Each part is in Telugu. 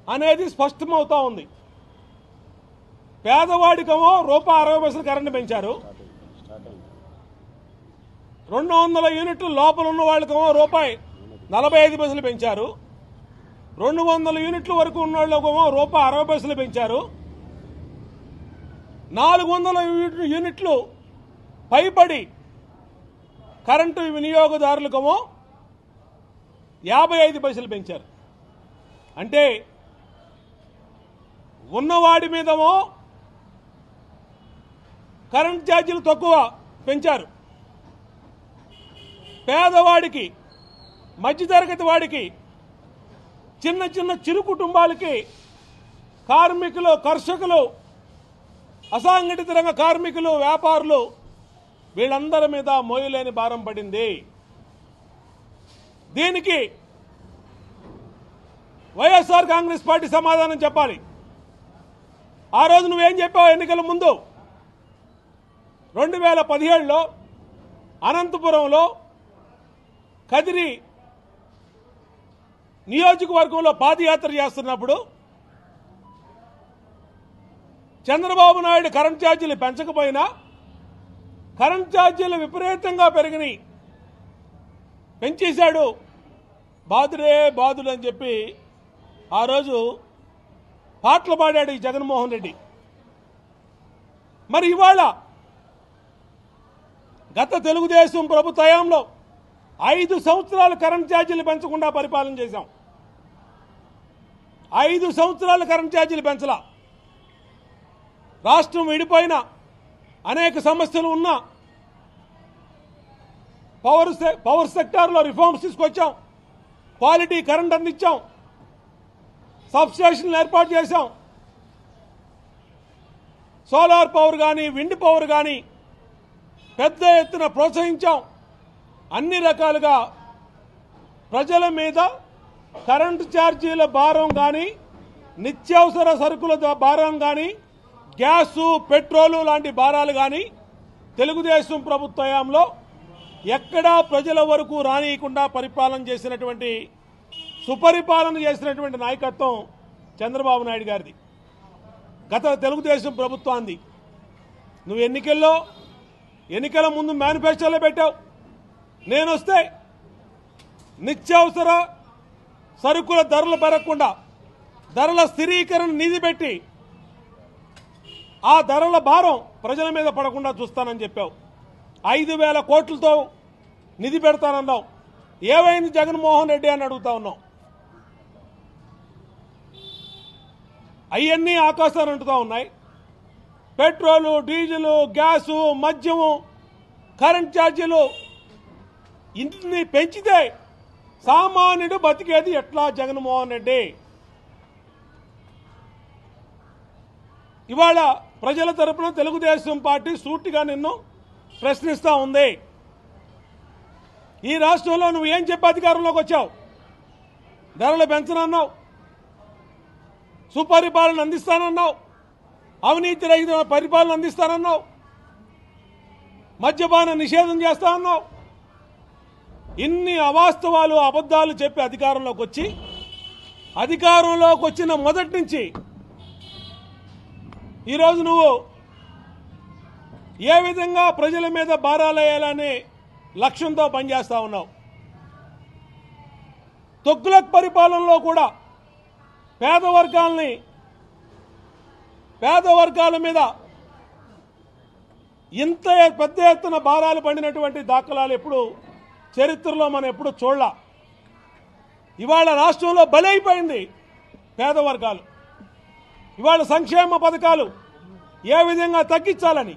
అనేది స్పష్టమవుతా ఉంది పేదవాడికేమో రూపాయి అరవై పైసలు కరెంటు పెంచారు రెండు వందల యూనిట్లు లోపల ఉన్న వాళ్ళకేమో రూపాయి నలభై ఐదు పైసలు పెంచారు రెండు వందల యూనిట్ల వరకు ఉన్న వాళ్ళకేమో రూపాయి అరవై పైసలు పెంచారు నాలుగు వందల యూనిట్లు- యూనిట్లు పైబడి కరెంటు వినియోగదారులకేమో యాభై ఐదు పైసలు పెంచారు అంటే ఉన్నవాడి మీదేమో కరెంట్ ఛార్జీలు తక్కువ పెంచారు పేదవాడికి మధ్యతరగతి వాడికి చిన్న చిన్న చిరు కుటుంబాలకి కార్మికులు కర్షకులు అసంఘటిత రంగ కార్మికులు వ్యాపారులు వీళ్ళందరి మీద మోయలేని భారం పడింది దీనికి వైఎస్ఆర్ కాంగ్రెస్ పార్టీ సమాధానం చెప్పాలి ఆ రోజు నువ్వేం చెప్పావు ఎన్నికల ముందు రెండు వేల పదిహేడులో అనంతపురంలో కదిరి నియోజకవర్గంలో పాదయాత్ర చేస్తున్నప్పుడు చంద్రబాబు నాయుడు కరెంట్ ఛార్జీలు పెంచకపోయినా కరెంట్ ఛార్జీలు విపరీతంగా పెరిగినాయి పెంచేశాడు బాధుడే బాధుడు అని చెప్పి ఆ రోజు పాటలు పాడాడు ఈ జగన్మోహన్ రెడ్డి మరి ఇవాళ గత తెలుగుదేశం ప్రభుత్వ హయాంలో ఐదు సంవత్సరాలు కరెంట్ ఛార్జీలు పెంచకుండా పరిపాలన చేశాం ఐదు సంవత్సరాలు కరెంట్ ఛార్జీలు పెంచలా రాష్ట్రం విడిపోయిన అనేక సమస్యలు ఉన్నా పవర్ సె- పవర్ సెక్టార్లో రిఫార్మ్స్ తీసుకొచ్చాం క్వాలిటీ కరెంట్ అందించాం సబ్ స్టేషన్లు ఏర్పాటు చేశాం సోలార్ పవర్ కానీ విండ్ పవర్ కానీ పెద్ద ఎత్తున ప్రోత్సహించాం అన్ని రకాలుగా ప్రజల మీద కరెంటు ఛార్జీల భారం కానీ నిత్యావసర సరుకుల ద- భారం కానీ గ్యాసు పెట్రోలు లాంటి భారాలు కానీ తెలుగుదేశం ప్రభుత్వ హయాంలో ఎక్కడా ప్రజల వరకు రానియకుండా పరిపాలన చేసినటువంటి సుపరిపాలన చేసినటువంటి నాయకత్వం చంద్రబాబు నాయుడు గారిది గత తెలుగుదేశం ప్రభుత్వాన్ని నువ్వు ఎన్నికల్లో ఎన్నికల ముందు మేనిఫెస్టోలో పెట్టావు నేను వస్తే నిత్యావసర సరుకుల ధరలు పెరగకుండా ధరల స్థిరీకరణ నిధి పెట్టి ఆ ధరల భారం ప్రజల మీద పడకుండా చూస్తానని చెప్పావు ఐదు వేల కోట్లతో నిధి పెడతానన్నావు ఏమైంది జగన్మోహన్ రెడ్డి అని అడుగుతా ఉన్నావు అవన్నీ ఆకాశాన్ని అంటుతా ఉన్నాయి పెట్రోలు డీజిలు గ్యాసు మద్యము కరెంట్ ఛార్జీలు ఇన్ని పెంచితే సామాన్యుడు బతికేది ఎట్లా జగన్మోహన్ రెడ్డి ఇవాళ ప్రజల తరపున తెలుగుదేశం పార్టీ సూటిగా నిన్ను ప్రశ్నిస్తా ఉంది ఈ రాష్ట్రంలో నువ్వు ఏం చెప్పి అధికారంలోకి వచ్చావు ధరలు పెంచనన్నావు సుపరిపాలన అందిస్తానన్నావు అవినీతి రహిత పరిపాలన అందిస్తానన్నావు మద్యపాన నిషేధం చేస్తానన్నావు ఇన్ని అవాస్తవాలు అబద్ధాలు చెప్పి అధికారంలోకి వచ్చి అధికారంలోకి వచ్చిన మొదటి నుంచి ఈరోజు నువ్వు ఏ విధంగా ప్రజల మీద భారాలేయాలనే లక్ష్యంతో పనిచేస్తా ఉన్నావు తొగ్గులక్ పరిపాలనలో కూడా పేద వర్గాల్ని పేద వర్గాల మీద ఇంత పెద్ద ఎత్తున భారాలు పడినటువంటి దాఖలాలు ఎప్పుడు చరిత్రలో మనం ఎప్పుడు చూడలా ఇవాళ రాష్ట్రంలో బలైపోయింది పేద వర్గాలు ఇవాళ సంక్షేమ పథకాలు ఏ విధంగా తగ్గించాలని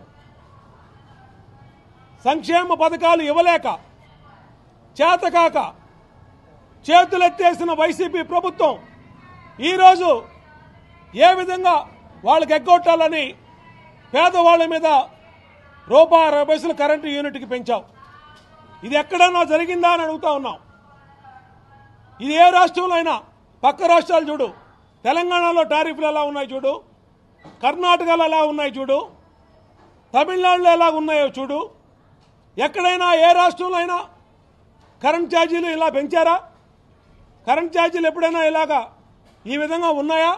సంక్షేమ పథకాలు ఇవ్వలేక చేతకాక చేతులెత్తేసిన వైసీపీ ప్రభుత్వం ఈరోజు ఏ విధంగా వాళ్ళకి ఎగ్గొట్టాలని పేదవాళ్ళ మీద రూపాయి అరవై పైసలు కరెంటు యూనిట్కి పెంచావు ఇది ఎక్కడన్నా జరిగిందా అని అడుగుతా ఉన్నాం ఇది ఏ రాష్ట్రంలో అయినా పక్క రాష్ట్రాలు చూడు తెలంగాణలో టారిఫ్లు ఎలా ఉన్నాయి చూడు కర్ణాటకలో ఎలా ఉన్నాయి చూడు తమిళనాడులో ఎలా ఉన్నాయో చూడు ఎక్కడైనా ఏ రాష్ట్రంలో అయినా కరెంట్ ఛార్జీలు ఇలా పెంచారా కరెంట్ ఛార్జీలు ఎప్పుడైనా ఇలాగా ఈ విధంగా ఉన్నాయా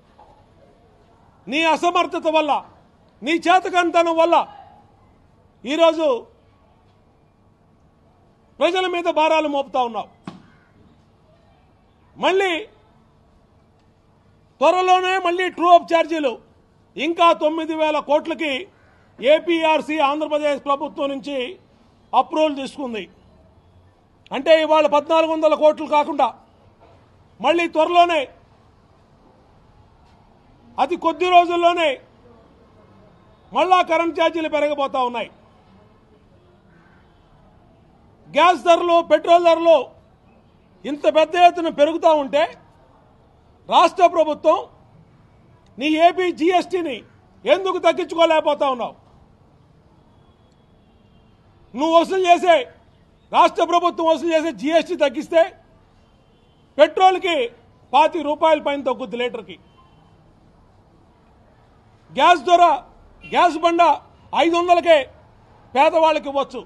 నీ అసమర్థత వల్ల నీ చేతకంతనం వల్ల ఈరోజు ప్రజల మీద భారాలు మోపుతా ఉన్నావు మళ్ళీ త్వరలోనే మళ్ళీ ట్రూ అప్ ఛార్జీలు ఇంకా తొమ్మిది వేల కోట్లకి ఏపీఆర్సీ ఆంధ్రప్రదేశ్ ప్రభుత్వం నుంచి అప్రూవల్ తీసుకుంది అంటే ఇవాళ పద్నాలుగు వందల కోట్లు కాకుండా మళ్ళీ త్వరలోనే అతి కొద్ది రోజుల్లోనే మళ్ళా కరెంట్ ఛార్జీలు పెరగబోతా ఉన్నాయి గ్యాస్ ధరలు పెట్రోల్ ధరలు ఇంత పెద్ద ఎత్తున పెరుగుతూ ఉంటే రాష్ట్ర ప్రభుత్వం నీ ఏపీ జీఎస్టీని ఎందుకు తగ్గించుకోలేకపోతా ఉన్నావు నువ్వు వసూలు చేసే రాష్ట్ర ప్రభుత్వం వసూలు చేసే జీఎస్టీ తగ్గిస్తే పెట్రోల్కి పాతి రూపాయల పైన తగ్గుద్ది లీటర్కి గ్యాస్ ధర గ్యాస్ బండ ఐదు వందలకే పేదవాళ్ళకి ఇవ్వచ్చు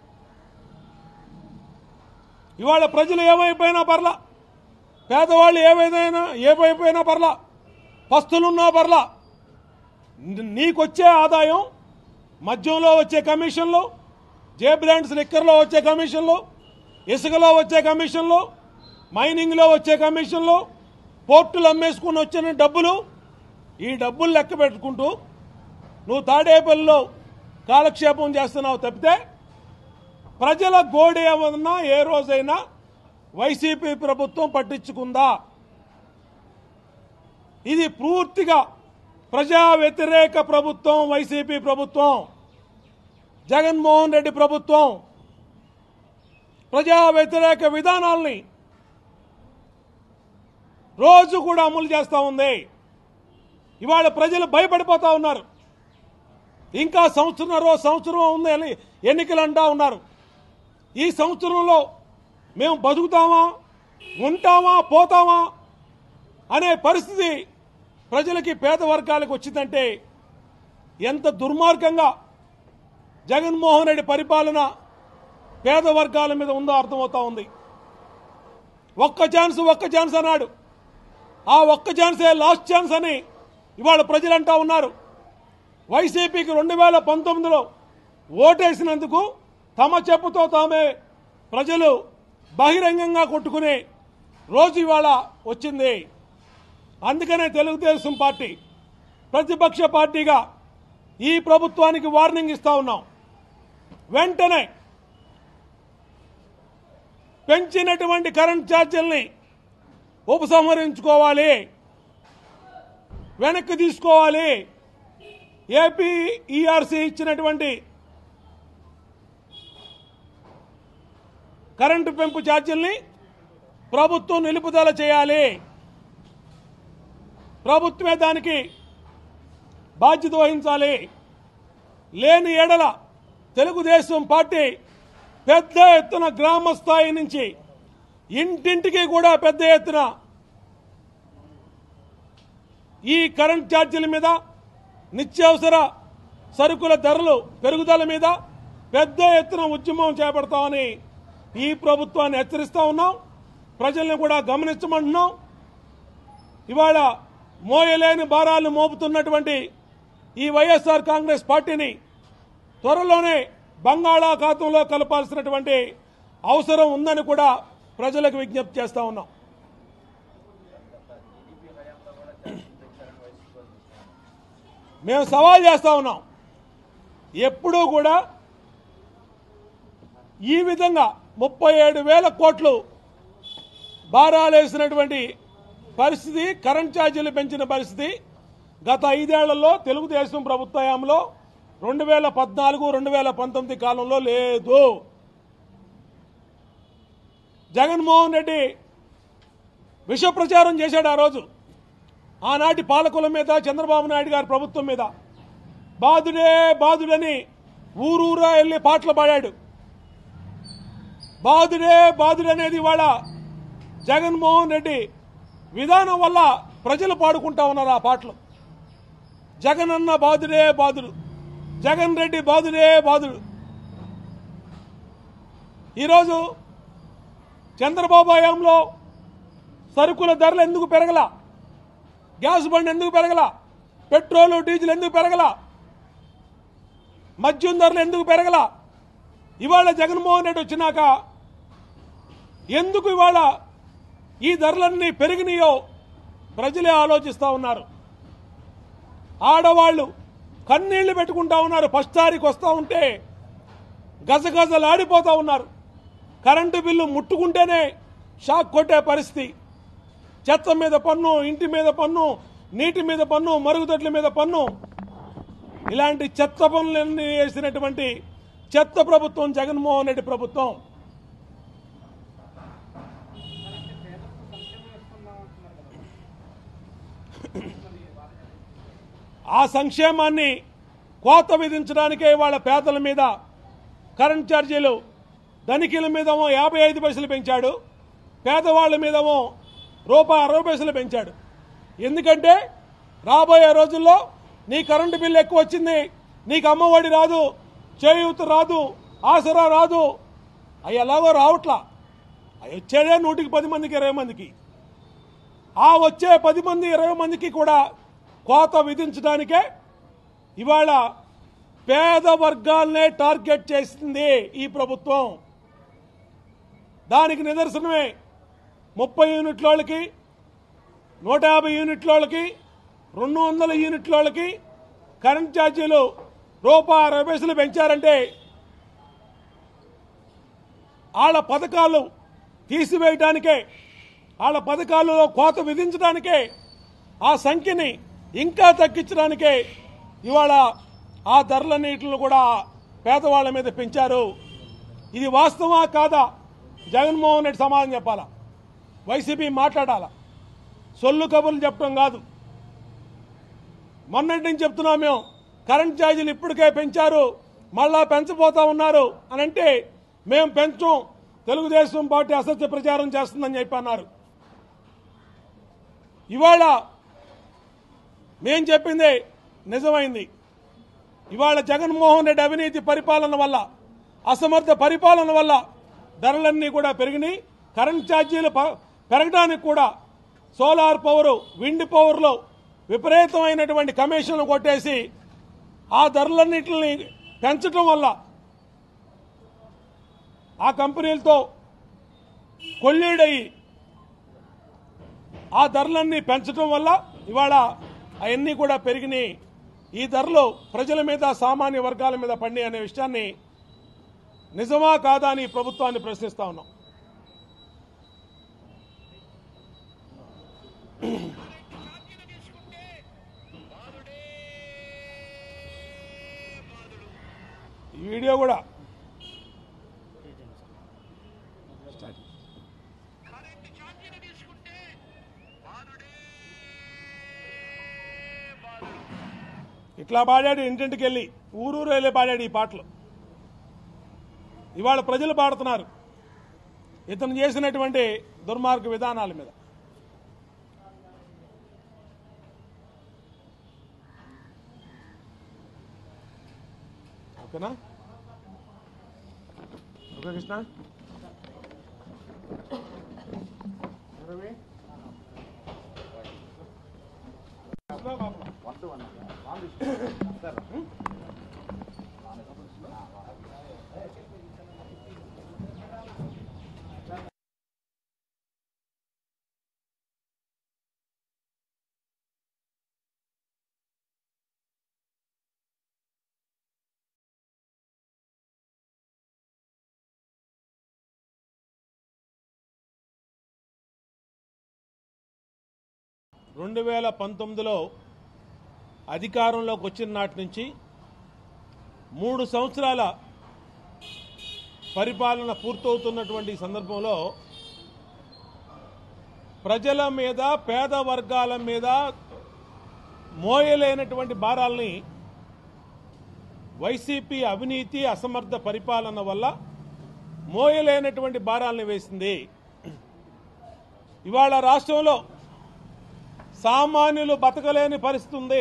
ఇవాళ ప్రజలు ఏమైపోయినా పర్లా పేదవాళ్ళు ఏమైనా ఏమైపోయినా పర్లా పస్తులున్నా పర్లా ని- నీకొచ్చే ఆదాయం మద్యంలో వచ్చే కమిషన్లు జే బ్రాండ్స్ లిక్కర్లో వచ్చే కమిషన్లు ఇసుకలో వచ్చే కమిషన్లు మైనింగ్లో వచ్చే కమిషన్లు పోర్టులు అమ్మేసుకుని వచ్చిన డబ్బులు ఈ డబ్బులు లెక్క పెట్టుకుంటూ నువ్వు తాడేపల్లిలో కాలక్షేపం చేస్తున్నావు తప్పితే ప్రజల గోడి ఏమన్నా ఏ రోజైనా వైసీపీ ప్రభుత్వం పట్టించుకుందా ఇది పూర్తిగా ప్రజా వ్యతిరేక ప్రభుత్వం వైసీపీ ప్రభుత్వం జగన్మోహన్ రెడ్డి ప్రభుత్వం ప్రజా వ్యతిరేక విధానాల్ని రోజు కూడా అమలు చేస్తూ ఉంది ఇవాళ ప్రజలు భయపడిపోతా ఉన్నారు ఇంకా సంవత్సరంన్నర సంవత్సరం ఉంది అని ఎన్నికలు అంటా ఉన్నారు ఈ సంవత్సరంలో మేము బతుకుతామా ఉంటామా పోతామా అనే పరిస్థితి ప్రజలకి పేద వర్గాలకు వచ్చిందంటే ఎంత దుర్మార్గంగా జగన్మోహన్ రెడ్డి పరిపాలన పేద వర్గాల మీద ఉందో అర్థమవుతా ఉంది ఒక్క ఛాన్స్ ఒక్క ఛాన్స్ అన్నాడు ఆ ఒక్క ఛాన్సే లాస్ట్ ఛాన్స్ అని ఇవాళ ప్రజలంటా ఉన్నారు వైసీపీకి రెండు వేల పంతొమ్మిదిలో ఓటేసినందుకు తమ చెప్పుతో తామే ప్రజలు బహిరంగంగా కొట్టుకునే రోజు ఇవాళ వచ్చింది అందుకనే తెలుగుదేశం పార్టీ ప్రతిపక్ష పార్టీగా ఈ ప్రభుత్వానికి వార్నింగ్ ఇస్తా ఉన్నాం వెంటనే పెంచినటువంటి కరెంట్ ఛార్జీల్ని ఉపసంహరించుకోవాలి వెనక్కి తీసుకోవాలి ఏపీ ఈఆర్సీ ఇచ్చినటువంటి కరెంటు పెంపు ఛార్జీల్ని ప్రభుత్వం నిలుపుదల చేయాలి ప్రభుత్వమే దానికి బాధ్యత వహించాలి లేని ఎడల తెలుగుదేశం పార్టీ పెద్ద ఎత్తున గ్రామ స్థాయి నుంచి ఇంటింటికి కూడా పెద్ద ఎత్తున ఈ కరెంట్ ఛార్జీల మీద నిత్యావసర సరుకుల ధరలు పెరుగుదల మీద పెద్ద ఎత్తున ఉద్యమం చేపడతామని ఈ ప్రభుత్వాన్ని హెచ్చరిస్తా ఉన్నాం ప్రజల్ని కూడా గమనించమంటున్నాం ఇవాళ మోయలేని భారాలు మోపుతున్నటువంటి ఈ వైఎస్ఆర్ కాంగ్రెస్ పార్టీని త్వరలోనే బంగాళాఖాతంలో కలపాల్సినటువంటి అవసరం ఉందని కూడా ప్రజలకు విజ్ఞప్తి చేస్తా ఉన్నాం మేము సవాల్ చేస్తా ఉన్నాం ఎప్పుడూ కూడా ఈ విధంగా ముప్పై ఏడు వేల కోట్లు భారాలేసినటువంటి పరిస్థితి కరెంట్ ఛార్జీలు పెంచిన పరిస్థితి గత ఐదేళ్లలో తెలుగుదేశం ప్రభుత్వ హయాంలో రెండు వేల పద్నాలుగు రెండు వేల పంతొమ్మిది కాలంలో లేదు జగన్మోహన్ రెడ్డి విష ప్రచారం చేశాడు ఆ రోజు ఆనాటి పాలకుల మీద చంద్రబాబు నాయుడు గారి ప్రభుత్వం మీద బాధుడే బాధుడని ఊరూరా వెళ్ళి పాటలు పాడాడు బాధుడే బాధుడనేది ఇవాళ జగన్మోహన్ రెడ్డి విధానం వల్ల ప్రజలు పాడుకుంటా ఉన్నారు ఆ పాటలు జగన్ అన్న బాధుడే బాధుడు జగన్ రెడ్డి బాధుడే బాధుడు ఈరోజు చంద్రబాబు హయాంలో సరుకుల ధరలు ఎందుకు పెరగల గ్యాస్ బండ్ ఎందుకు పెరగల పెట్రోలు డీజిల్ ఎందుకు పెరగల మద్యం ధరలు ఎందుకు పెరగల ఇవాళ జగన్మోహన్ రెడ్డి వచ్చినాక ఎందుకు ఇవాళ ఈ ధరలన్నీ పెరిగినాయో ప్రజలే ఆలోచిస్తూ ఉన్నారు ఆడవాళ్ళు కన్నీళ్లు పెట్టుకుంటా ఉన్నారు ఫస్ట్ తారీఖు వస్తూ ఉంటే గజగజలాడిపోతూ ఉన్నారు కరెంటు బిల్లు ముట్టుకుంటేనే షాక్ కొట్టే పరిస్థితి చెత్త మీద పన్ను ఇంటి మీద పన్ను నీటి మీద పన్ను మరుగుదొడ్ల మీద పన్ను ఇలాంటి చెత్త పనులన్నీ వేసినటువంటి చెత్త ప్రభుత్వం జగన్మోహన్ రెడ్డి ప్రభుత్వం ఆ సంక్షేమాన్ని కోత విధించడానికే వాళ్ళ పేదల మీద కరెంట్ ఛార్జీలు ధనికుల మీదేమో యాభై ఐదు పైసలు పెంచాడు పేదవాళ్ళ మీదేమో రూపాయి అరవై పైసలు పెంచాడు ఎందుకంటే రాబోయే రోజుల్లో నీ కరెంటు బిల్లు ఎక్కువ వచ్చింది నీకు అమ్మఒడి రాదు చేయూత రాదు ఆసరా రాదు అవి ఎలాగో రావట్లా అవి వచ్చేదే నూటికి పది మందికి ఇరవై మందికి ఆ వచ్చే పది మంది ఇరవై మందికి కూడా కోత విధించడానికే ఇవాళ పేద వర్గాలనే టార్గెట్ చేసింది ఈ ప్రభుత్వం దానికి నిదర్శనమే ముప్పై యూనిట్ల వాళ్ళకి నూట యాభై యూనిట్ల వాళ్ళకి రెండు వందల యూనిట్ల వాళ్ళకి కరెంట్ ఛార్జీలు రూపాయి అరవై పైసలు పెంచారంటే వాళ్ళ పథకాలు తీసివేయడానికే వాళ్ళ పథకాలలో కోత విధించడానికే ఆ సంఖ్యని ఇంకా తగ్గించడానికే ఇవాళ ఆ ధరలన్నిటిని కూడా పేదవాళ్ళ మీద పెంచారు ఇది వాస్తవా కాదా జగన్మోహన్ రెడ్డి సమాధానం చెప్పాలా వైసీపీ మాట్లాడాలా సొల్లు కబుర్లు చెప్పడం కాదు మొన్నటి నుంచి చెప్తున్నాం మేము కరెంట్ ఛార్జీలు ఇప్పటికే పెంచారు మళ్ళా పెంచబోతా ఉన్నారు అని అంటే మేము పెంచం తెలుగుదేశం పార్టీ అసత్య ప్రచారం చేస్తుందని చెప్పి అన్నారు ఇవాళ మేం చెప్పింది నిజమైంది ఇవాళ జగన్మోహన్ రెడ్డి అవినీతి పరిపాలన వల్ల అసమర్థ పరిపాలన వల్ల ధరలన్నీ కూడా పెరిగినాయి కరెంట్ ఛార్జీలు ప- పెరగడానికి కూడా సోలార్ పవర్ విండ్ పవర్లో విపరీతమైనటువంటి కమిషన్లు కొట్టేసి ఆ ధరలన్నింటిని పెంచడం వల్ల ఆ కంపెనీలతో కొల్లీడయి ఆ ధరలన్నీ పెంచడం వల్ల ఇవాళ అవన్నీ కూడా పెరిగినాయి ఈ ధరలు ప్రజల మీద సామాన్య వర్గాల మీద పడినాయి అనే విషయాన్ని నిజమా కాదా అని ఈ ప్రభుత్వాన్ని ప్రశ్నిస్తా ఉన్నాం ఈ వీడియో కూడా కరెంటు ఛార్జీలు తీసుకుంటే బాధుడే బాధుడు ఇట్లా పాడాడు ఇంటింటికి వెళ్ళి ఊరూరు వెళ్ళి పాడాడు ఈ పాటలు ఇవాళ ప్రజలు పాడుతున్నారు ఇతను చేసినటువంటి దుర్మార్గ విధానాల మీద ఓకేనా ఓకే కృష్ణ రవి కృష్ణ బాబు. రెండు వేల పంతొమ్మిదిలో అధికారంలోకి వచ్చిన నాటి నుంచి మూడు సంవత్సరాల పరిపాలన పూర్తవుతున్నటువంటి ఈ సందర్భంలో ప్రజల మీద పేద వర్గాల మీద మోయలేనటువంటి భారాల్ని వైసీపీ అవినీతి అసమర్థ పరిపాలన వల్ల మోయలేనటువంటి భారాల్ని వేసింది ఇవాళ రాష్ట్రంలో సామాన్యులు బతకలేని పరిస్థితి ఉంది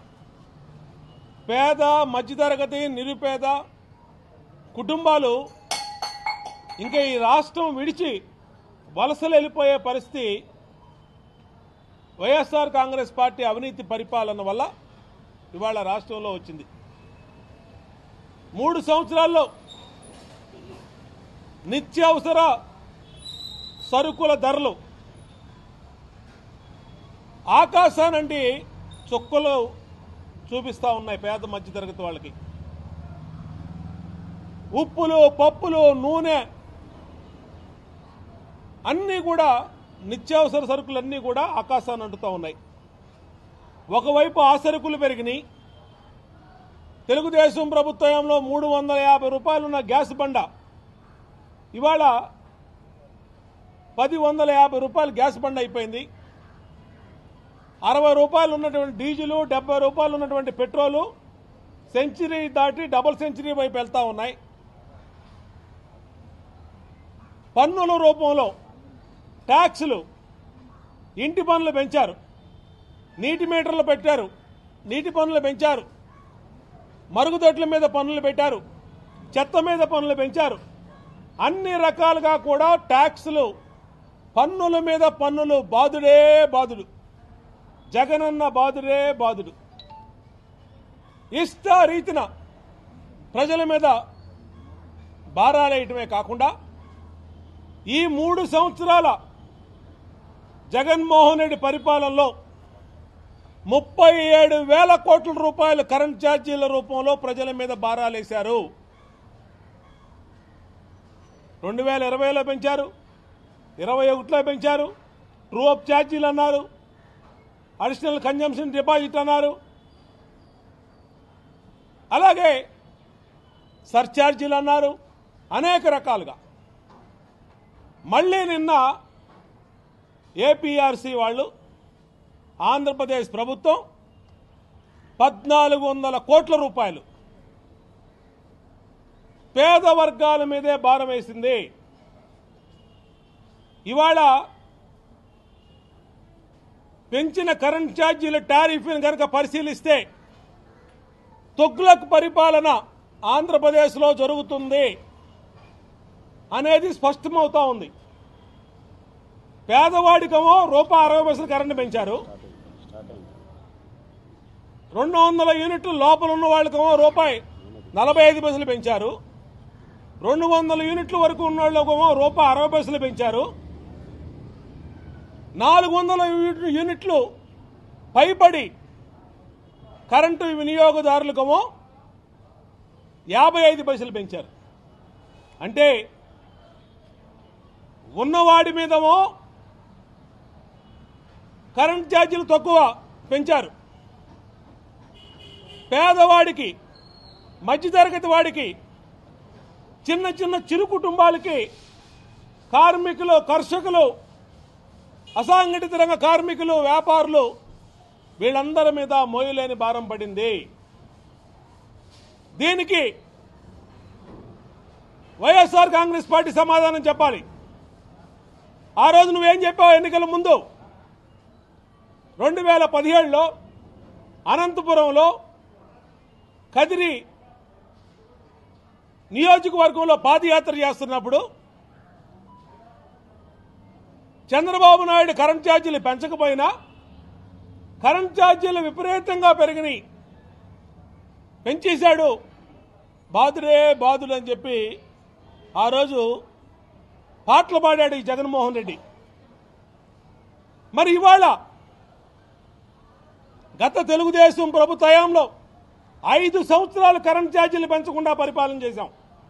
పేద మధ్యతరగతి నిరుపేద కుటుంబాలు ఇంకా ఈ రాష్ట్రం విడిచి వలసలు వెళ్ళిపోయే పరిస్థితి వైఎస్ఆర్ కాంగ్రెస్ పార్టీ అవినీతి పరిపాలన వల్ల ఇవాళ రాష్ట్రంలో వచ్చింది మూడు సంవత్సరాల్లో నిత్యావసర సరుకుల ధరలు ఆకాశానండి చుక్కలు చూపిస్తా ఉన్నాయి పేద మధ్యతరగతి వాళ్ళకి ఉప్పులు పప్పులు నూనె అన్నీ కూడా నిత్యావసర సరుకులన్నీ కూడా ఆకాశాన్ని అంటుతూ ఉన్నాయి ఒకవైపు ఆ సరుకులు పెరిగినాయి తెలుగుదేశం ప్రభుత్వంలో మూడు వందల యాభై రూపాయలున్న గ్యాస్ బండ ఇవాళ పది వందల యాభై రూపాయలు గ్యాస్ బండ అయిపోయింది అరవై రూపాయలు ఉన్నటువంటి డీజిలు డెబ్బై రూపాయలు ఉన్నటువంటి పెట్రోలు సెంచరీ దాటి డబుల్ సెంచరీ వైపు వెళ్తా ఉన్నాయి పన్నుల రూపంలో ట్యాక్సులు ఇంటి పన్నులు పెంచారు నీటి మీటర్లు పెట్టారు నీటి పన్నులు పెంచారు మరుగుదొడ్ల మీద పన్నులు పెట్టారు చెత్త మీద పన్నులు పెంచారు అన్ని రకాలుగా కూడా ట్యాక్సులు పన్నుల మీద పన్నులు బాదుడే బాదుడు జగనన్న బాదుడే బాదుడు ఇష్ట రీతిన ప్రజల మీద భారాలేయటమే కాకుండా ఈ మూడు సంవత్సరాల జగన్మోహన్ రెడ్డి పరిపాలనలో ముప్పై ఏడు వేల కోట్ల రూపాయలు కరెంట్ ఛార్జీల రూపంలో ప్రజల మీద భారాలేశారు రెండు వేల ఇరవైలో పెంచారు ఇరవై ఒకటిలో పెంచారు ట్రూ అప్ ఛార్జీలు అన్నారు అడిషనల్ కన్జంప్షన్ డిపాజిట్ అన్నారు అలాగే సర్ఛార్జీలు అన్నారు అనేక రకాలుగా మళ్ళీ నిన్న ఏపీఆర్సీ వాళ్ళు ఆంధ్రప్రదేశ్ ప్రభుత్వం పద్నాలుగు వందల కోట్ల రూపాయలు పేద వర్గాల మీదే భారం వేసింది ఇవాళ పెంచిన కరెంట్ ఛార్జీల టారిఫ్ని కనుక పరిశీలిస్తే తొగ్లక్ పరిపాలన ఆంధ్రప్రదేశ్లో జరుగుతుంది అనేది స్పష్టమవుతా ఉంది పేదవాడికేమో రూపాయి అరవై పైసలు కరెంటు పెంచారు రెండు వందల యూనిట్లు లోపల ఉన్న వాళ్ళకేమో రూపాయి నలభై ఐదు పైసలు పెంచారు రెండు వందల యూనిట్ల వరకు ఉన్న వాళ్ళకేమో రూపాయి అరవై పైసలు పెంచారు నాలుగు వందల యూనిట్- యూనిట్లు పైబడి కరెంటు వినియోగదారులకేమో యాభై ఐదు పైసలు పెంచారు అంటే ఉన్నవాడి మీదేమో కరెంట్ ఛార్జీలు తక్కువ పెంచారు పేదవాడికి మధ్యతరగతి వాడికి చిన్న చిన్న చిరు కుటుంబాలకి కార్మికులు కర్షకులు అసంఘటిత రంగ కార్మికులు వ్యాపారులు వీళ్ళందరి మీద మోయలేని భారం పడింది దీనికి వైఎస్ఆర్ కాంగ్రెస్ పార్టీ సమాధానం చెప్పాలి ఆ రోజు నువ్వేం చెప్పావు ఎన్నికల ముందు రెండు వేల పదిహేడులో అనంతపురంలో కదిరి నియోజకవర్గంలో పాదయాత్ర చేస్తున్నప్పుడు చంద్రబాబు నాయుడు కరెంట్ ఛార్జీలు పెంచకపోయినా కరెంట్ ఛార్జీలు విపరీతంగా పెరిగినాయి పెంచేశాడు బాదుడే బాదుడు అని చెప్పి ఆ రోజు పాటలు పాడాడు ఈ జగన్మోహన్ రెడ్డి మరి ఇవాళ గత తెలుగుదేశం ప్రభుత్వ హయాంలో ఐదు సంవత్సరాలు కరెంట్ ఛార్జీలు పెంచకుండా పరిపాలన చేశాం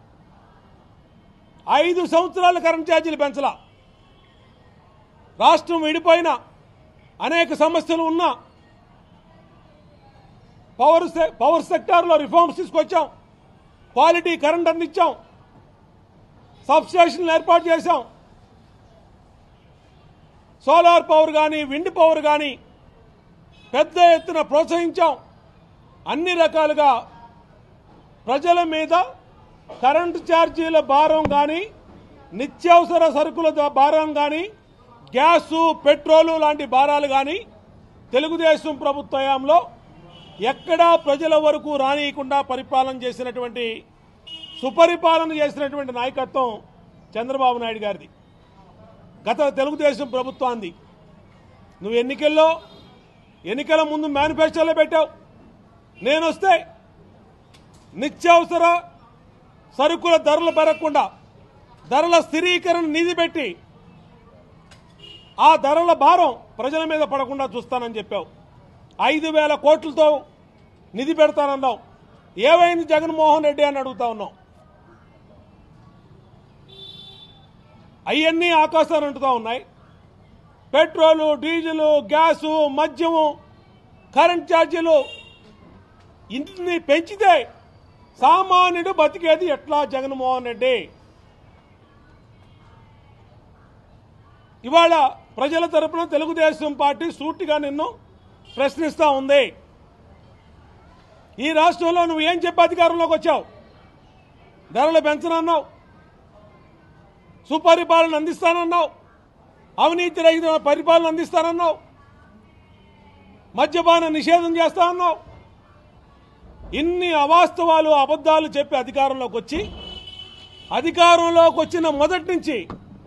ఐదు సంవత్సరాలు కరెంట్ ఛార్జీలు పెంచలా రాష్ట్రం విడిపోయిన అనేక సమస్యలు ఉన్నా పవర్ సె- పవర్ సెక్టార్లో రిఫార్మ్స్ తీసుకొచ్చాం క్వాలిటీ కరెంట్ అందించాం సబ్ స్టేషన్లు ఏర్పాటు చేశాం సోలార్ పవర్ కానీ విండ్ పవర్ కానీ పెద్ద ఎత్తున ప్రోత్సహించాం అన్ని రకాలుగా ప్రజల మీద కరెంటు ఛార్జీల భారం కానీ నిత్యావసర సరుకుల ద- భారం కానీ గ్యాసు పెట్రోలు లాంటి భారాలు కానీ తెలుగుదేశం ప్రభుత్వ హయాంలో ఎక్కడా ప్రజల వరకు రానియకుండా పరిపాలన చేసినటువంటి సుపరిపాలన చేసినటువంటి నాయకత్వం చంద్రబాబు నాయుడు గారిది గత తెలుగుదేశం ప్రభుత్వాన్ని నువ్వు ఎన్నికల్లో ఎన్నికల ముందు మేనిఫెస్టోలో పెట్టావు నేను వస్తే నిత్యావసర సరుకుల ధరలు పెరగకుండా ధరల స్థిరీకరణ నిధి పెట్టి ఆ ధరల భారం ప్రజల మీద పడకుండా చూస్తానని చెప్పావు ఐదు వేల కోట్లతో నిధి పెడతానన్నావు ఏమైంది జగన్మోహన్ రెడ్డి అని అడుగుతా ఉన్నావు అవన్నీ ఆకాశాన్ని అంటుతా ఉన్నాయి పెట్రోలు డీజిలు గ్యాసు మద్యము కరెంట్ ఛార్జీలు ఇన్ని పెంచితే సామాన్యుడు బతికేది ఎట్లా జగన్మోహన్ రెడ్డి ఇవాళ ప్రజల తరపున తెలుగుదేశం పార్టీ సూటిగా నిన్ను ప్రశ్నిస్తా ఉంది ఈ రాష్ట్రంలో నువ్వు ఏం చెప్పి అధికారంలోకి వచ్చావు ధరలు పెంచనన్నావు సుపరిపాలన అందిస్తానన్నావు అవినీతి రహిత పరిపాలన అందిస్తానన్నావు మద్యపాన నిషేధం చేస్తానన్నావు ఇన్ని అవాస్తవాలు అబద్ధాలు చెప్పి అధికారంలోకి వచ్చి అధికారంలోకి వచ్చిన మొదటి నుంచి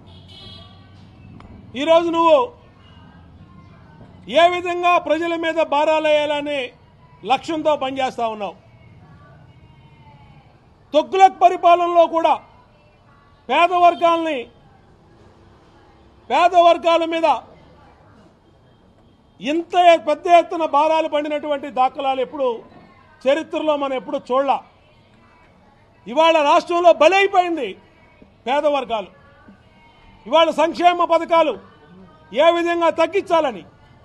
ఈరోజు నువ్వు ఏ విధంగా ప్రజల మీద భారాలేయాలనే లక్ష్యంతో పనిచేస్తా ఉన్నావు తొగ్గులక్ పరిపాలనలో కూడా పేద వర్గాల్ని పేద వర్గాల మీద ఇంత పెద్ద ఎత్తున భారాలు పడినటువంటి దాఖలాలు ఎప్పుడు చరిత్రలో మనం ఎప్పుడు చూడలా ఇవాళ రాష్ట్రంలో బలైపోయింది పేద వర్గాలు ఇవాళ సంక్షేమ పథకాలు ఏ విధంగా తగ్గించాలని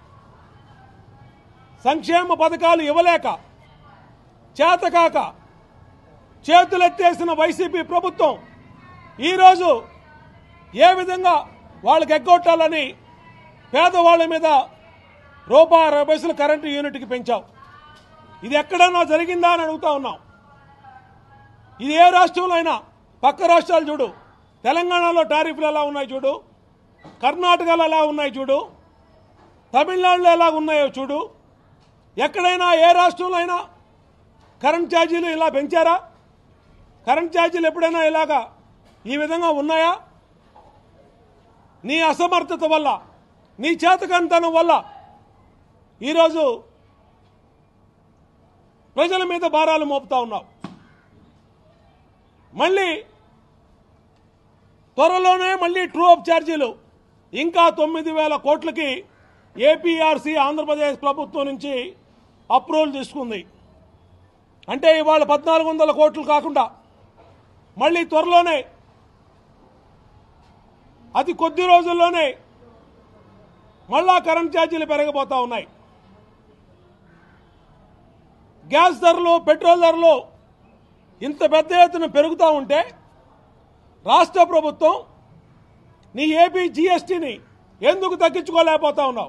సంక్షేమ పథకాలు ఇవ్వలేక చేతకాక చేతులెత్తేసిన వైసీపీ ప్రభుత్వం ఈరోజు ఏ విధంగా వాళ్ళకి ఎగ్గొట్టాలని పేదవాళ్ళ మీద రూపాయి అరవై పైసలు కరెంటు యూనిట్కి పెంచావు ఇది ఎక్కడన్నా జరిగిందా అని అడుగుతా ఉన్నాం ఇది ఏ రాష్ట్రంలో అయినా పక్క రాష్ట్రాలు చూడు తెలంగాణలో టారిఫ్లు ఎలా ఉన్నాయి చూడు కర్ణాటకలో ఎలా ఉన్నాయి చూడు తమిళనాడులో ఎలా ఉన్నాయో చూడు ఎక్కడైనా ఏ రాష్ట్రంలో అయినా కరెంట్ ఛార్జీలు ఇలా పెంచారా కరెంట్ ఛార్జీలు ఎప్పుడైనా ఇలాగా ఈ విధంగా ఉన్నాయా నీ అసమర్థత వల్ల నీ చేతకంతనం వల్ల ఈరోజు ప్రజల మీద భారాలు మోపుతా ఉన్నావు మళ్ళీ త్వరలోనే మళ్ళీ ట్రూ అప్ ఛార్జీలు ఇంకా తొమ్మిది వేల కోట్లకి ఏపీఆర్సీ ఆంధ్రప్రదేశ్ ప్రభుత్వం నుంచి అప్రూవల్ తీసుకుంది అంటే ఇవాళ పద్నాలుగు వందల కోట్లు కాకుండా మళ్ళీ త్వరలోనే అతి కొద్ది రోజుల్లోనే మళ్ళా కరెంట్ ఛార్జీలు పెరగబోతా ఉన్నాయి గ్యాస్ ధరలు పెట్రోల్ ధరలు ఇంత పెద్ద ఎత్తున పెరుగుతూ ఉంటే రాష్ట్ర ప్రభుత్వం నీ ఏపీ జీఎస్టీని ఎందుకు తగ్గించుకోలేకపోతా ఉన్నావు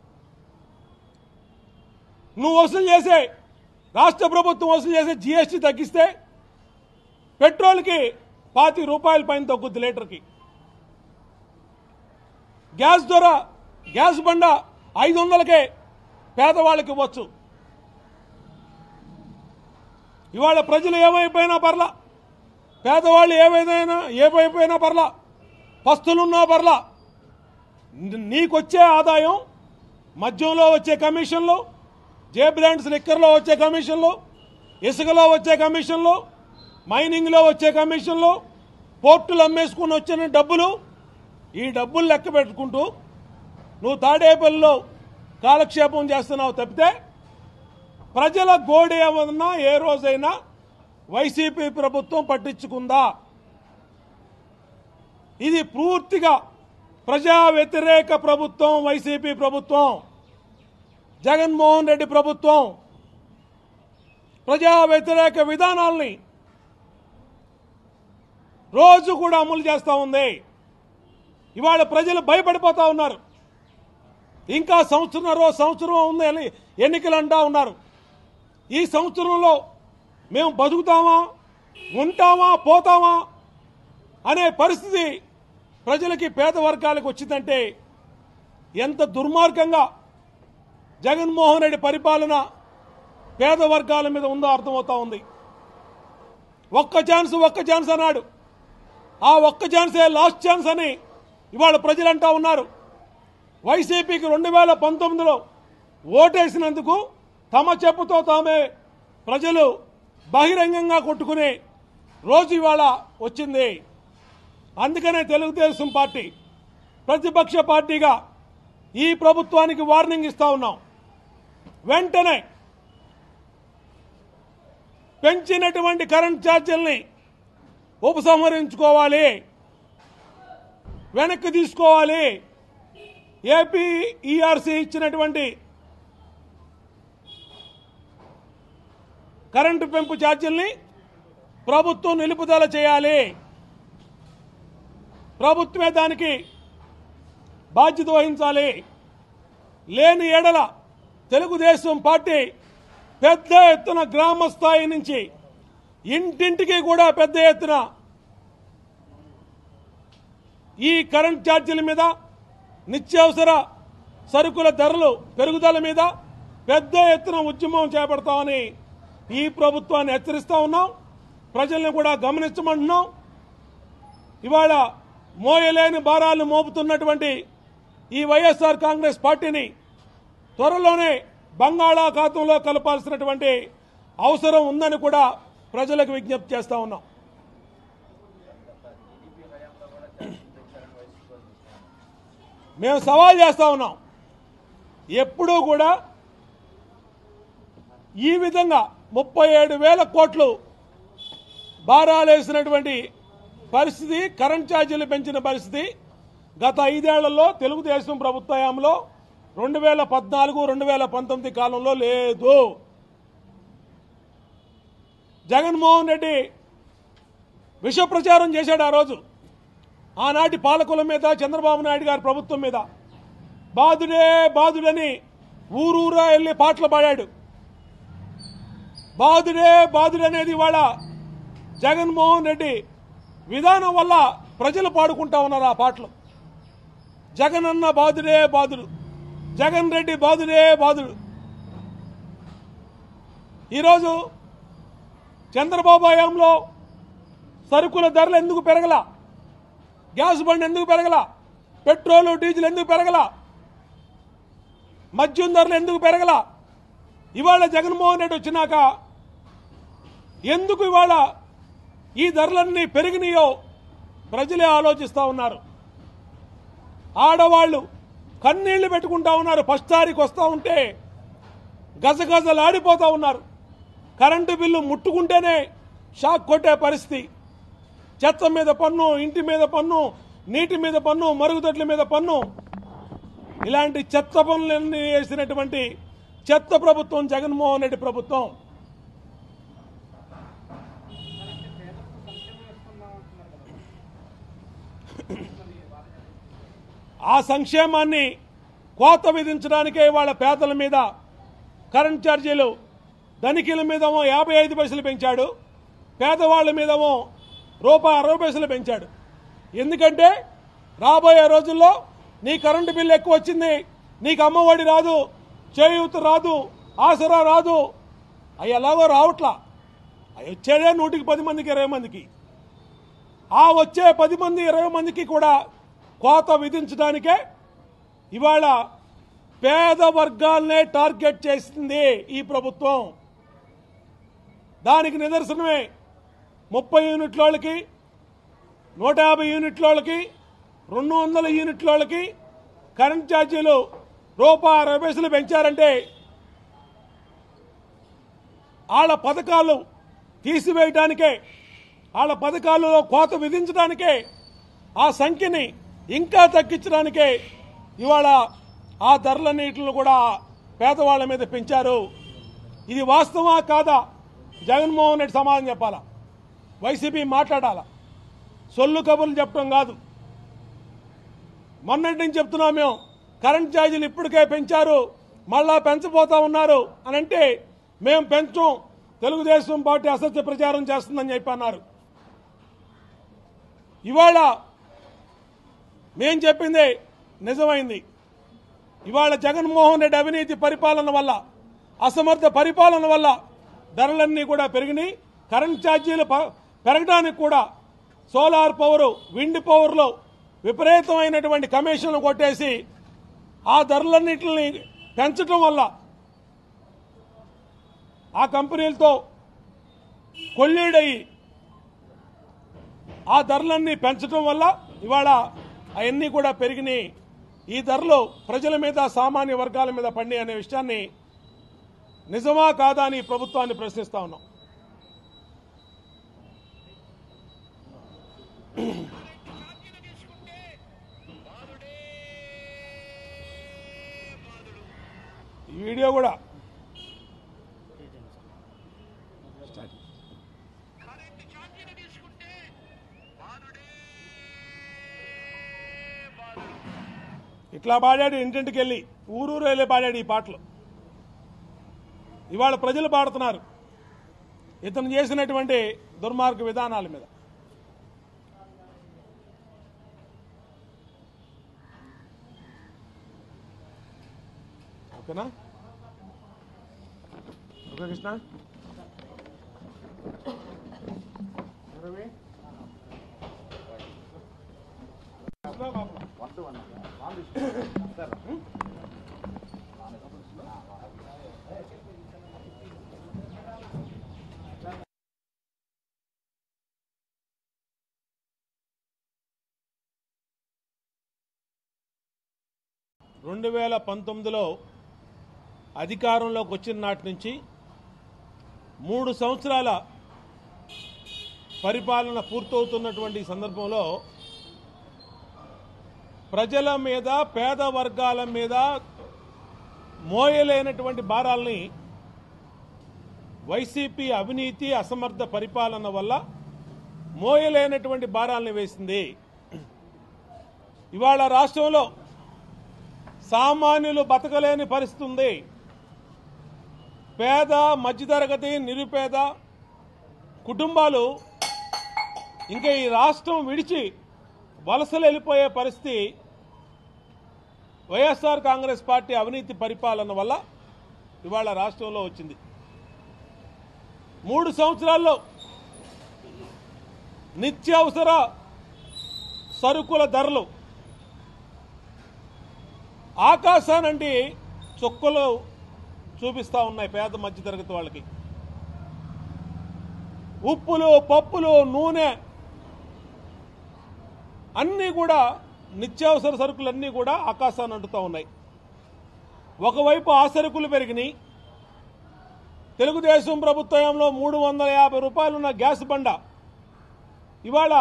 నువ్వు వసూలు చేసే రాష్ట్ర ప్రభుత్వం వసూలు చేసే జీఎస్టీ తగ్గిస్తే పెట్రోల్కి పాతి రూపాయల పైన తగ్గుద్ది లీటర్కి గ్యాస్ ధర గ్యాస్ బండ ఐదు వందలకే పేదవాళ్ళకి ఇవ్వచ్చు ఇవాళ ప్రజలు ఏమైపోయినా పర్లా పేదవాళ్ళు ఏమైనా ఏమైపోయినా పర్లా పస్తులున్నా పర్లా ని- నీకొచ్చే ఆదాయం మద్యంలో వచ్చే కమిషన్లు జే బ్రాండ్స్ లిక్కర్లో వచ్చే కమిషన్లు ఇసుకలో వచ్చే కమిషన్లు మైనింగ్లో వచ్చే కమిషన్లు పోర్టులు అమ్మేసుకుని వచ్చిన డబ్బులు ఈ డబ్బులు లెక్క పెట్టుకుంటూ నువ్వు తాడేపల్లిలో కాలక్షేపం చేస్తున్నావు తప్పితే ప్రజల గోడు ఏమన్నా ఏ రోజైనా వైసీపీ ప్రభుత్వం పట్టించుకుందా ఇది పూర్తిగా ప్రజా వ్యతిరేక ప్రభుత్వం వైసీపీ ప్రభుత్వం జగన్మోహన్ రెడ్డి ప్రభుత్వం ప్రజా వ్యతిరేక విధానాల్ని రోజు కూడా అమలు చేస్తూ ఉంది ఇవాళ ప్రజలు భయపడిపోతా ఉన్నారు ఇంకా సంవత్సరంన్నర సంవత్సరం ఉంది అని ఎన్నికలు అంటా ఉన్నారు ఈ సంవత్సరంలో మేము బతుకుతామా ఉంటామా పోతామా అనే పరిస్థితి ప్రజలకి పేద వర్గాలకు వచ్చిందంటే ఎంత దుర్మార్గంగా జగన్మోహన్ రెడ్డి పరిపాలన పేద వర్గాల మీద ఉందో అర్థమవుతా ఉంది ఒక్క ఛాన్స్ ఒక్క ఛాన్స్ అన్నాడు ఆ ఒక్క ఛాన్సే లాస్ట్ ఛాన్స్ అని ఇవాళ ప్రజలు అంటా ఉన్నారు వైసీపీకి రెండు వేల పంతొమ్మిదిలో ఓటేసినందుకు తమ చెప్పుతో తామే ప్రజలు బహిరంగంగా కొట్టుకునే రోజు ఇవాళ వచ్చింది అందుకనే తెలుగుదేశం పార్టీ ప్రతిపక్ష పార్టీగా ఈ ప్రభుత్వానికి వార్నింగ్ ఇస్తా ఉన్నాం వెంటనే పెంచినటువంటి కరెంట్ ఛార్జీల్ని ఉపసంహరించుకోవాలి వెనక్కి తీసుకోవాలి ఏపీ ఈఆర్సీ ఇచ్చినటువంటి కరెంటు పెంపు ఛార్జీల్ని ప్రభుత్వం నిలుపుదల చేయాలి ప్రభుత్వమే దానికి బాధ్యత వహించాలి లేని ఎడల తెలుగుదేశం పార్టీ పెద్ద ఎత్తున గ్రామ స్థాయి నుంచి ఇంటింటికి కూడా పెద్ద ఎత్తున ఈ కరెంట్ ఛార్జీల మీద నిత్యావసర సరుకుల ధరలు పెరుగుదల మీద పెద్ద ఎత్తున ఉద్యమం చేపడతామని ఈ ప్రభుత్వాన్ని హెచ్చరిస్తా ఉన్నాం ప్రజల్ని కూడా గమనించమంటున్నాం ఇవాళ మోయలేని భారాలు మోపుతున్నటువంటి ఈ వైఎస్ఆర్ కాంగ్రెస్ పార్టీని త్వరలోనే బంగాళాఖాతంలో కలపాల్సినటువంటి అవసరం ఉందని కూడా ప్రజలకు విజ్ఞప్తి చేస్తా ఉన్నాం మేము సవాల్ చేస్తా ఉన్నాం ఎప్పుడూ కూడా ఈ విధంగా ముప్పై ఏడు వేల కోట్లు భారాలేసినటువంటి పరిస్థితి కరెంట్ ఛార్జీలు పెంచిన పరిస్థితి గత ఐదేళ్లలో తెలుగుదేశం ప్రభుత్వ హయాంలో రెండు వేల పద్నాలుగు రెండు వేల పంతొమ్మిది కాలంలో లేదు జగన్మోహన్ రెడ్డి విష ప్రచారం చేశాడు ఆ రోజు ఆనాటి పాలకుల మీద చంద్రబాబు నాయుడు గారి ప్రభుత్వం మీద బాధుడే బాధుడని ఊరూరా వెళ్ళి పాటలు పాడాడు బాధుడే బాధుడనేది ఇవాళ జగన్మోహన్ రెడ్డి విధానం వల్ల ప్రజలు పాడుకుంటా ఉన్నారు ఆ పాటలు జగన్ అన్న బాధుడే బాధుడు జగన్ రెడ్డి బాధుడే బాధుడు ఈరోజు చంద్రబాబు హయాంలో సరుకుల ధరలు ఎందుకు పెరగల గ్యాస్ బండ్ ఎందుకు పెరగల పెట్రోలు డీజిల్ ఎందుకు పెరగల మద్యం ధరలు ఎందుకు పెరగల ఇవాళ జగన్మోహన్ రెడ్డి వచ్చినాక ఎందుకు ఇవాళ ఈ ధరలన్నీ పెరిగినాయో ప్రజలే ఆలోచిస్తూ ఉన్నారు ఆడవాళ్ళు కన్నీళ్లు పెట్టుకుంటా ఉన్నారు ఫస్ట్ తారీఖు వస్తూ ఉంటే గజగజలాడిపోతూ ఉన్నారు కరెంటు బిల్లు ముట్టుకుంటేనే షాక్ కొట్టే పరిస్థితి చెత్త మీద పన్ను ఇంటి మీద పన్ను నీటి మీద పన్ను మరుగుదొడ్ల మీద పన్ను ఇలాంటి చెత్త పనులన్నీ వేసినటువంటి చెత్త ప్రభుత్వం జగన్మోహన్ రెడ్డి ప్రభుత్వం ఆ సంక్షేమాన్ని కోత విధించడానికే వాళ్ళ పేదల మీద కరెంట్ ఛార్జీలు ధనికుల మీదేమో యాభై ఐదు పైసలు పెంచాడు పేదవాళ్ళ మీదేమో రూపాయి అరవై పైసలు పెంచాడు ఎందుకంటే రాబోయే రోజుల్లో నీ కరెంటు బిల్లు ఎక్కువ వచ్చింది నీకు అమ్మఒడి రాదు చేయూత రాదు ఆసరా రాదు అవి ఎలాగో రావట్లా అవి వచ్చేదే నూటికి పది మందికి ఇరవై మందికి ఆ వచ్చే పది మంది ఇరవై మందికి కూడా కోత విధించడానికే ఇవాళ పేద వర్గాలనే టార్గెట్ చేసింది ఈ ప్రభుత్వం దానికి నిదర్శనమే ముప్పై యూనిట్ల వాళ్ళకి నూట యాభై యూనిట్ల వాళ్ళకి రెండు వందల యూనిట్ల వాళ్ళకి కరెంట్ ఛార్జీలు రూపాయి అరవై పైసలు పెంచారంటే వాళ్ళ పథకాలు తీసివేయడానికే వాళ్ళ పథకాలలో కోత విధించడానికే ఆ సంఖ్యని ఇంకా తగ్గించడానికే ఇవాళ ఆ ధరలన్నిటిని కూడా పేదవాళ్ళ మీద పెంచారు ఇది వాస్తవా కాదా జగన్మోహన్ రెడ్డి సమాధానం చెప్పాలా వైసీపీ మాట్లాడాలా సొల్లు కబుర్లు చెప్పడం కాదు మొన్నటి నుంచి చెప్తున్నాం మేము కరెంట్ ఛార్జీలు ఇప్పటికే పెంచారు మళ్ళా పెంచబోతా ఉన్నారు అని అంటే మేము పెంచం తెలుగుదేశం పార్టీ అసత్య ప్రచారం చేస్తుందని చెప్పి అన్నారు ఇవాళ మేం చెప్పింది నిజమైంది ఇవాళ జగన్మోహన్ రెడ్డి అవినీతి పరిపాలన వల్ల అసమర్థ పరిపాలన వల్ల ధరలన్నీ కూడా పెరిగినాయి కరెంట్ ఛార్జీలు ప- పెరగడానికి కూడా సోలార్ పవర్ విండ్ పవర్లో విపరీతమైనటువంటి కమిషన్లు కొట్టేసి ఆ ధరలన్నింటిని పెంచడం వల్ల ఆ కంపెనీలతో కొల్లీడయి ఆ ధరలన్నీ పెంచడం వల్ల ఇవాళ అవన్నీ కూడా పెరిగినాయి ఈ ధరలు ప్రజల మీద సామాన్య వర్గాల మీద పడి అనే విషయాన్ని నిజమా కాదా అని ప్రభుత్వాన్ని ప్రశ్నిస్తా ఉన్నాం ఛార్జీలు తీసుకుంటే బాధుడే బాధుడు ఈ వీడియో కూడా కరెంటు ఛార్జీలు తీసుకుంటే బాధుడే బాధుడు ఇట్లా పాడాడు ఇంటింటికి వెళ్ళి ఊరూరు వెళ్ళి పాడాడు ఈ పాటలు ఇవాళ ప్రజలు పాడుతున్నారు ఇతను చేసినటువంటి దుర్మార్గ విధానాల మీద ఓకేనా ఓకే కృష్ణ రవి? కృష్ణ బాబు. రెండు వేల పంతొమ్మిదిలో అధికారంలోకి వచ్చిన నాటి నుంచి మూడు సంవత్సరాల పరిపాలన పూర్తవుతున్నటువంటి ఈ సందర్భంలో ప్రజల మీద పేద వర్గాల మీద మోయలేనటువంటి భారాల్ని వైసీపీ అవినీతి అసమర్థ పరిపాలన వల్ల మోయలేనటువంటి భారాల్ని వేసింది ఇవాళ రాష్ట్రంలో సామాన్యులు బతకలేని పరిస్థితి ఉంది పేద మధ్యతరగతి నిరుపేద కుటుంబాలు ఇంకా ఈ రాష్ట్రం విడిచి వలసలు వెళ్ళిపోయే పరిస్థితి వైఎస్ఆర్ కాంగ్రెస్ పార్టీ అవినీతి పరిపాలన వల్ల ఇవాళ రాష్ట్రంలో వచ్చింది మూడు సంవత్సరాల్లో నిత్యావసర సరుకుల ధరలు ఆకాశానండి చుక్కలు చూపిస్తా ఉన్నాయి పేద మధ్యతరగతి వాళ్ళకి ఉప్పులు పప్పులు నూనె అన్నీ కూడా నిత్యావసర సరుకులన్నీ కూడా ఆకాశాన్ని అంటుతూ ఉన్నాయి ఒకవైపు ఆ సరుకులు పెరిగినాయి తెలుగుదేశం ప్రభుత్వంలో మూడు వందల యాభై రూపాయలున్న గ్యాస్ బండ ఇవాళ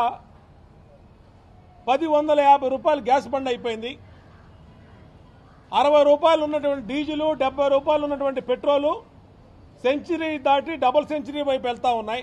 పది వందల యాభై రూపాయలు గ్యాస్ బండ అయిపోయింది అరవై రూపాయలు ఉన్నటువంటి డీజిలు డెబ్బై రూపాయలు ఉన్నటువంటి పెట్రోలు సెంచరీ దాటి డబుల్ సెంచరీ వైపు వెళ్తా ఉన్నాయి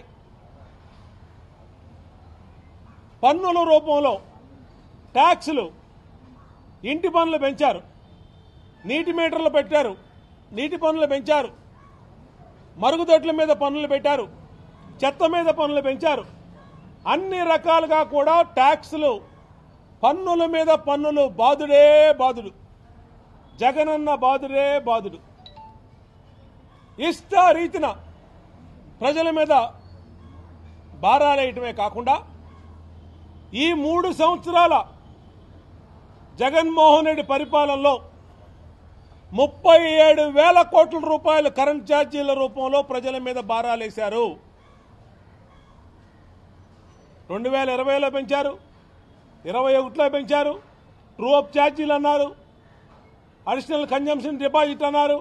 పన్నుల రూపంలో ట్యాక్సులు ఇంటి పన్నులు పెంచారు నీటి మీటర్లు పెట్టారు నీటి పన్నులు పెంచారు మరుగుదొడ్ల మీద పన్నులు పెట్టారు చెత్త మీద పన్నులు పెంచారు అన్ని రకాలుగా కూడా ట్యాక్సులు పన్నుల మీద పన్నులు బాదుడే బాదుడు జగనన్న బాదుడే బాదుడు ఇష్ట రీతిన ప్రజల మీద భారాలేయటమే కాకుండా ఈ మూడు సంవత్సరాల జగన్మోహన్ రెడ్డి పరిపాలనలో ముప్పై ఏడు వేల కోట్ల రూపాయలు కరెంట్ ఛార్జీల రూపంలో ప్రజల మీద భారాలేశారు రెండు వేల ఇరవైలో పెంచారు ఇరవై ఒకటిలో పెంచారు ట్రూ అప్ ఛార్జీలు అన్నారు అడిషనల్ కన్జంప్షన్ డిపాజిట్ అన్నారు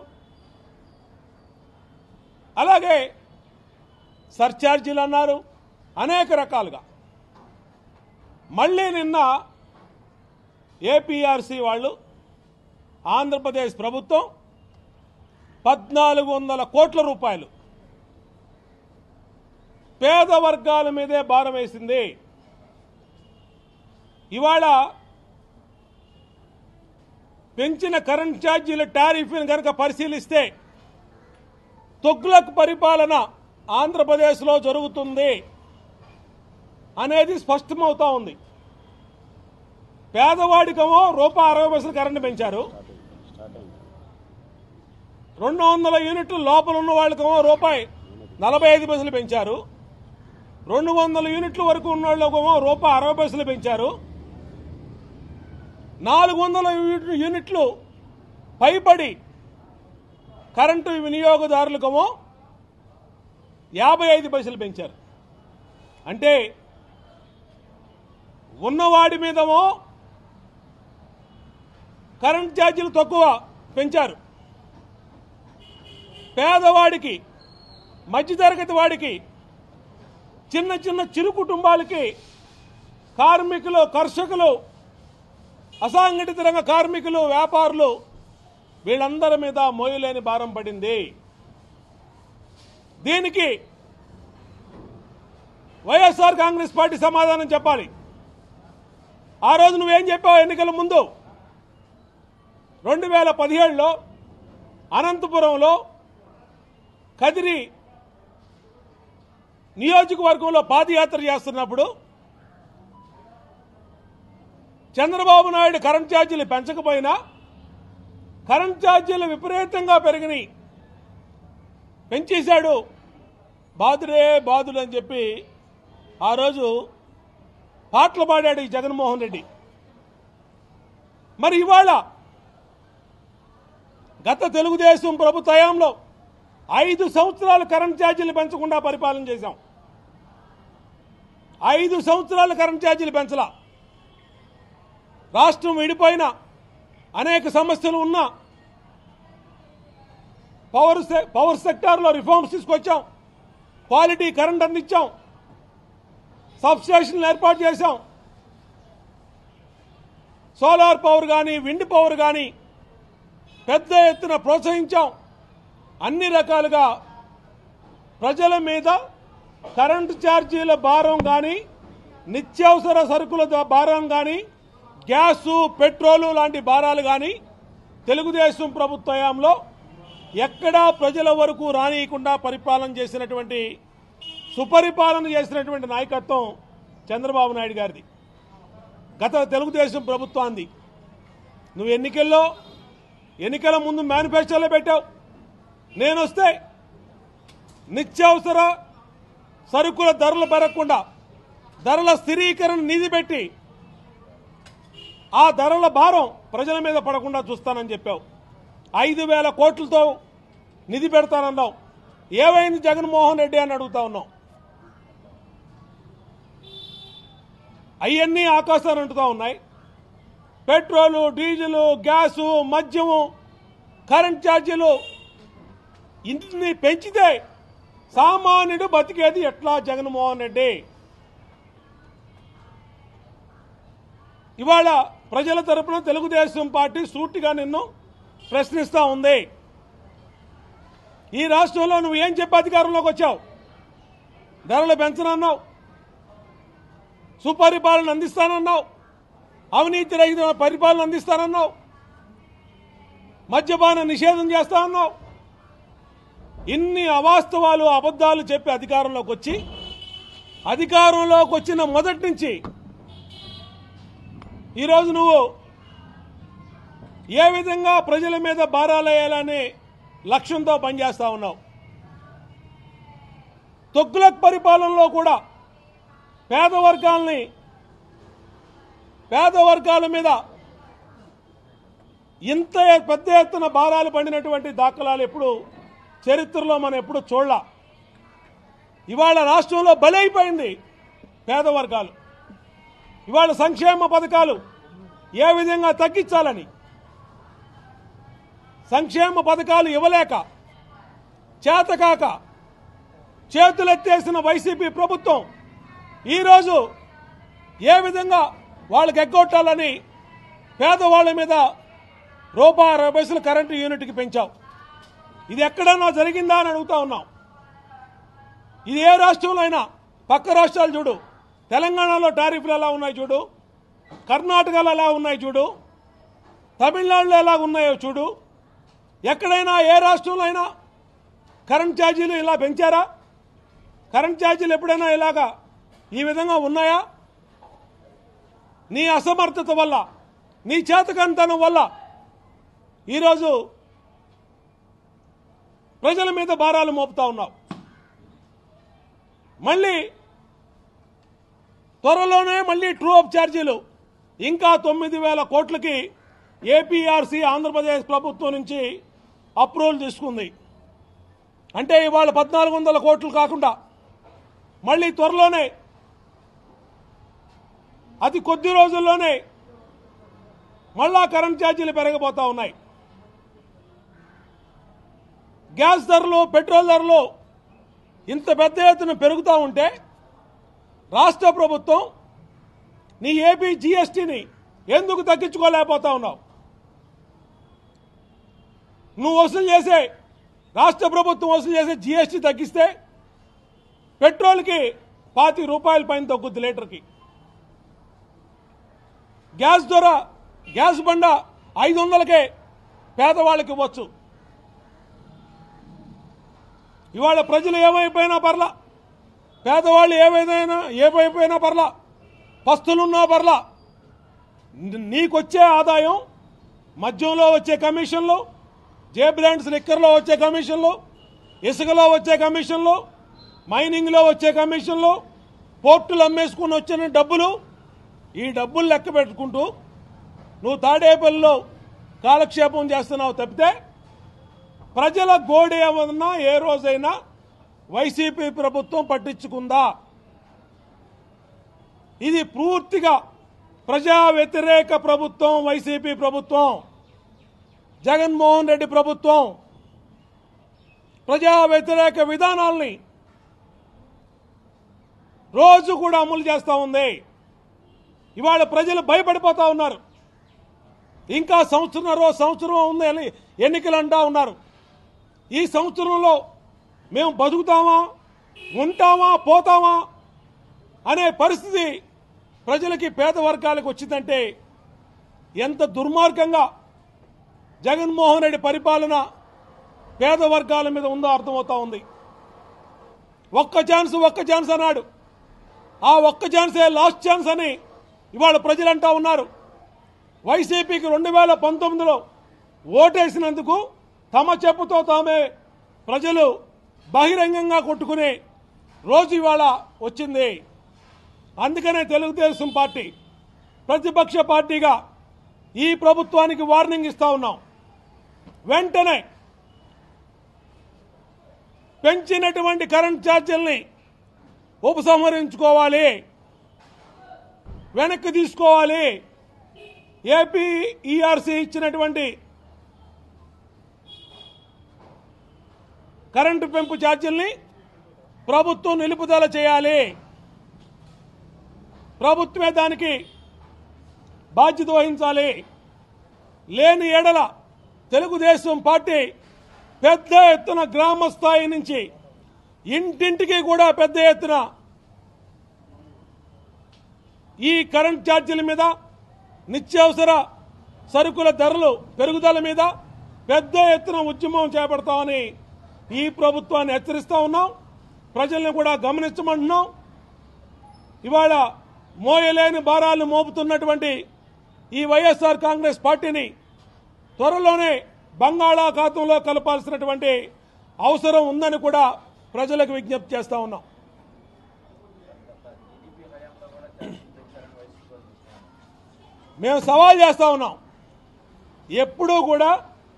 అలాగే సర్ఛార్జీలు అన్నారు అనేక రకాలుగా మళ్ళీ నిన్న ఏపీఆర్సీ వాళ్ళు ఆంధ్రప్రదేశ్ ప్రభుత్వం పద్నాలుగు వందల కోట్ల రూపాయలు పేద వర్గాల మీదే భారం వేసింది ఇవాళ పెంచిన కరెంట్ ఛార్జీల టారిఫ్ని కనుక పరిశీలిస్తే తొగ్లక్ పరిపాలన ఆంధ్రప్రదేశ్లో జరుగుతుంది అనేది స్పష్టమవుతా ఉంది పేదవాడికేమో రూపాయి అరవై పైసలు కరెంటు పెంచారు రెండు వందల యూనిట్లు లోపల ఉన్న వాళ్ళకేమో రూపాయి నలభై ఐదు పైసలు పెంచారు రెండు వందల యూనిట్ల వరకు ఉన్న వాళ్ళకేమో రూపాయి అరవై పైసలు పెంచారు నాలుగు వందల యూనిట్లు పైబడి కరెంటు వినియోగదారులకేమో యాభై ఐదు పైసలు పెంచారు అంటే ఉన్నవాడి మీదేమో కరెంట్ ఛార్జీలు తక్కువ పెంచారు పేదవాడికి మధ్యతరగతి వాడికి చిన్న చిన్న చిరు కుటుంబాలకి కార్మికులు కర్షకులు అసంఘటిత రంగ కార్మికులు వ్యాపారులు వీళ్ళందరి మీద మోయలేని భారం పడింది దీనికి వైఎస్ఆర్ కాంగ్రెస్ పార్టీ సమాధానం చెప్పాలి ఆ రోజు నువ్వేం చెప్పావు ఎన్నికల ముందు రెండు వేల పదిహేడులో అనంతపురంలో కదిరి నియోజకవర్గంలో పాదయాత్ర చేస్తున్నప్పుడు చంద్రబాబు నాయుడు కరెంట్ ఛార్జీలు పెంచకపోయినా కరెంట్ ఛార్జీలు విపరీతంగా పెరిగినాయి పెంచేశాడు బాధుడే బాధుడు అని చెప్పి ఆ రోజు పాటలు పాడాడు ఈ జగన్మోహన్ రెడ్డి మరి ఇవాళ గత తెలుగుదేశం ప్రభుత్వ హయాంలో ఐదు సంవత్సరాలు కరెంట్ ఛార్జీలు పెంచకుండా పరిపాలన చేశాం ఐదు సంవత్సరాలు కరెంట్ ఛార్జీలు పెంచలా రాష్ట్రం విడిపోయిన అనేక సమస్యలు ఉన్నా పవర్ సె- పవర్ సెక్టార్లో రిఫార్మ్స్ తీసుకొచ్చాం క్వాలిటీ కరెంట్ అందించాం సబ్ స్టేషన్లు ఏర్పాటు చేశాం సోలార్ పవర్ కానీ విండ్ పవర్ కానీ పెద్ద ఎత్తున ప్రోత్సహించాం అన్ని రకాలుగా ప్రజల మీద కరెంటు ఛార్జీల భారం కానీ నిత్యావసర సరుకుల ద- భారం కానీ గ్యాసు పెట్రోలు లాంటి భారాలు కానీ తెలుగుదేశం ప్రభుత్వ హయాంలో ఎక్కడా ప్రజల వరకు రానియకుండా పరిపాలన చేసినటువంటి సుపరిపాలన చేసినటువంటి నాయకత్వం చంద్రబాబు నాయుడు గారిది గత తెలుగుదేశం ప్రభుత్వాన్ని నువ్వు ఎన్నికల్లో ఎన్నికల ముందు మేనిఫెస్టోలో పెట్టావు నేను వస్తే నిత్యావసర సరుకుల ధరలు పెరగకుండా ధరల స్థిరీకరణ నిధి పెట్టి ఆ ధరల భారం ప్రజల మీద పడకుండా చూస్తానని చెప్పావు ఐదు వేల కోట్లతో నిధి పెడతానన్నావు ఏమైంది జగన్మోహన్ రెడ్డి అని అడుగుతా ఉన్నావు అవన్నీ ఆకాశాన్ని అంటుతా ఉన్నాయి పెట్రోలు డీజిలు గ్యాసు మద్యము కరెంట్ ఛార్జీలు ఇన్ని పెంచితే సామాన్యుడు బతికేది ఎట్లా జగన్మోహన్ రెడ్డి ఇవాళ ప్రజల తరపున తెలుగుదేశం పార్టీ సూటిగా నిన్ను ప్రశ్నిస్తా ఉంది ఈ రాష్ట్రంలో నువ్వు ఏం చెప్పి అధికారంలోకి వచ్చావు ధరలు పెంచనన్నావు సుపరిపాలన అందిస్తానన్నావు అవినీతి రహిత పరిపాలన అందిస్తానన్నావు మద్యపాన నిషేధం చేస్తానన్నావు ఇన్ని అవాస్తవాలు అబద్ధాలు చెప్పి అధికారంలోకి వచ్చి అధికారంలోకి వచ్చిన మొదటి నుంచి ఈరోజు నువ్వు ఏ విధంగా ప్రజల మీద భారాలేయాలనే లక్ష్యంతో పనిచేస్తా ఉన్నావు తొగ్గులక్ పరిపాలనలో కూడా పేద వర్గాల్ని పేద వర్గాల మీద ఇంత పెద్ద ఎత్తున భారాలు పడినటువంటి దాఖలాలు ఎప్పుడు చరిత్రలో మనం ఎప్పుడు చూడలా ఇవాళ రాష్ట్రంలో బలైపోయింది పేద వర్గాలు ఇవాళ సంక్షేమ పథకాలు ఏ విధంగా తగ్గించాలని సంక్షేమ పథకాలు ఇవ్వలేక చేతకాక చేతులెత్తేసిన వైసీపీ ప్రభుత్వం ఈరోజు ఏ విధంగా వాళ్ళకి ఎగ్గొట్టాలని పేదవాళ్ళ మీద రూపాయి అరవై పైసలు కరెంటు యూనిట్కి పెంచావు ఇది ఎక్కడన్నా జరిగిందా అని అడుగుతా ఉన్నాం ఇది ఏ రాష్ట్రంలో అయినా పక్క రాష్ట్రాలు చూడు తెలంగాణలో టారిఫ్లు ఎలా ఉన్నాయి చూడు కర్ణాటకలో ఎలా ఉన్నాయి చూడు తమిళనాడులో ఎలా ఉన్నాయో చూడు ఎక్కడైనా ఏ రాష్ట్రంలో అయినా కరెంట్ ఛార్జీలు ఇలా పెంచారా కరెంట్ ఛార్జీలు ఎప్పుడైనా ఇలాగా ఈ విధంగా ఉన్నాయా నీ అసమర్థత వల్ల నీ చేతకంతనం వల్ల ఈరోజు ప్రజల మీద భారాలు మోపుతా ఉన్నావు మళ్ళీ త్వరలోనే మళ్ళీ ట్రూ అప్ ఛార్జీలు ఇంకా తొమ్మిది వేల కోట్లకి ఏపీఆర్సీ ఆంధ్రప్రదేశ్ ప్రభుత్వం నుంచి అప్రూవల్ తీసుకుంది అంటే ఇవాళ పద్నాలుగు వందల కోట్లు కాకుండా మళ్ళీ త్వరలోనే అతి కొద్ది రోజుల్లోనే మళ్ళా కరెంట్ ఛార్జీలు పెరగబోతా ఉన్నాయి గ్యాస్ ధరలు పెట్రోల్ ధరలు ఇంత పెద్ద ఎత్తున పెరుగుతూ ఉంటే రాష్ట్ర ప్రభుత్వం నీ ఏపీ జీఎస్టీని ఎందుకు తగ్గించుకోలేకపోతా ఉన్నావు నువ్వు వసూలు చేసే రాష్ట్ర ప్రభుత్వం వసూలు చేసే జీఎస్టీ తగ్గిస్తే పెట్రోల్కి పాతి రూపాయల పైన తగ్గుద్ది లీటర్కి గ్యాస్ ధర గ్యాస్ బండ ఐదు వందలకే పేదవాళ్ళకి ఇవ్వచ్చు ఇవాళ ప్రజలు ఏమైపోయినా పర్లా పేదవాళ్ళు ఏమైనా ఏమైపోయినా పర్లా పస్తులున్నా పర్లా ని- నీకొచ్చే ఆదాయం మద్యంలో వచ్చే కమిషన్లు జే బ్రాండ్స్ లిక్కర్లో వచ్చే కమిషన్లు ఇసుకలో వచ్చే కమిషన్లు మైనింగ్లో వచ్చే కమిషన్లు పోర్టులు అమ్మేసుకుని వచ్చిన డబ్బులు ఈ డబ్బులు లెక్క పెట్టుకుంటూ నువ్వు తాడేపల్లిలో కాలక్షేపం చేస్తున్నావు తప్పితే ప్రజల గోడు ఏమన్నా ఏ రోజైనా వైసీపీ ప్రభుత్వం పట్టించుకుందా ఇది పూర్తిగా ప్రజా వ్యతిరేక ప్రభుత్వం వైసీపీ ప్రభుత్వం జగన్మోహన్ రెడ్డి ప్రభుత్వం ప్రజా వ్యతిరేక విధానాల్ని రోజు కూడా అమలు చేస్తూ ఉంది ఇవాళ ప్రజలు భయపడిపోతా ఉన్నారు ఇంకా సంవత్సరంన్నర సంవత్సరం ఉంది అని ఎన్నికలు అంటా ఉన్నారు ఈ సంవత్సరంలో మేము బతుకుతామా ఉంటామా పోతామా అనే పరిస్థితి ప్రజలకి పేద వర్గాలకు వచ్చిందంటే ఎంత దుర్మార్గంగా జగన్మోహన్ రెడ్డి పరిపాలన పేద వర్గాల మీద ఉందో అర్థమవుతా ఉంది ఒక్క ఛాన్స్ ఒక్క ఛాన్స్ అన్నాడు ఆ ఒక్క ఛాన్సే లాస్ట్ ఛాన్స్ అని ఇవాళ ప్రజలంటా ఉన్నారు వైసీపీకి రెండు వేల పంతొమ్మిదిలో ఓటేసినందుకు తమ చెప్పుతో తామే ప్రజలు బహిరంగంగా కొట్టుకునే రోజు ఇవాళ వచ్చింది అందుకనే తెలుగుదేశం పార్టీ ప్రతిపక్ష పార్టీగా ఈ ప్రభుత్వానికి వార్నింగ్ ఇస్తా ఉన్నాం వెంటనే పెంచినటువంటి కరెంట్ ఛార్జీల్ని ఉపసంహరించుకోవాలి వెనక్కి తీసుకోవాలి ఏపీ ఈఆర్సీ ఇచ్చినటువంటి కరెంటు పెంపు ఛార్జీల్ని ప్రభుత్వం నిలుపుదల చేయాలి ప్రభుత్వమే దానికి బాధ్యత వహించాలి లేని ఎడల తెలుగుదేశం పార్టీ పెద్ద ఎత్తున గ్రామ స్థాయి నుంచి ఇంటింటికి కూడా పెద్ద ఎత్తున ఈ కరెంట్ ఛార్జీల మీద నిత్యావసర సరుకుల ధరలు పెరుగుదల మీద పెద్ద ఎత్తున ఉద్యమం చేపడతామని ఈ ప్రభుత్వాన్ని హెచ్చరిస్తా ఉన్నాం ప్రజల్ని కూడా గమనించమంటున్నాం ఇవాళ మోయలేని భారాలు మోపుతున్నటువంటి ఈ వైఎస్ఆర్ కాంగ్రెస్ పార్టీని త్వరలోనే బంగాళాఖాతంలో కలపాల్సినటువంటి అవసరం ఉందని కూడా ప్రజలకు విజ్ఞప్తి చేస్తా ఉన్నాం మేము సవాల్ చేస్తా ఉన్నాం ఎప్పుడూ కూడా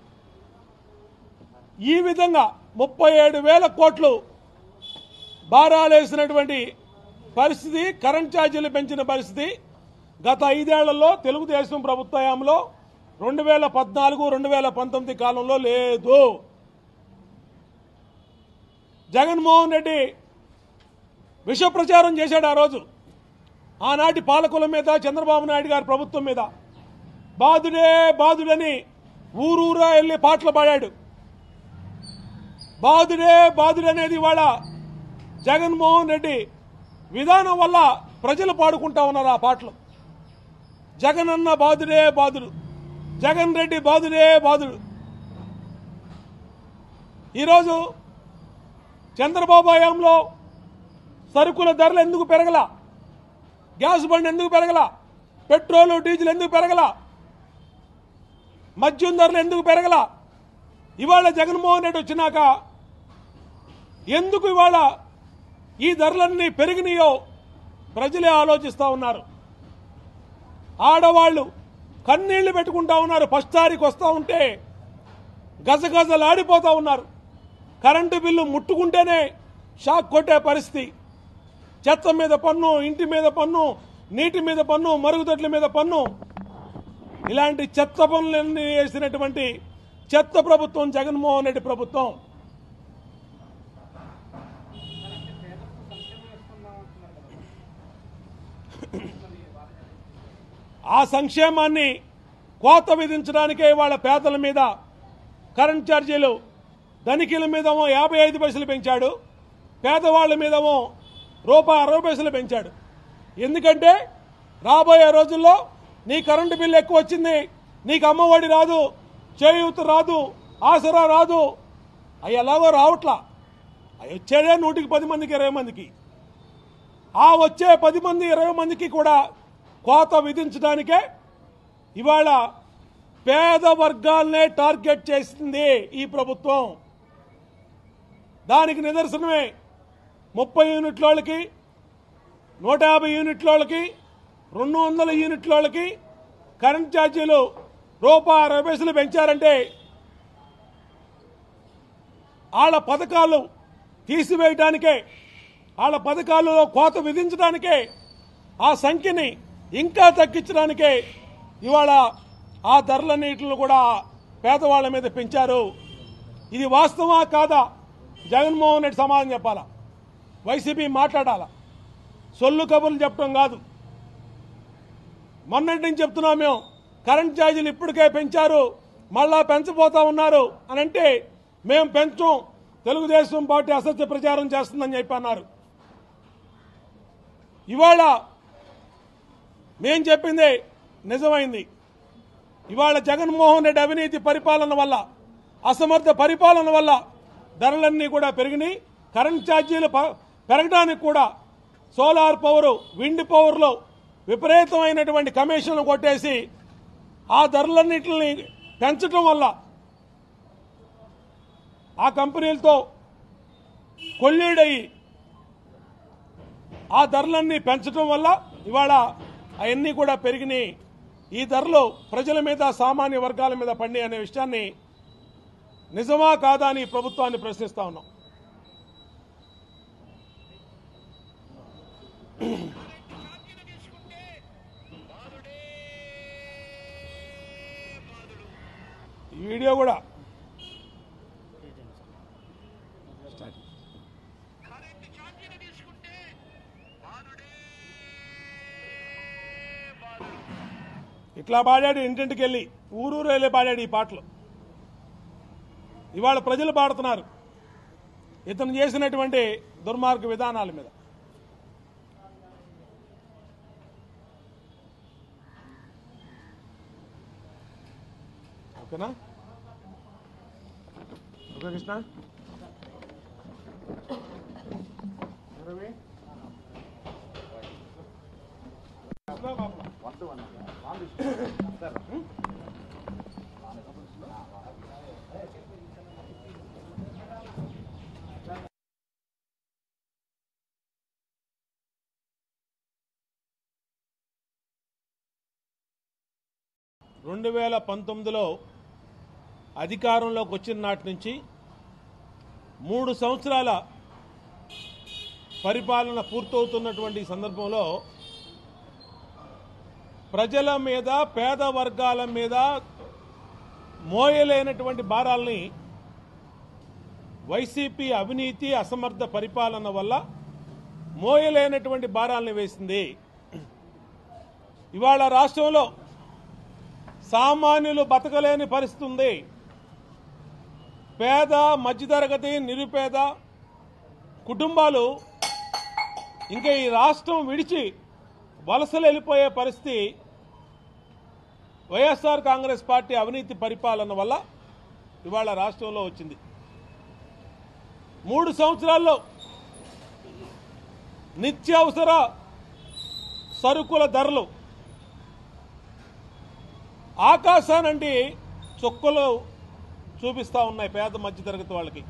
ఈ విధంగా ముప్పై ఏడు వేల కోట్లు భారాలేసినటువంటి పరిస్థితి కరెంట్ ఛార్జీలు పెంచిన పరిస్థితి గత ఐదేళ్లలో తెలుగుదేశం ప్రభుత్వ హయాంలో రెండు వేల పద్నాలుగు రెండు వేల పంతొమ్మిది కాలంలో లేదు జగన్మోహన్ రెడ్డి విష ప్రచారం చేశాడు ఆ రోజు ఆనాటి పాలకుల మీద చంద్రబాబు నాయుడు గారి ప్రభుత్వం మీద బాధుడే బాధుడని ఊరూరా వెళ్ళి పాటలు పాడాడు బాధుడే బాధుడనేది ఇవాళ జగన్మోహన్ రెడ్డి విధానం వల్ల ప్రజలు పాడుకుంటా ఉన్నారు ఆ పాటలు జగన్ అన్న బాధుడే బాధుడు జగన్ రెడ్డి బాధుడే బాధుడు ఈరోజు చంద్రబాబు హయాంలో సరుకుల ధరలు ఎందుకు పెరగల గ్యాస్ బండ్ ఎందుకు పెరగల పెట్రోలు డీజిల్ ఎందుకు పెరగల మద్యం ధరలు ఎందుకు పెరగల ఇవాళ జగన్మోహన్ రెడ్డి వచ్చినాక ఎందుకు ఇవాళ ఈ ధరలన్నీ పెరిగినాయో ప్రజలే ఆలోచిస్తూ ఉన్నారు ఆడవాళ్ళు కన్నీళ్లు పెట్టుకుంటా ఉన్నారు ఫస్ట్ తారీఖు వస్తూ ఉంటే గజగజలాడిపోతూ ఉన్నారు కరెంటు బిల్లు ముట్టుకుంటేనే షాక్ కొట్టే పరిస్థితి చెత్త మీద పన్ను ఇంటి మీద పన్ను నీటి మీద పన్ను మరుగుదొడ్ల మీద పన్ను ఇలాంటి చెత్త పనులన్నీ వేసినటువంటి చెత్త ప్రభుత్వం జగన్మోహన్ రెడ్డి ప్రభుత్వం ఆ సంక్షేమాన్ని కోత విధించడానికే వాళ్ళ పేదల మీద కరెంట్ ఛార్జీలు ధనికుల మీదేమో యాభై ఐదు పైసలు పెంచాడు పేదవాళ్ళ మీదేమో రూపాయి అరవై పైసలు పెంచాడు ఎందుకంటే రాబోయే రోజుల్లో నీ కరెంటు బిల్లు ఎక్కువ వచ్చింది నీకు అమ్మఒడి రాదు చేయూత రాదు ఆసరా రాదు అవి ఎలాగో రావట్లా అవి వచ్చేదే నూటికి పది మందికి ఇరవై మందికి ఆ వచ్చే పది మంది ఇరవై మందికి కూడా కోత విధించడానికే ఇవాళ పేద వర్గాలనే టార్గెట్ చేసింది ఈ ప్రభుత్వం దానికి నిదర్శనమే ముప్పై యూనిట్ల వాళ్ళకి నూట యాభై యూనిట్ల వాళ్ళకి రెండు వందల యూనిట్ల వాళ్ళకి కరెంట్ ఛార్జీలు రూపాయి అరవై పైసలు పెంచారంటే వాళ్ళ పథకాలు తీసివేయడానికే వాళ్ళ పథకాలలో కోత విధించడానికే ఆ సంఖ్యని ఇంకా తగ్గించడానికే ఇవాళ ఆ ధరలన్నిటిని కూడా పేదవాళ్ళ మీద పెంచారు ఇది వాస్తవా కాదా జగన్మోహన్ రెడ్డి సమాధానం చెప్పాలా వైసీపీ మాట్లాడాలా సొల్లు కబుర్లు చెప్పడం కాదు మొన్నటి నుంచి చెప్తున్నాం మేము కరెంట్ ఛార్జీలు ఇప్పటికే పెంచారు మళ్ళా పెంచబోతా ఉన్నారు అని అంటే మేము పెంచం తెలుగుదేశం పార్టీ అసత్య ప్రచారం చేస్తుందని చెప్పి అన్నారు ఇవాళ మేం చెప్పింది నిజమైంది ఇవాళ జగన్మోహన్ రెడ్డి అవినీతి పరిపాలన వల్ల అసమర్థ పరిపాలన వల్ల ధరలన్నీ కూడా పెరిగినాయి కరెంట్ ఛార్జీలు ప- పెరగడానికి కూడా సోలార్ పవర్ విండ్ పవర్లో విపరీతమైనటువంటి కమిషన్లు కొట్టేసి ఆ ధరలన్నింటిని పెంచడం వల్ల ఆ కంపెనీలతో కొల్లీడయి ఆ ధరలన్నీ పెంచడం వల్ల ఇవాళ అవన్నీ కూడా పెరిగినాయి ఈ ధరలు ప్రజల మీద సామాన్య వర్గాల మీద పడి అనే విషయాన్ని నిజమా కాదా అని ఈ ప్రభుత్వాన్ని ప్రశ్నిస్తా ఉన్నాం ఛార్జీలు తీసుకుంటే బాధుడే బాధుడు ఈ వీడియో కూడా కరెంటు ఛార్జీలు తీసుకుంటే బాధుడే బాధుడు ఇట్లా పాడాడు ఇంటింటికి వెళ్ళి ఊరూరు వెళ్ళి పాడాడు ఈ పాటలు ఇవాళ ప్రజలు పాడుతున్నారు ఇతను చేసినటువంటి దుర్మార్గ విధానాల మీద ఓకేనా ఓకే కృష్ణ రవి? కృష్ణ బాబు. రెండు వేల పంతొమ్మిదిలో అధికారంలోకి వచ్చిన నాటి నుంచి మూడు సంవత్సరాల పరిపాలన పూర్తవుతున్నటువంటి ఈ సందర్భంలో ప్రజల మీద పేద వర్గాల మీద మోయలేనటువంటి భారాల్ని వైసీపీ అవినీతి అసమర్థ పరిపాలన వల్ల మోయలేనటువంటి భారాల్ని వేసింది ఇవాళ రాష్ట్రంలో సామాన్యులు బతకలేని పరిస్థితి ఉంది పేద మధ్యతరగతి నిరుపేద కుటుంబాలు ఇంకా ఈ రాష్ట్రం విడిచి వలసలు వెళ్ళిపోయే పరిస్థితి వైఎస్ఆర్ కాంగ్రెస్ పార్టీ అవినీతి పరిపాలన వల్ల ఇవాళ రాష్ట్రంలో వచ్చింది మూడు సంవత్సరాల్లో నిత్యావసర సరుకుల ధరలు ఆకాశానండి చుక్కలు చూపిస్తా ఉన్నాయి పేద మధ్యతరగతి వాళ్ళకి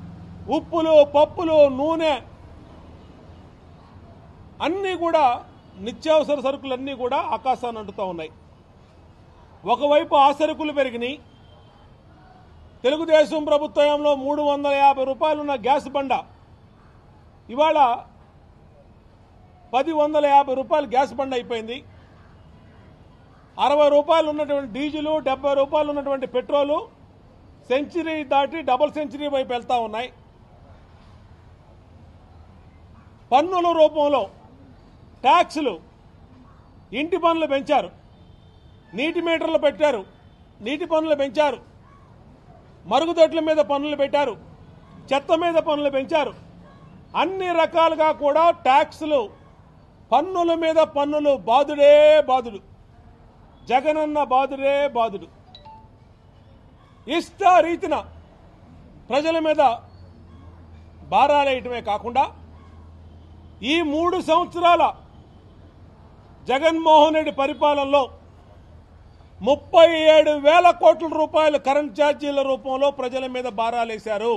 ఉప్పులు పప్పులు నూనె అన్నీ కూడా నిత్యావసర సరుకులన్నీ కూడా ఆకాశాన్ని అంటుతూ ఉన్నాయి ఒకవైపు ఆ సరుకులు పెరిగినాయి తెలుగుదేశం ప్రభుత్వంలో మూడు వందల యాభై రూపాయలున్న గ్యాస్ బండ ఇవాళ పది వందల యాభై రూపాయలు గ్యాస్ బండ అయిపోయింది అరవై రూపాయలు ఉన్నటువంటి డీజిలు డెబ్బై రూపాయలు ఉన్నటువంటి పెట్రోలు సెంచరీ దాటి డబుల్ సెంచరీ వైపు వెళ్తా ఉన్నాయి పన్నుల రూపంలో ట్యాక్సులు ఇంటి పన్నులు పెంచారు నీటి మీటర్లు పెట్టారు నీటి పన్నులు పెంచారు మరుగుదొడ్ల మీద పన్నులు పెట్టారు చెత్త మీద పన్నులు పెంచారు అన్ని రకాలుగా కూడా ట్యాక్సులు పన్నుల మీద పన్నులు బాదుడే బాదుడు జగనన్న బాదుడే బాదుడు ఇష్ట రీతిన ప్రజల మీద భారాలేయటమే కాకుండా ఈ మూడు సంవత్సరాల జగన్మోహన్ రెడ్డి పరిపాలనలో ముప్పై ఏడు వేల కోట్ల రూపాయలు కరెంట్ ఛార్జీల రూపంలో ప్రజల మీద భారాలేశారు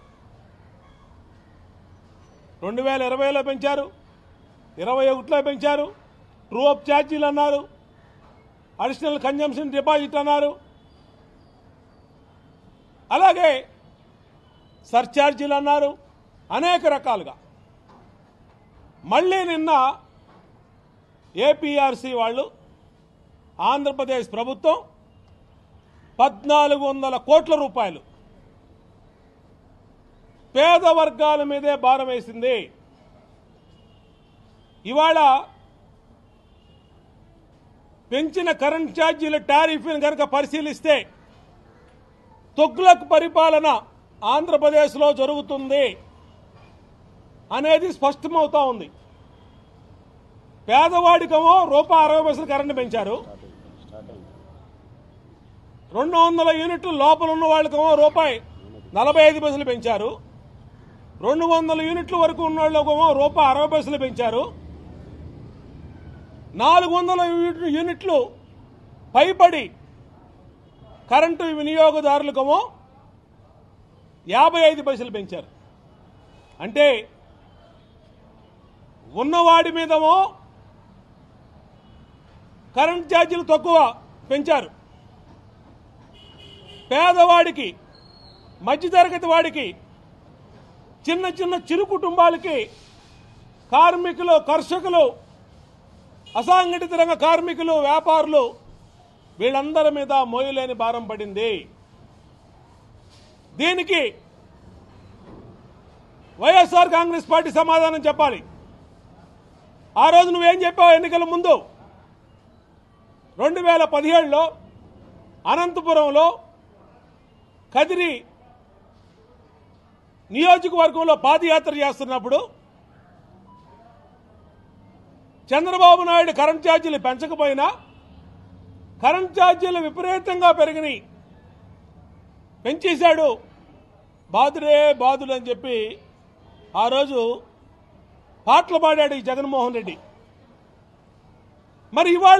రెండు వేల ఇరవైలో పెంచారు ఇరవై ఒకటిలో పెంచారు ట్రూ అప్ ఛార్జీలు అన్నారు అడిషనల్ కన్జంప్షన్ డిపాజిట్ అన్నారు అలాగే సర్ఛార్జీలు అన్నారు అనేక రకాలుగా మళ్ళీ నిన్న ఏపీఆర్సీ వాళ్ళు ఆంధ్రప్రదేశ్ ప్రభుత్వం పద్నాలుగు వందల కోట్ల రూపాయలు పేద వర్గాల మీదే భారం వేసింది ఇవాళ పెంచిన కరెంట్ ఛార్జీల టారిఫ్ని కనుక పరిశీలిస్తే తొగ్లక్ పరిపాలన ఆంధ్రప్రదేశ్లో జరుగుతుంది అనేది స్పష్టమవుతా ఉంది పేదవాడికేమో రూపాయి అరవై పైసలు కరెంటు పెంచారు రెండు వందల యూనిట్లు లోపల ఉన్న వాళ్ళకేమో రూపాయి నలభై ఐదు పైసలు పెంచారు రెండు వందల యూనిట్ల వరకు ఉన్న వాళ్ళకేమో రూపాయి అరవై పైసలు పెంచారు నాలుగు వందల యూనిట్లు- యూనిట్లు పైబడి కరెంటు వినియోగదారులకేమో యాభై ఐదు పైసలు పెంచారు అంటే ఉన్నవాడి మీదేమో కరెంట్ ఛార్జీలు తక్కువ పెంచారు పేదవాడికి మధ్యతరగతి వాడికి చిన్న చిన్న చిరు కుటుంబాలకి కార్మికులు కర్షకులు అసంఘటిత రంగ కార్మికులు వ్యాపారులు వీళ్ళందరి మీద మోయలేని భారం పడింది దీనికి వైఎస్ఆర్ కాంగ్రెస్ పార్టీ సమాధానం చెప్పాలి ఆ రోజు నువ్వేం చెప్పావు ఎన్నికల ముందు రెండు వేల పదిహేడులో అనంతపురంలో కదిరి నియోజకవర్గంలో పాదయాత్ర చేస్తున్నప్పుడు చంద్రబాబు నాయుడు కరెంట్ ఛార్జీలు పెంచకపోయినా కరెంట్ ఛార్జీలు విపరీతంగా పెరిగినాయి పెంచేశాడు బాదుడే బాదుడు అని చెప్పి ఆ రోజు పాటలు పాడాడు ఈ జగన్మోహన్ రెడ్డి మరి ఇవాళ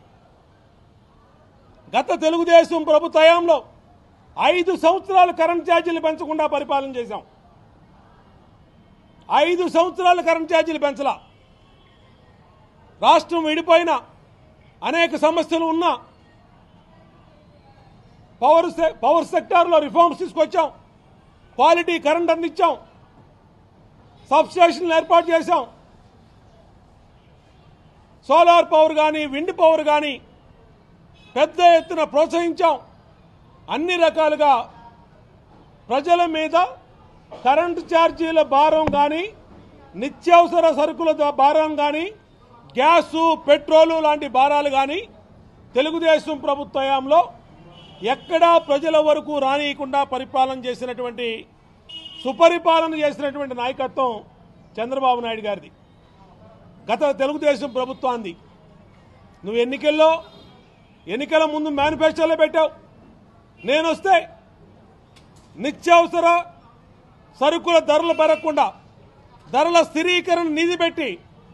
గత తెలుగుదేశం ప్రభుత్వ హయాంలో ఐదు సంవత్సరాలు కరెంట్ ఛార్జీలు పెంచకుండా పరిపాలన చేశాం ఐదు సంవత్సరాలు కరెంట్ ఛార్జీలు పెంచలా రాష్ట్రం విడిపోయిన అనేక సమస్యలు ఉన్నా పవర్ సె- పవర్ సెక్టార్లో రిఫార్మ్స్ తీసుకొచ్చాం క్వాలిటీ కరెంట్ అందించాం సబ్ స్టేషన్లు ఏర్పాటు చేశాం సోలార్ పవర్ కానీ విండ్ పవర్ కానీ పెద్ద ఎత్తున ప్రోత్సహించాం అన్ని రకాలుగా ప్రజల మీద కరెంటు ఛార్జీల భారం కానీ నిత్యావసర సరుకుల ద- భారం కానీ గ్యాసు పెట్రోలు లాంటి భారాలు కానీ తెలుగుదేశం ప్రభుత్వ హయాంలో ఎక్కడా ప్రజల వరకు రానియకుండా పరిపాలన చేసినటువంటి సుపరిపాలన చేసినటువంటి నాయకత్వం చంద్రబాబు నాయుడు గారిది గత తెలుగుదేశం ప్రభుత్వాన్ని నువ్వు ఎన్నికల్లో ఎన్నికల ముందు మేనిఫెస్టోలో పెట్టావు నేను వస్తే నిత్యావసర సరుకుల ధరలు పెరగకుండా ధరల స్థిరీకరణ నిధి పెట్టి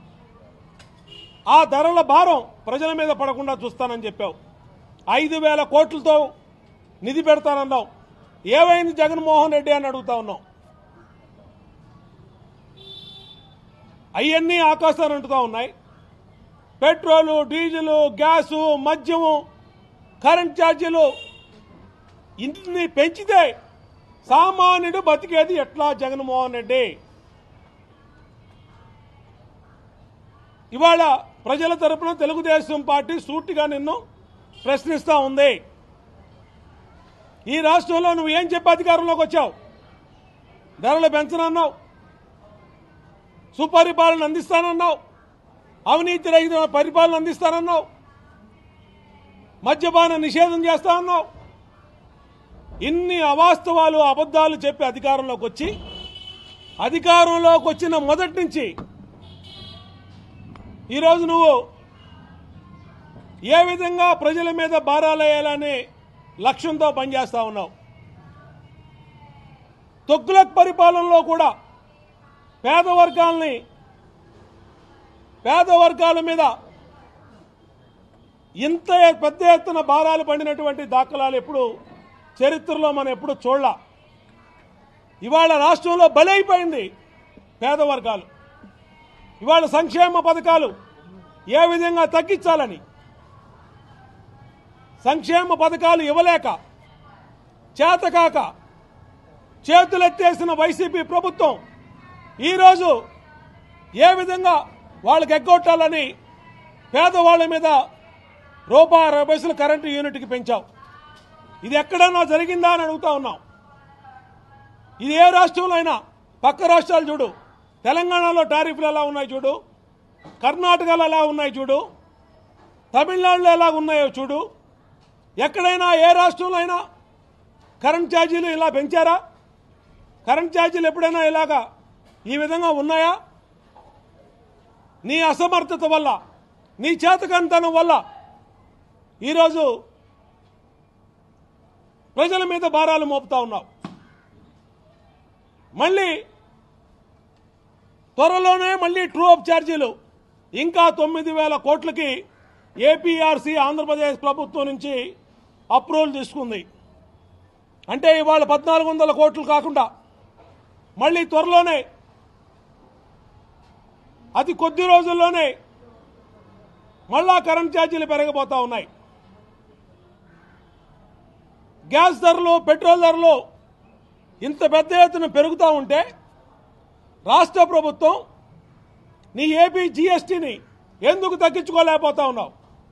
ఆ ధరల భారం ప్రజల మీద పడకుండా చూస్తానని చెప్పావు ఐదు వేల కోట్లతో నిధి పెడతానన్నావు ఏమైంది జగన్మోహన్ రెడ్డి అని అడుగుతా ఉన్నావు అవన్నీ ఆకాశాన్ని అంటుతా ఉన్నాయి పెట్రోలు డీజిలు గ్యాసు మద్యము కరెంట్ ఛార్జీలు ఇన్ని పెంచితే సామాన్యుడు బతికేది ఎట్లా జగన్మోహన్ రెడ్డి ఇవాళ ప్రజల తరపున తెలుగుదేశం పార్టీ సూటిగా నిన్ను ప్రశ్నిస్తా ఉంది ఈ రాష్ట్రంలో నువ్వు ఏం చెప్పి అధికారంలోకి వచ్చావు ధరలు పెంచనన్నావు సుపరిపాలన అందిస్తానన్నావు అవినీతి రహిత పరిపాలన అందిస్తానన్నావు మద్యపాన నిషేధం చేస్తానన్నావు ఇన్ని అవాస్తవాలు అబద్ధాలు చెప్పి అధికారంలోకి వచ్చి అధికారంలోకి వచ్చిన మొదటి నుంచి ఈరోజు నువ్వు ఏ విధంగా ప్రజల మీద భారాలేయాలని లక్ష్యంతో పనిచేస్తా ఉన్నావు తొగ్గులక్ పరిపాలనలో కూడా పేద వర్గాల్ని పేద వర్గాల మీద ఇంత పెద్ద ఎత్తున భారాలు పడినటువంటి దాఖలాలు ఎప్పుడు చరిత్రలో మనం ఎప్పుడు చూడలా ఇవాళ రాష్ట్రంలో బలైపోయింది పేద వర్గాలు ఇవాళ సంక్షేమ పథకాలు ఏ విధంగా తగ్గించాలని సంక్షేమ పథకాలు ఇవ్వలేక చేతకాక చేతులెత్తేసిన వైసీపీ ప్రభుత్వం ఈరోజు ఏ విధంగా వాళ్ళకి ఎగ్గొట్టాలని పేదవాళ్ళ మీద రూపాయి అరవై పైసలు కరెంటు యూనిట్కి పెంచావు ఇది ఎక్కడన్నా జరిగిందా అని అడుగుతా ఉన్నాం ఇది ఏ రాష్ట్రంలో అయినా పక్క రాష్ట్రాలు చూడు తెలంగాణలో టారిఫ్లు ఎలా ఉన్నాయి చూడు కర్ణాటకలో ఎలా ఉన్నాయి చూడు తమిళనాడులో ఎలా ఉన్నాయో చూడు ఎక్కడైనా ఏ రాష్ట్రంలో అయినా కరెంట్ ఛార్జీలు ఇలా పెంచారా కరెంట్ ఛార్జీలు ఎప్పుడైనా ఇలాగా ఈ విధంగా ఉన్నాయా నీ అసమర్థత వల్ల నీ చేతకంతనం వల్ల ఈరోజు ప్రజల మీద భారాలు మోపుతా ఉన్నావు మళ్ళీ త్వరలోనే మళ్ళీ ట్రూ అప్ ఛార్జీలు ఇంకా తొమ్మిది వేల కోట్లకి ఏపీఆర్సీ ఆంధ్రప్రదేశ్ ప్రభుత్వం నుంచి అప్రూవల్ తీసుకుంది అంటే ఇవాళ పద్నాలుగు వందల కోట్లు కాకుండా మళ్ళీ త్వరలోనే అతి కొద్ది రోజుల్లోనే మళ్ళా కరెంట్ ఛార్జీలు పెరగబోతా ఉన్నాయి గ్యాస్ ధరలు పెట్రోల్ ధరలు ఇంత పెద్ద ఎత్తున పెరుగుతూ ఉంటే రాష్ట్ర ప్రభుత్వం నీ ఏపీ జీఎస్టీని ఎందుకు తగ్గించుకోలేకపోతా ఉన్నావు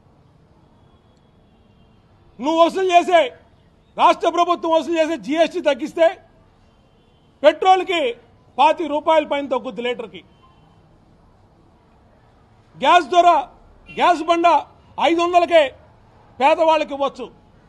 నువ్వు వసూలు చేసే రాష్ట్ర ప్రభుత్వం వసూలు చేసే జీఎస్టీ తగ్గిస్తే పెట్రోల్కి పాతి రూపాయల పైన తగ్గుద్ది లీటర్కి గ్యాస్ ధర గ్యాస్ బండ ఐదు వందలకే పేదవాళ్ళకి ఇవ్వచ్చు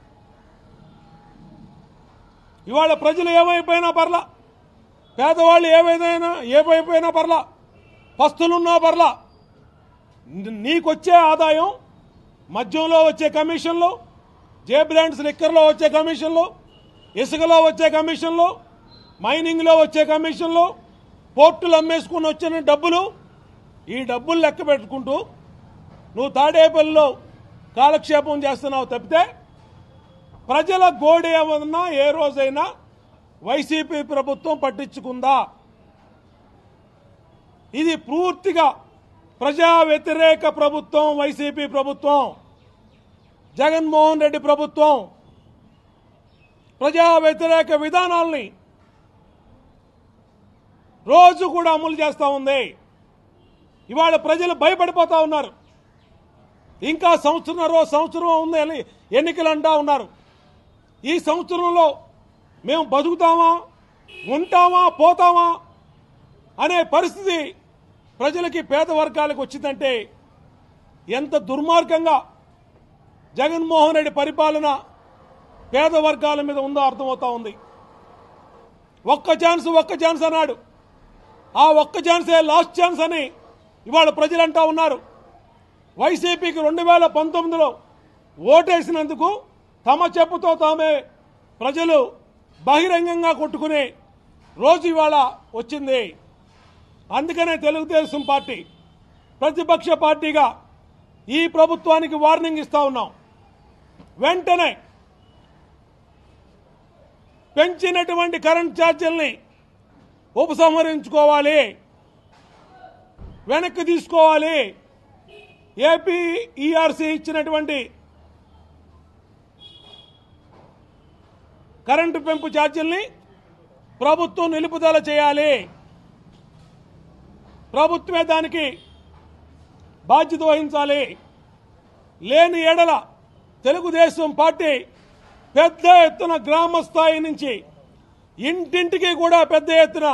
ఇవాళ ప్రజలు ఏమైపోయినా పర్లా పేదవాళ్ళు ఏమైనా ఏమైపోయినా పర్లా పస్తులున్నా పర్లా ని- నీకొచ్చే ఆదాయం మద్యంలో వచ్చే కమిషన్లు జే బ్రాండ్స్ లిక్కర్లో వచ్చే కమిషన్లు ఇసుకలో వచ్చే కమిషన్లు మైనింగ్లో వచ్చే కమిషన్లు పోర్టులు అమ్మేసుకుని వచ్చిన డబ్బులు ఈ డబ్బులు లెక్క పెట్టుకుంటూ నువ్వు తాడేపల్లిలో కాలక్షేపం చేస్తున్నావు తప్పితే ప్రజల గోడు ఏమన్నా ఏ రోజైనా వైసీపీ ప్రభుత్వం పట్టించుకుందా ఇది పూర్తిగా ప్రజా వ్యతిరేక ప్రభుత్వం వైసీపీ ప్రభుత్వం జగన్మోహన్ రెడ్డి ప్రభుత్వం ప్రజా వ్యతిరేక విధానాల్ని రోజు కూడా అమలు చేస్తూ ఉంది ఇవాళ ప్రజలు భయపడిపోతా ఉన్నారు ఇంకా సంవత్సరంన్నర సంవత్సరం ఉంది అని ఎన్నికలు అంటా ఉన్నారు ఈ సంవత్సరంలో మేము బతుకుతామా ఉంటామా పోతామా అనే పరిస్థితి ప్రజలకి పేద వర్గాలకు వచ్చిందంటే ఎంత దుర్మార్గంగా జగన్మోహన్ రెడ్డి పరిపాలన పేద వర్గాల మీద ఉందో అర్థమవుతా ఉంది ఒక్క ఛాన్స్ ఒక్క ఛాన్స్ అన్నాడు ఆ ఒక్క ఛాన్సే లాస్ట్ ఛాన్స్ అని ఇవాళ ప్రజలంటా ఉన్నారు వైసీపీకి రెండు వేల పంతొమ్మిదిలో ఓటేసినందుకు తమ చెప్పుతో తామే ప్రజలు బహిరంగంగా కొట్టుకునే రోజు ఇవాళ వచ్చింది అందుకనే తెలుగుదేశం పార్టీ ప్రతిపక్ష పార్టీగా ఈ ప్రభుత్వానికి వార్నింగ్ ఇస్తా ఉన్నాం వెంటనే పెంచినటువంటి కరెంట్ ఛార్జీల్ని ఉపసంహరించుకోవాలి వెనక్కి తీసుకోవాలి ఏపీ ఈఆర్సీ ఇచ్చినటువంటి కరెంటు పెంపు ఛార్జీల్ని ప్రభుత్వం నిలుపుదల చేయాలి ప్రభుత్వమే దానికి బాధ్యత వహించాలి లేని ఎడల తెలుగుదేశం పార్టీ పెద్ద ఎత్తున గ్రామ స్థాయి నుంచి ఇంటింటికి కూడా పెద్ద ఎత్తున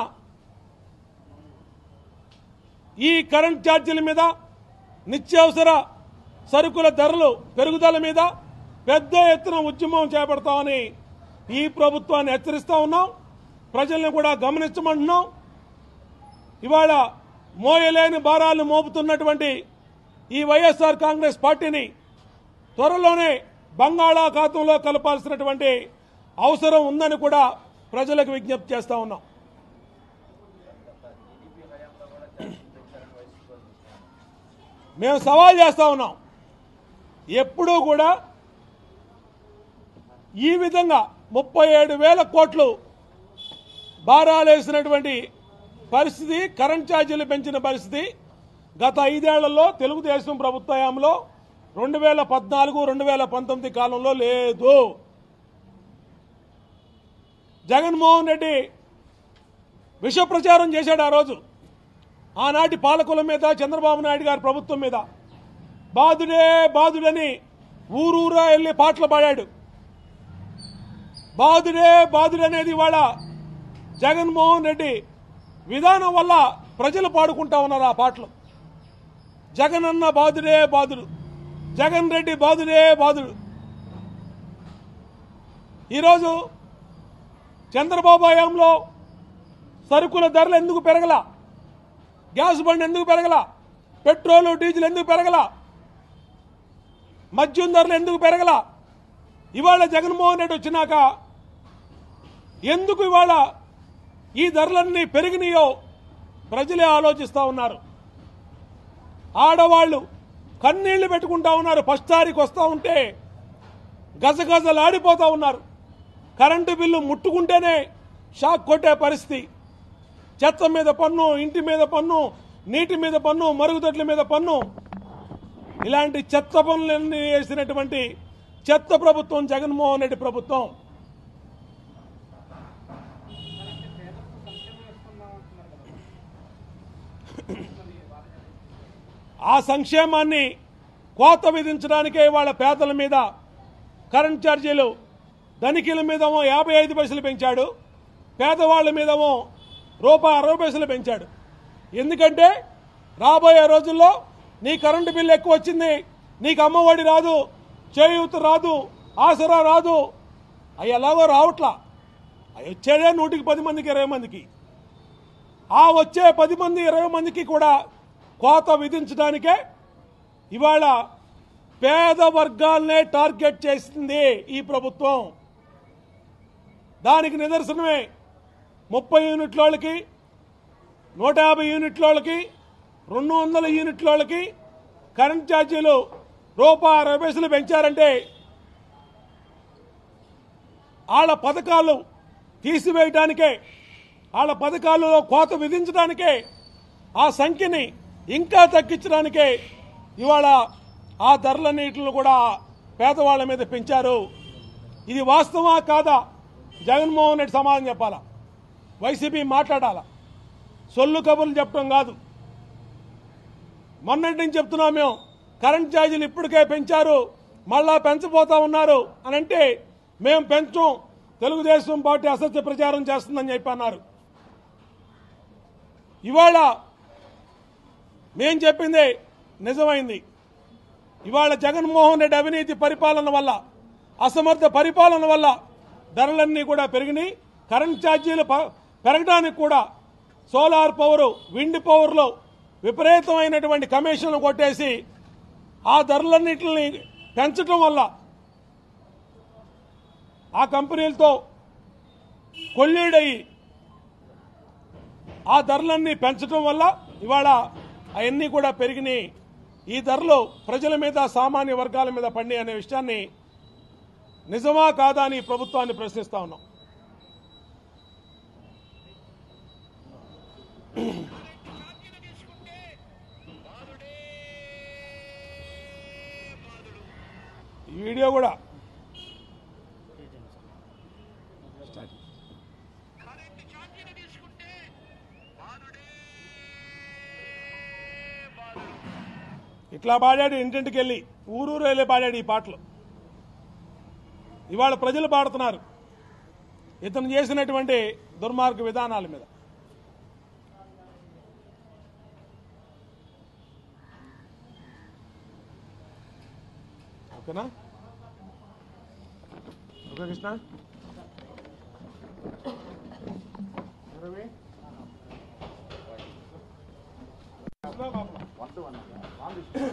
ఈ కరెంట్ ఛార్జీల మీద నిత్యావసర సరుకుల ధరలు పెరుగుదల మీద పెద్ద ఎత్తున ఉద్యమం చేపడతామని ఈ ప్రభుత్వాన్ని హెచ్చరిస్తా ఉన్నాం ప్రజల్ని కూడా గమనించమంటున్నాం ఇవాళ మోయలేని భారాలు మోపుతున్నటువంటి ఈ వైఎస్ఆర్ కాంగ్రెస్ పార్టీని త్వరలోనే బంగాళాఖాతంలో కలపాల్సినటువంటి అవసరం ఉందని కూడా ప్రజలకు విజ్ఞప్తి చేస్తా ఉన్నాం మేము సవాల్ చేస్తా ఉన్నాం ఎప్పుడూ కూడా ఈ విధంగా ముప్పై ఏడు వేల కోట్లు భారాలేసినటువంటి పరిస్థితి కరెంట్ ఛార్జీలు పెంచిన పరిస్థితి గత ఐదేళ్లలో తెలుగుదేశం ప్రభుత్వ హయాంలో రెండు వేల పద్నాలుగు రెండు వేల పంతొమ్మిది కాలంలో లేదు జగన్మోహన్ రెడ్డి విష ప్రచారం చేశాడు ఆ రోజు ఆనాటి పాలకుల మీద చంద్రబాబు నాయుడు గారి ప్రభుత్వం మీద బాధుడే బాధుడని ఊరూరా వెళ్ళి పాటలు పాడాడు బాధుడే బాధుడనేది ఇవాళ జగన్మోహన్ రెడ్డి విధానం వల్ల ప్రజలు పాడుకుంటా ఉన్నారు ఆ పాటలు జగన్ అన్న బాధుడే బాధుడు జగన్ రెడ్డి బాధుడే బాధుడు ఈరోజు చంద్రబాబు హయాంలో సరుకుల ధరలు ఎందుకు పెరగల గ్యాస్ బండ్ ఎందుకు పెరగల పెట్రోల్ డీజిల్ ఎందుకు పెరగల మద్యం ధరలు ఎందుకు పెరగల ఇవాళ జగన్మోహన్ రెడ్డి వచ్చినాక ఎందుకు ఇవాళ ఈ ధరలన్నీ పెరిగినాయో ప్రజలే ఆలోచిస్తూ ఉన్నారు ఆడవాళ్ళు కన్నీళ్లు పెట్టుకుంటా ఉన్నారు ఫస్ట్ తారీఖు వస్తూ ఉంటే గజగజలాడిపోతూ ఉన్నారు కరెంటు బిల్లు ముట్టుకుంటేనే షాక్ కొట్టే పరిస్థితి చెత్త మీద పన్ను ఇంటి మీద పన్ను నీటి మీద పన్ను మరుగుదొడ్ల మీద పన్ను ఇలాంటి చెత్త పనులన్నీ వేసినటువంటి చెత్త ప్రభుత్వం జగన్మోహన్ రెడ్డి ప్రభుత్వం ఆ సంక్షేమాన్ని కోత విధించడానికే వాళ్ళ పేదల మీద కరెంట్ ఛార్జీలు ధనికుల మీదేమో యాభై ఐదు పైసలు పెంచాడు పేదవాళ్ళ మీదేమో రూపాయి అరవై పైసలు పెంచాడు ఎందుకంటే రాబోయే రోజుల్లో నీ కరెంటు బిల్లు ఎక్కువ వచ్చింది నీకు అమ్మఒడి రాదు చేయూత రాదు ఆసరా రాదు అవి ఎలాగో రావట్లా అవి వచ్చేదే నూటికి పది మందికి ఇరవై మందికి ఆ వచ్చే పది మంది ఇరవై మందికి కూడా కోత విధించడానికే ఇవాళ పేద వర్గాలనే టార్గెట్ చేసింది ఈ ప్రభుత్వం దానికి నిదర్శనమే ముప్పై యూనిట్ల వాళ్ళకి నూట యాభై యూనిట్ల వాళ్ళకి రెండు వందల యూనిట్ల వాళ్ళకి కరెంట్ ఛార్జీలు రూపాయి అరవై పైసలు పెంచారంటే వాళ్ళ పథకాలు తీసివేయడానికే వాళ్ళ పథకాలలో కోత విధించడానికే ఆ సంఖ్యని ఇంకా తగ్గించడానికే ఇవాళ ఆ ధరలన్నిటిని కూడా పేదవాళ్ళ మీద పెంచారు ఇది వాస్తవా కాదా జగన్మోహన్ రెడ్డి సమాధానం చెప్పాలా వైసీపీ మాట్లాడాలా సొల్లు కబుర్లు చెప్పడం కాదు మొన్నటి నుంచి చెప్తున్నాం మేము కరెంట్ ఛార్జీలు ఇప్పటికే పెంచారు మళ్ళా పెంచబోతా ఉన్నారు అని అంటే మేము పెంచం తెలుగుదేశం పార్టీ అసత్య ప్రచారం చేస్తుందని చెప్పి అన్నారు ఇవాళ మేం చెప్పింది నిజమైంది ఇవాళ జగన్మోహన్ రెడ్డి అవినీతి పరిపాలన వల్ల అసమర్థ పరిపాలన వల్ల ధరలన్నీ కూడా పెరిగినాయి కరెంట్ ఛార్జీలు ప- పెరగడానికి కూడా సోలార్ పవర్ విండ్ పవర్లో విపరీతమైనటువంటి కమిషన్లు కొట్టేసి ఆ ధరలన్నింటిని పెంచడం వల్ల ఆ కంపెనీలతో కొల్లీడయి ఆ ధరలన్నీ పెంచడం వల్ల ఇవాళ అవన్నీ కూడా పెరిగినాయి ఈ ధరలు ప్రజల మీద సామాన్య వర్గాల మీద పడి అనే విషయాన్ని నిజమా కాదా అని ఈ ప్రభుత్వాన్ని ప్రశ్నిస్తా ఉన్నాం ఛార్జీలు తీసుకుంటే బాధుడే వీడియో కూడా కరెంటు ఛార్జీలు తీసుకుంటే బాధుడే బాధుడు ఇట్లా పాడాడు ఇంటింటికి వెళ్ళి ఊరూరు వెళ్ళి పాడాడు ఈ పాటలు ఇవాళ ప్రజలు పాడుతున్నారు ఇతను చేసినటువంటి దుర్మార్గ విధానాల మీద ఓకేనా ఓకే కృష్ణ రవి కృష్ణ బాబు.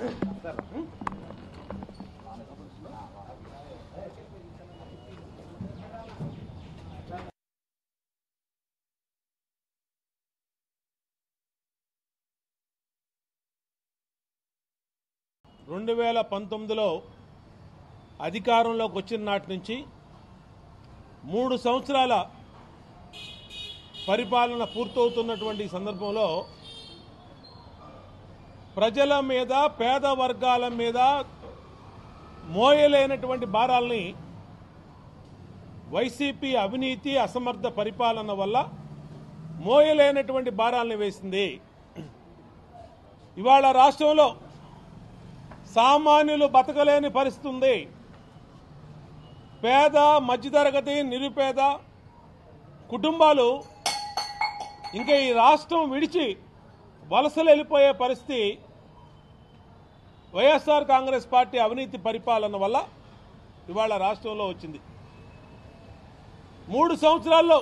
రెండు వేల పంతొమ్మిదిలో అధికారంలోకి వచ్చిన నాటి నుంచి మూడు సంవత్సరాల పరిపాలన పూర్తవుతున్నటువంటి ఈ సందర్భంలో ప్రజల మీద పేద వర్గాల మీద మోయలేనటువంటి భారాల్ని వైసీపీ అవినీతి అసమర్థ పరిపాలన వల్ల మోయలేనటువంటి భారాల్ని వేసింది ఇవాళ రాష్ట్రంలో సామాన్యులు బతకలేని పరిస్థితి ఉంది పేద మధ్యతరగతి నిరుపేద కుటుంబాలు ఇంకా ఈ రాష్ట్రం విడిచి వలసలు వెళ్ళిపోయే పరిస్థితి వైఎస్ఆర్ కాంగ్రెస్ పార్టీ అవినీతి పరిపాలన వల్ల ఇవాళ రాష్ట్రంలో వచ్చింది మూడు సంవత్సరాల్లో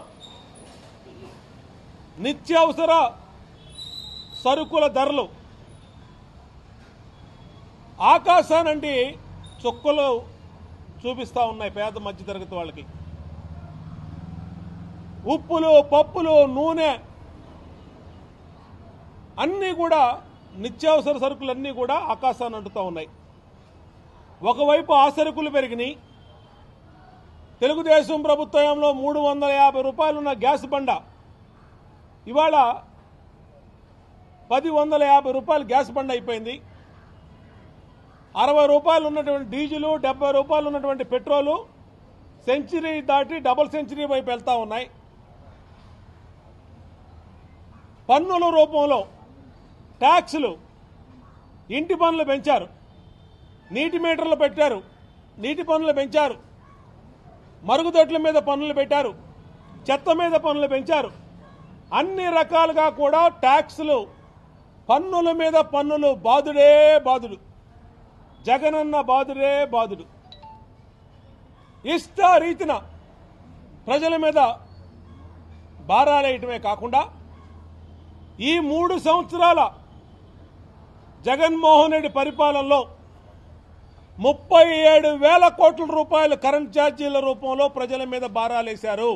నిత్యావసర సరుకుల ధరలు ఆకాశానండి చుక్కలు చూపిస్తా ఉన్నాయి పేద మధ్యతరగతి వాళ్ళకి ఉప్పులు పప్పులు నూనె అన్నీ కూడా నిత్యావసర సరుకులన్నీ కూడా ఆకాశాన్ని అంటుతూ ఉన్నాయి ఒకవైపు ఆ సరుకులు పెరిగినాయి తెలుగుదేశం ప్రభుత్వంలో మూడు వందల యాభై రూపాయలున్న గ్యాస్ బండ ఇవాళ పది వందల యాభై రూపాయలు గ్యాస్ బండ అయిపోయింది అరవై రూపాయలు ఉన్నటువంటి డీజిలు డెబ్బై రూపాయలు ఉన్నటువంటి పెట్రోలు సెంచరీ దాటి డబుల్ సెంచరీ వైపు వెళ్తా ఉన్నాయి పన్నుల రూపంలో ట్యాక్సులు ఇంటి పన్నులు పెంచారు నీటి మీటర్లు పెట్టారు నీటి పన్నులు పెంచారు మరుగుదొడ్ల మీద పన్నులు పెట్టారు చెత్త మీద పన్నులు పెంచారు అన్ని రకాలుగా కూడా ట్యాక్సులు పన్నుల మీద పన్నులు బాదుడే బాదుడు జగనన్న బాదుడే బాదుడు ఇష్ట రీతిన ప్రజల మీద భారాలేయటమే కాకుండా ఈ మూడు సంవత్సరాల జగన్మోహన్ రెడ్డి పరిపాలనలో ముప్పై ఏడు వేల కోట్ల రూపాయలు కరెంట్ ఛార్జీల రూపంలో ప్రజల మీద భారాలేశారు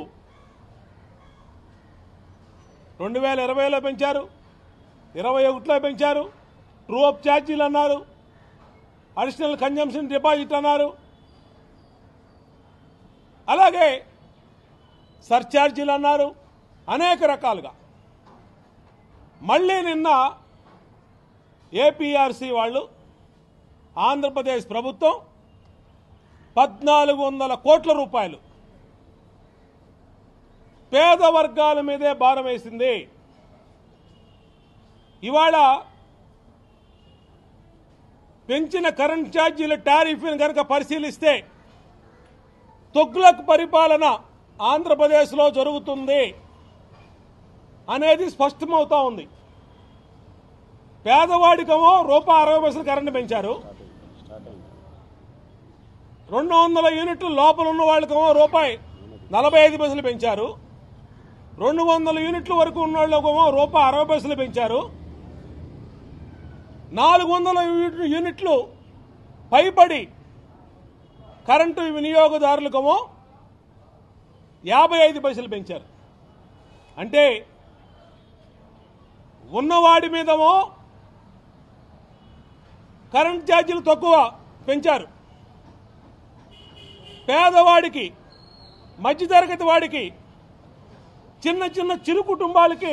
రెండు వేల ఇరవైలో పెంచారు ఇరవై ఒకటిలో పెంచారు ట్రూ అప్ ఛార్జీలు అన్నారు అడిషనల్ కన్జంప్షన్ డిపాజిట్ అన్నారు అలాగే సర్ఛార్జీలు అన్నారు అనేక రకాలుగా మళ్ళీ నిన్న ఏపీఆర్సీ వాళ్ళు ఆంధ్రప్రదేశ్ ప్రభుత్వం పద్నాలుగు వందల కోట్ల రూపాయలు పేద వర్గాల మీదే భారం వేసింది ఇవాళ పెంచిన కరెంట్ ఛార్జీల టారిఫ్ని కనుక పరిశీలిస్తే తొగ్గులకు పరిపాలన ఆంధ్రప్రదేశ్లో జరుగుతుంది అనేది స్పష్టమవుతా ఉంది పేదవాడికేమో రూపాయి అరవై పైసలు కరెంటు పెంచారు రెండు వందల యూనిట్లు లోపల ఉన్న వాళ్ళకేమో రూపాయి నలభై ఐదు పైసలు పెంచారు రెండు వందల యూనిట్ల వరకు ఉన్న వాళ్ళకేమో రూపాయి అరవై పైసలు పెంచారు నాలుగు వందల యూనిట్- యూనిట్లు పైబడి కరెంటు వినియోగదారులకేమో యాభై ఐదు పైసలు పెంచారు అంటే ఉన్నవాడి మీదేమో కరెంట్ ఛార్జీలు తక్కువ పెంచారు పేదవాడికి మధ్యతరగతి వాడికి చిన్న చిన్న చిరు కుటుంబాలకి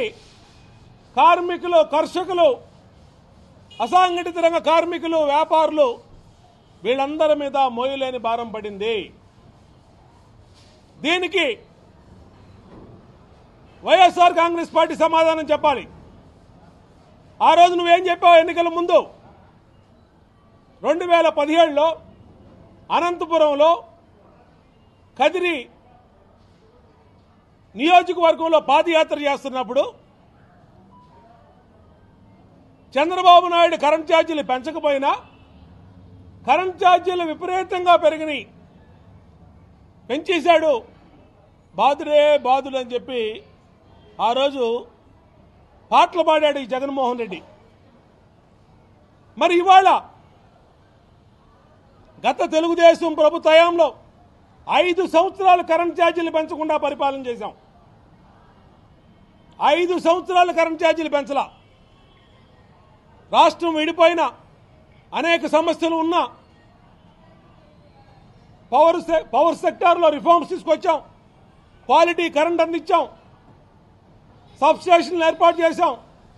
కార్మికులు కర్షకులు అసంఘటిత రంగ కార్మికులు వ్యాపారులు వీళ్ళందరి మీద మోయలేని భారం పడింది దీనికి వైఎస్ఆర్ కాంగ్రెస్ పార్టీ సమాధానం చెప్పాలి ఆ రోజు నువ్వేం చెప్పావు ఎన్నికల ముందు రెండు వేల పదిహేడులో అనంతపురంలో కదిరి నియోజకవర్గంలో పాదయాత్ర చేస్తున్నప్పుడు చంద్రబాబు నాయుడు కరెంట్ ఛార్జీలు పెంచకపోయినా కరెంట్ ఛార్జీలు విపరీతంగా పెరిగినాయి పెంచేశాడు బాధుడే బాధుడు అని చెప్పి ఆ రోజు పాటలు పాడాడు ఈ జగన్మోహన్ రెడ్డి మరి ఇవాళ గత తెలుగుదేశం ప్రభుత్వ హయాంలో ఐదు సంవత్సరాలు కరెంట్ ఛార్జీలు పెంచకుండా పరిపాలన చేశాం ఐదు సంవత్సరాలు కరెంట్ ఛార్జీలు పెంచలా రాష్ట్రం విడిపోయిన అనేక సమస్యలు ఉన్నా పవర్ సె- పవర్ సెక్టార్లో రిఫార్మ్స్ తీసుకొచ్చాం క్వాలిటీ కరెంట్ అందించాం సబ్ స్టేషన్లు ఏర్పాటు చేశాం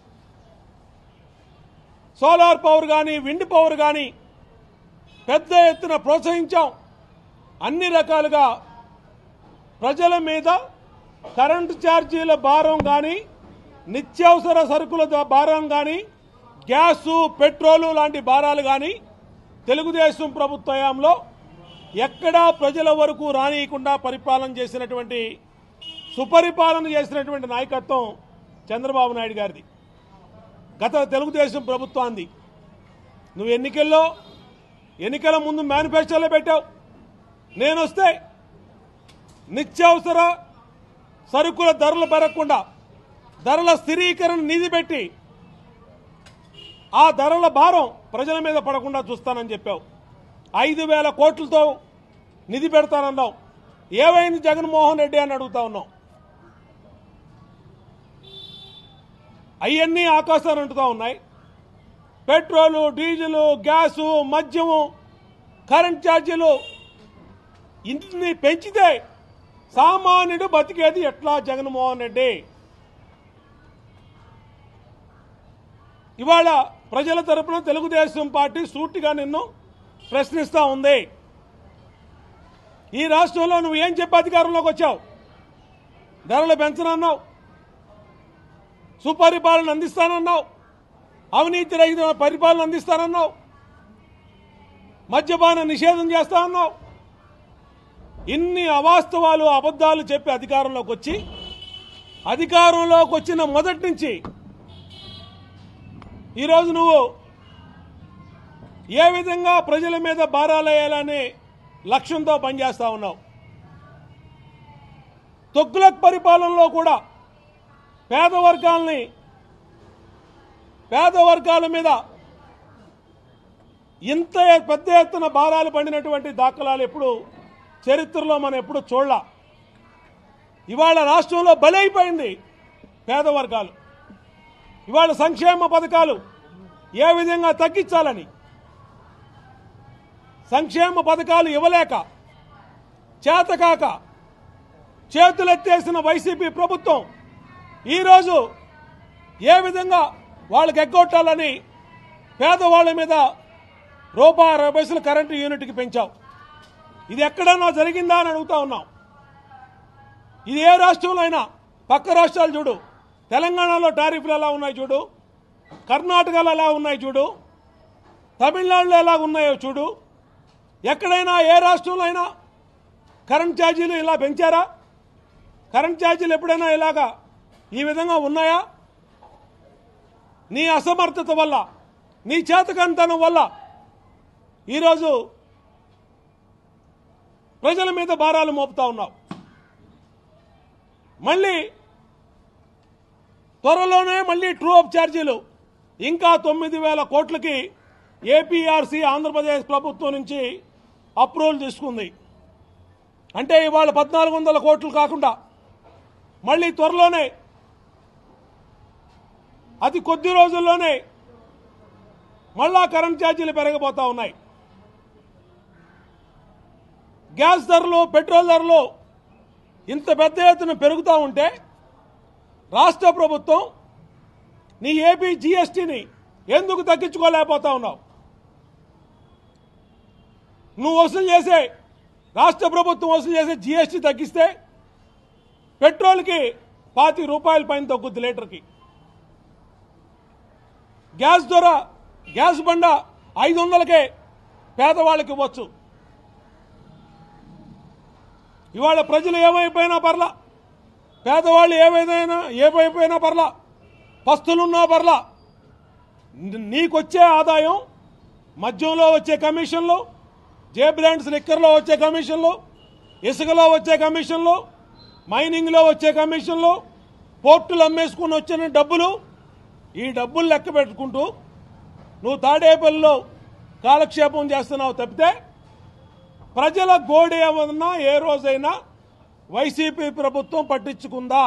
సోలార్ పవర్ కానీ విండ్ పవర్ కానీ పెద్ద ఎత్తున ప్రోత్సహించాం అన్ని రకాలుగా ప్రజల మీద కరెంటు ఛార్జీల భారం కానీ నిత్యావసర సరుకుల ద- భారం కానీ గ్యాసు పెట్రోలు లాంటి భారాలు కానీ తెలుగుదేశం ప్రభుత్వ హయాంలో ఎక్కడా ప్రజల వరకు రానియకుండా పరిపాలన చేసినటువంటి సుపరిపాలన చేసినటువంటి నాయకత్వం చంద్రబాబు నాయుడు గారిది గత తెలుగుదేశం ప్రభుత్వాన్ని నువ్వు ఎన్నికల్లో ఎన్నికల ముందు మేనిఫెస్టోలో పెట్టావు నేను వస్తే నిత్యావసర సరుకుల ధరలు పెరగకుండా ధరల స్థిరీకరణ నిధి పెట్టి ఆ ధరల భారం ప్రజల మీద పడకుండా చూస్తానని చెప్పావు ఐదు వేల కోట్లతో నిధి పెడతానన్నావు ఏమైంది జగన్మోహన్ రెడ్డి అని అడుగుతా ఉన్నాం అవన్నీ ఆకాశాన్ని అంటుతా ఉన్నాయి పెట్రోలు డీజిలు గ్యాసు మద్యము కరెంట్ ఛార్జీలు ఇన్ని పెంచితే సామాన్యుడు బతికేది ఎట్లా జగన్మోహన్ రెడ్డి ఇవాళ ప్రజల తరపున తెలుగుదేశం పార్టీ సూటిగా నిన్ను ప్రశ్నిస్తా ఉంది ఈ రాష్ట్రంలో నువ్వు ఏం చెప్పి అధికారంలోకి వచ్చావు ధరలు పెంచనన్నావు సుపరిపాలన అందిస్తానన్నావు అవినీతి రహిత పరిపాలన అందిస్తానన్నావు మద్యపాన నిషేధం చేస్తానన్నావు ఇన్ని అవాస్తవాలు అబద్ధాలు చెప్పి అధికారంలోకి వచ్చి అధికారంలోకి వచ్చిన మొదటి నుంచి ఈరోజు నువ్వు ఏ విధంగా ప్రజల మీద భారాలేయాలనే లక్ష్యంతో పనిచేస్తా ఉన్నావు తొగ్గులక్ పరిపాలనలో కూడా పేద వర్గాల్ని పేద వర్గాల మీద ఇంత పెద్ద ఎత్తున భారాలు పడినటువంటి దాఖలాలు ఎప్పుడు చరిత్రలో మనం ఎప్పుడు చూడలా ఇవాళ రాష్ట్రంలో బలైపోయింది పేద వర్గాలు ఇవాళ సంక్షేమ పథకాలు ఏ విధంగా తగ్గించాలని సంక్షేమ పథకాలు ఇవ్వలేక చేతకాక చేతులెత్తేసిన వైసీపీ ప్రభుత్వం ఈరోజు ఏ విధంగా వాళ్ళకి ఎగ్గొట్టాలని పేదవాళ్ళ మీద రూపాయి అరవై పైసలు కరెంటు యూనిట్కి పెంచావు ఇది ఎక్కడన్నా జరిగిందా అని అడుగుతా ఉన్నాం ఇది ఏ రాష్ట్రంలో అయినా పక్క రాష్ట్రాలు చూడు తెలంగాణలో టారిఫ్లు ఎలా ఉన్నాయి చూడు కర్ణాటకలో ఎలా ఉన్నాయి చూడు తమిళనాడులో ఎలా ఉన్నాయో చూడు ఎక్కడైనా ఏ రాష్ట్రంలో అయినా కరెంట్ ఛార్జీలు ఇలా పెంచారా కరెంట్ ఛార్జీలు ఎప్పుడైనా ఇలాగా ఈ విధంగా ఉన్నాయా నీ అసమర్థత వల్ల నీ చేతకంతనం వల్ల ఈరోజు ప్రజల మీద భారాలు మోపుతా ఉన్నావు మళ్ళీ త్వరలోనే మళ్ళీ ట్రూ అప్ ఛార్జీలు ఇంకా తొమ్మిది వేల కోట్లకి ఏపీఆర్సీ ఆంధ్రప్రదేశ్ ప్రభుత్వం నుంచి అప్రూవల్ తీసుకుంది అంటే ఇవాళ పద్నాలుగు వందల కోట్లు కాకుండా మళ్ళీ త్వరలోనే అతి కొద్ది రోజుల్లోనే మళ్ళా కరెంట్ ఛార్జీలు పెరగబోతా ఉన్నాయి గ్యాస్ ధరలు పెట్రోల్ ధరలు ఇంత పెద్ద ఎత్తున పెరుగుతూ ఉంటే రాష్ట్ర ప్రభుత్వం నీ ఏపీ జీఎస్టీని ఎందుకు తగ్గించుకోలేకపోతా ఉన్నావు నువ్వు వసూలు చేసే రాష్ట్ర ప్రభుత్వం వసూలు చేసే జీఎస్టీ తగ్గిస్తే పెట్రోల్కి పాతి రూపాయల పైన తగ్గుద్ది లీటర్కి గ్యాస్ ధర గ్యాస్ బండ ఐదు వందలకే పేదవాళ్ళకి ఇవ్వచ్చు ఇవాళ ప్రజలు ఏమైపోయినా పర్లా పేదవాళ్ళు ఏమైనా ఏమైపోయినా పర్లా పస్తులున్నా పర్లా ని- నీకొచ్చే ఆదాయం మద్యంలో వచ్చే కమిషన్లు జే బ్రాండ్స్ లిక్కర్లో వచ్చే కమిషన్లు ఇసుకలో వచ్చే కమిషన్లు మైనింగ్లో వచ్చే కమిషన్లు పోర్టులు అమ్మేసుకుని వచ్చిన డబ్బులు ఈ డబ్బులు లెక్క పెట్టుకుంటూ నువ్వు తాడేపల్లిలో కాలక్షేపం చేస్తున్నావు తప్పితే ప్రజల గోడు ఏమన్నా ఏ రోజైనా వైసీపీ ప్రభుత్వం పట్టించుకుందా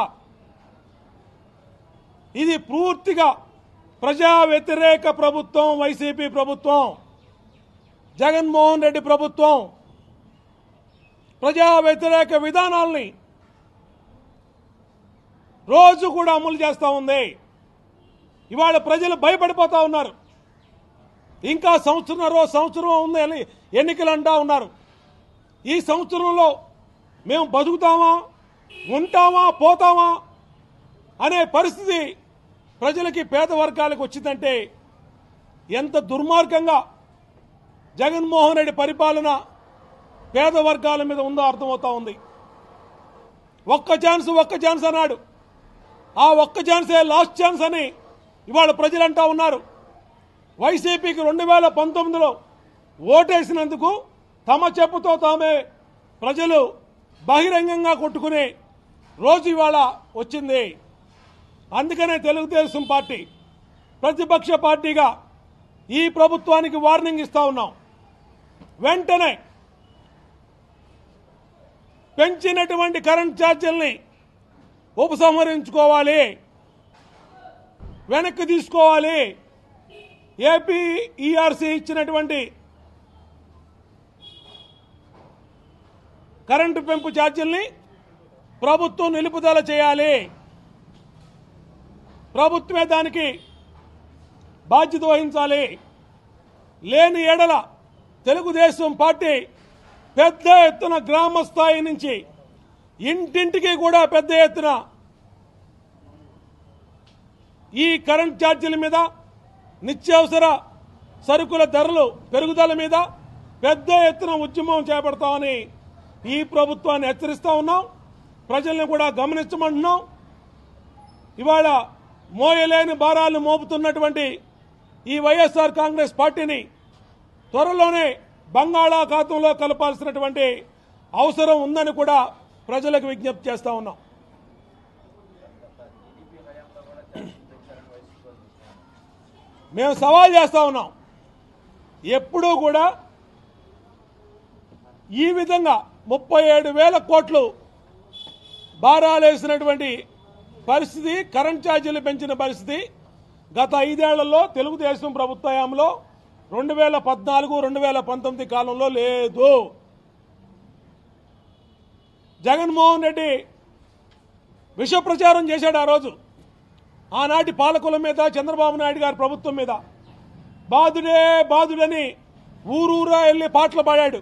ఇది పూర్తిగా ప్రజా వ్యతిరేక ప్రభుత్వం వైసీపీ ప్రభుత్వం జగన్మోహన్ రెడ్డి ప్రభుత్వం ప్రజా వ్యతిరేక విధానాల్ని రోజు కూడా అమలు చేస్తూ ఉంది ఇవాళ ప్రజలు భయపడిపోతా ఉన్నారు ఇంకా సంవత్సరంన్నర సంవత్సరం ఉంది అని ఎన్నికలు అంటా ఉన్నారు ఈ సంవత్సరంలో మేము బతుకుతామా ఉంటామా పోతామా అనే పరిస్థితి ప్రజలకి పేద వర్గాలకు వచ్చిందంటే ఎంత దుర్మార్గంగా జగన్మోహన్ రెడ్డి పరిపాలన పేద వర్గాల మీద ఉందో అర్థమవుతా ఉంది ఒక్క ఛాన్స్ ఒక్క ఛాన్స్ అన్నాడు ఆ ఒక్క ఛాన్సే లాస్ట్ ఛాన్స్ అని ఇవాళ ప్రజలు అంటా ఉన్నారు వైసీపీకి రెండు వేల పంతొమ్మిదిలో ఓటేసినందుకు తమ చెప్పుతో తామే ప్రజలు బహిరంగంగా కొట్టుకునే రోజు ఇవాళ వచ్చింది అందుకనే తెలుగుదేశం పార్టీ ప్రతిపక్ష పార్టీగా ఈ ప్రభుత్వానికి వార్నింగ్ ఇస్తా ఉన్నాం వెంటనే పెంచినటువంటి కరెంట్ ఛార్జీల్ని ఉపసంహరించుకోవాలి వెనక్కి తీసుకోవాలి ఏపీ ఈఆర్సీ ఇచ్చినటువంటి కరెంటు పెంపు ఛార్జీల్ని ప్రభుత్వం నిలుపుదల చేయాలి ప్రభుత్వమే దానికి బాధ్యత వహించాలి లేని ఎడల తెలుగుదేశం పార్టీ పెద్ద ఎత్తున గ్రామ స్థాయి నుంచి ఇంటింటికి కూడా పెద్ద ఎత్తున ఈ కరెంట్ ఛార్జీల మీద నిత్యావసర సరుకుల ధరలు పెరుగుదల మీద పెద్ద ఎత్తున ఉద్యమం చేపడతామని ఈ ప్రభుత్వాన్ని హెచ్చరిస్తా ఉన్నాం ప్రజల్ని కూడా గమనించమంటున్నాం ఇవాళ మోయలేని భారాలు మోపుతున్నటువంటి ఈ వైఎస్ఆర్ కాంగ్రెస్ పార్టీని త్వరలోనే బంగాళాఖాతంలో కలపాల్సినటువంటి అవసరం ఉందని కూడా ప్రజలకు విజ్ఞప్తి చేస్తా ఉన్నాం మేము సవాల్ చేస్తా ఉన్నాం ఎప్పుడూ కూడా ఈ విధంగా ముప్పై ఏడు వేల కోట్లు భారాలేసినటువంటి పరిస్థితి కరెంట్ ఛార్జీలు పెంచిన పరిస్థితి గత ఐదేళ్లలో తెలుగుదేశం ప్రభుత్వ హయాంలో రెండు వేల పద్నాలుగు రెండు వేల పంతొమ్మిది కాలంలో లేదు జగన్మోహన్ రెడ్డి విష ప్రచారం చేశాడు ఆ రోజు ఆనాటి పాలకుల మీద చంద్రబాబు నాయుడు గారి ప్రభుత్వం మీద బాధుడే బాధుడని ఊరూరా వెళ్ళి పాటలు పాడాడు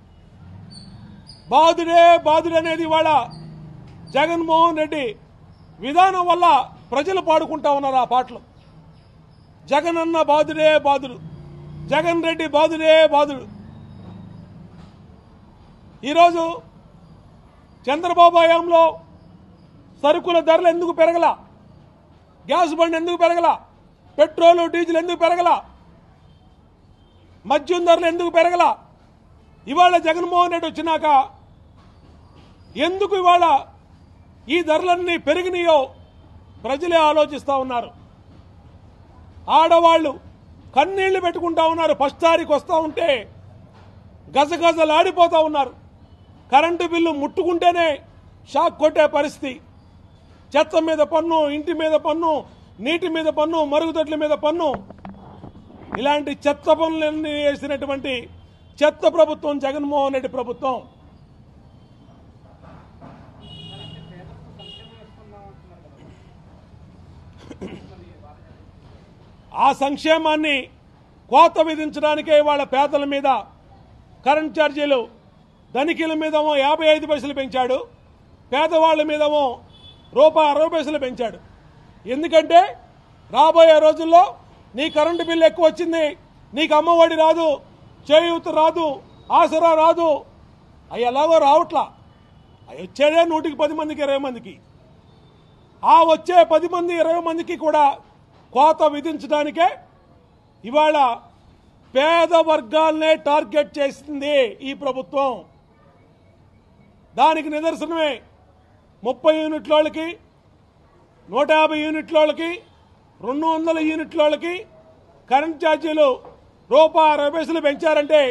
బాధుడే బాధుడనేది ఇవాళ జగన్మోహన్ రెడ్డి విధానం వల్ల ప్రజలు పాడుకుంటా ఉన్నారు ఆ పాటలు జగన్ అన్న బాధుడే బాధుడు జగన్ రెడ్డి బాధుడే బాధుడు ఈరోజు చంద్రబాబు హయాంలో సరుకుల ధరలు ఎందుకు పెరగల గ్యాస్ బండ్ ఎందుకు పెరగల పెట్రోలు డీజిల్ ఎందుకు పెరగల మద్యం ధరలు ఎందుకు పెరగల ఇవాళ జగన్మోహన్ రెడ్డి వచ్చినాక ఎందుకు ఇవాళ ఈ ధరలన్నీ పెరిగినాయో ప్రజలే ఆలోచిస్తూ ఉన్నారు ఆడవాళ్ళు కన్నీళ్లు పెట్టుకుంటా ఉన్నారు ఫస్ట్ తారీఖు వస్తూ ఉంటే గజగజలాడిపోతూ ఉన్నారు కరెంటు బిల్లు ముట్టుకుంటేనే షాక్ కొట్టే పరిస్థితి చెత్త మీద పన్ను ఇంటి మీద పన్ను నీటి మీద పన్ను మరుగుదొడ్ల మీద పన్ను ఇలాంటి చెత్త పనులన్నీ వేసినటువంటి చెత్త ప్రభుత్వం జగన్మోహన్ రెడ్డి ప్రభుత్వం ఆ సంక్షేమాన్ని కోత విధించడానికే వాళ్ళ పేదల మీద కరెంట్ ఛార్జీలు ధనికుల మీదేమో యాభై ఐదు పైసలు పెంచాడు పేదవాళ్ళ మీదేమో రూపాయి అరవై పైసలు పెంచాడు ఎందుకంటే రాబోయే రోజుల్లో నీ కరెంటు బిల్లు ఎక్కువ వచ్చింది నీకు అమ్మఒడి రాదు చేయూత రాదు ఆసరా రాదు అవి ఎలాగో రావట్లా అవి వచ్చేదే నూటికి పది మందికి ఇరవై మందికి ఆ వచ్చే పది మంది ఇరవై మందికి కూడా కోత విధించడానికే ఇవాళ పేద వర్గాలనే టార్గెట్ చేసింది ఈ ప్రభుత్వం దానికి నిదర్శనమే ముప్పై యూనిట్ల వాళ్ళకి నూట యాభై యూనిట్ల వాళ్ళకి రెండు వందల యూనిట్ల వాళ్ళకి కరెంట్ ఛార్జీలు రూపాయి అరవై పైసలు పెంచారంటే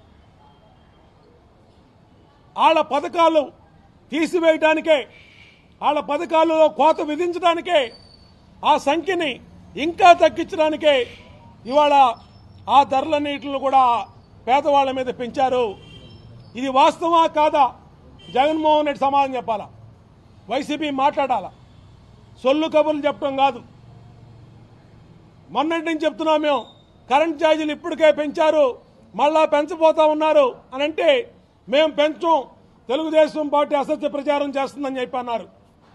వాళ్ళ పథకాలు తీసివేయడానికే వాళ్ళ పథకాలలో కోత విధించడానికే ఆ సంఖ్యని ఇంకా తగ్గించడానికే ఇవాళ ఆ ధరలన్నిటిని కూడా పేదవాళ్ళ మీద పెంచారు ఇది వాస్తవా కాదా జగన్మోహన్ రెడ్డి సమాధానం చెప్పాలా వైసీపీ మాట్లాడాలా సొల్లు కబుర్లు చెప్పడం కాదు మొన్నటి నుంచి చెప్తున్నాం మేము కరెంట్ ఛార్జీలు ఇప్పటికే పెంచారు మళ్ళా పెంచబోతా ఉన్నారు అని అంటే మేము పెంచం తెలుగుదేశం పార్టీ అసత్య ప్రచారం చేస్తుందని చెప్పి అన్నారు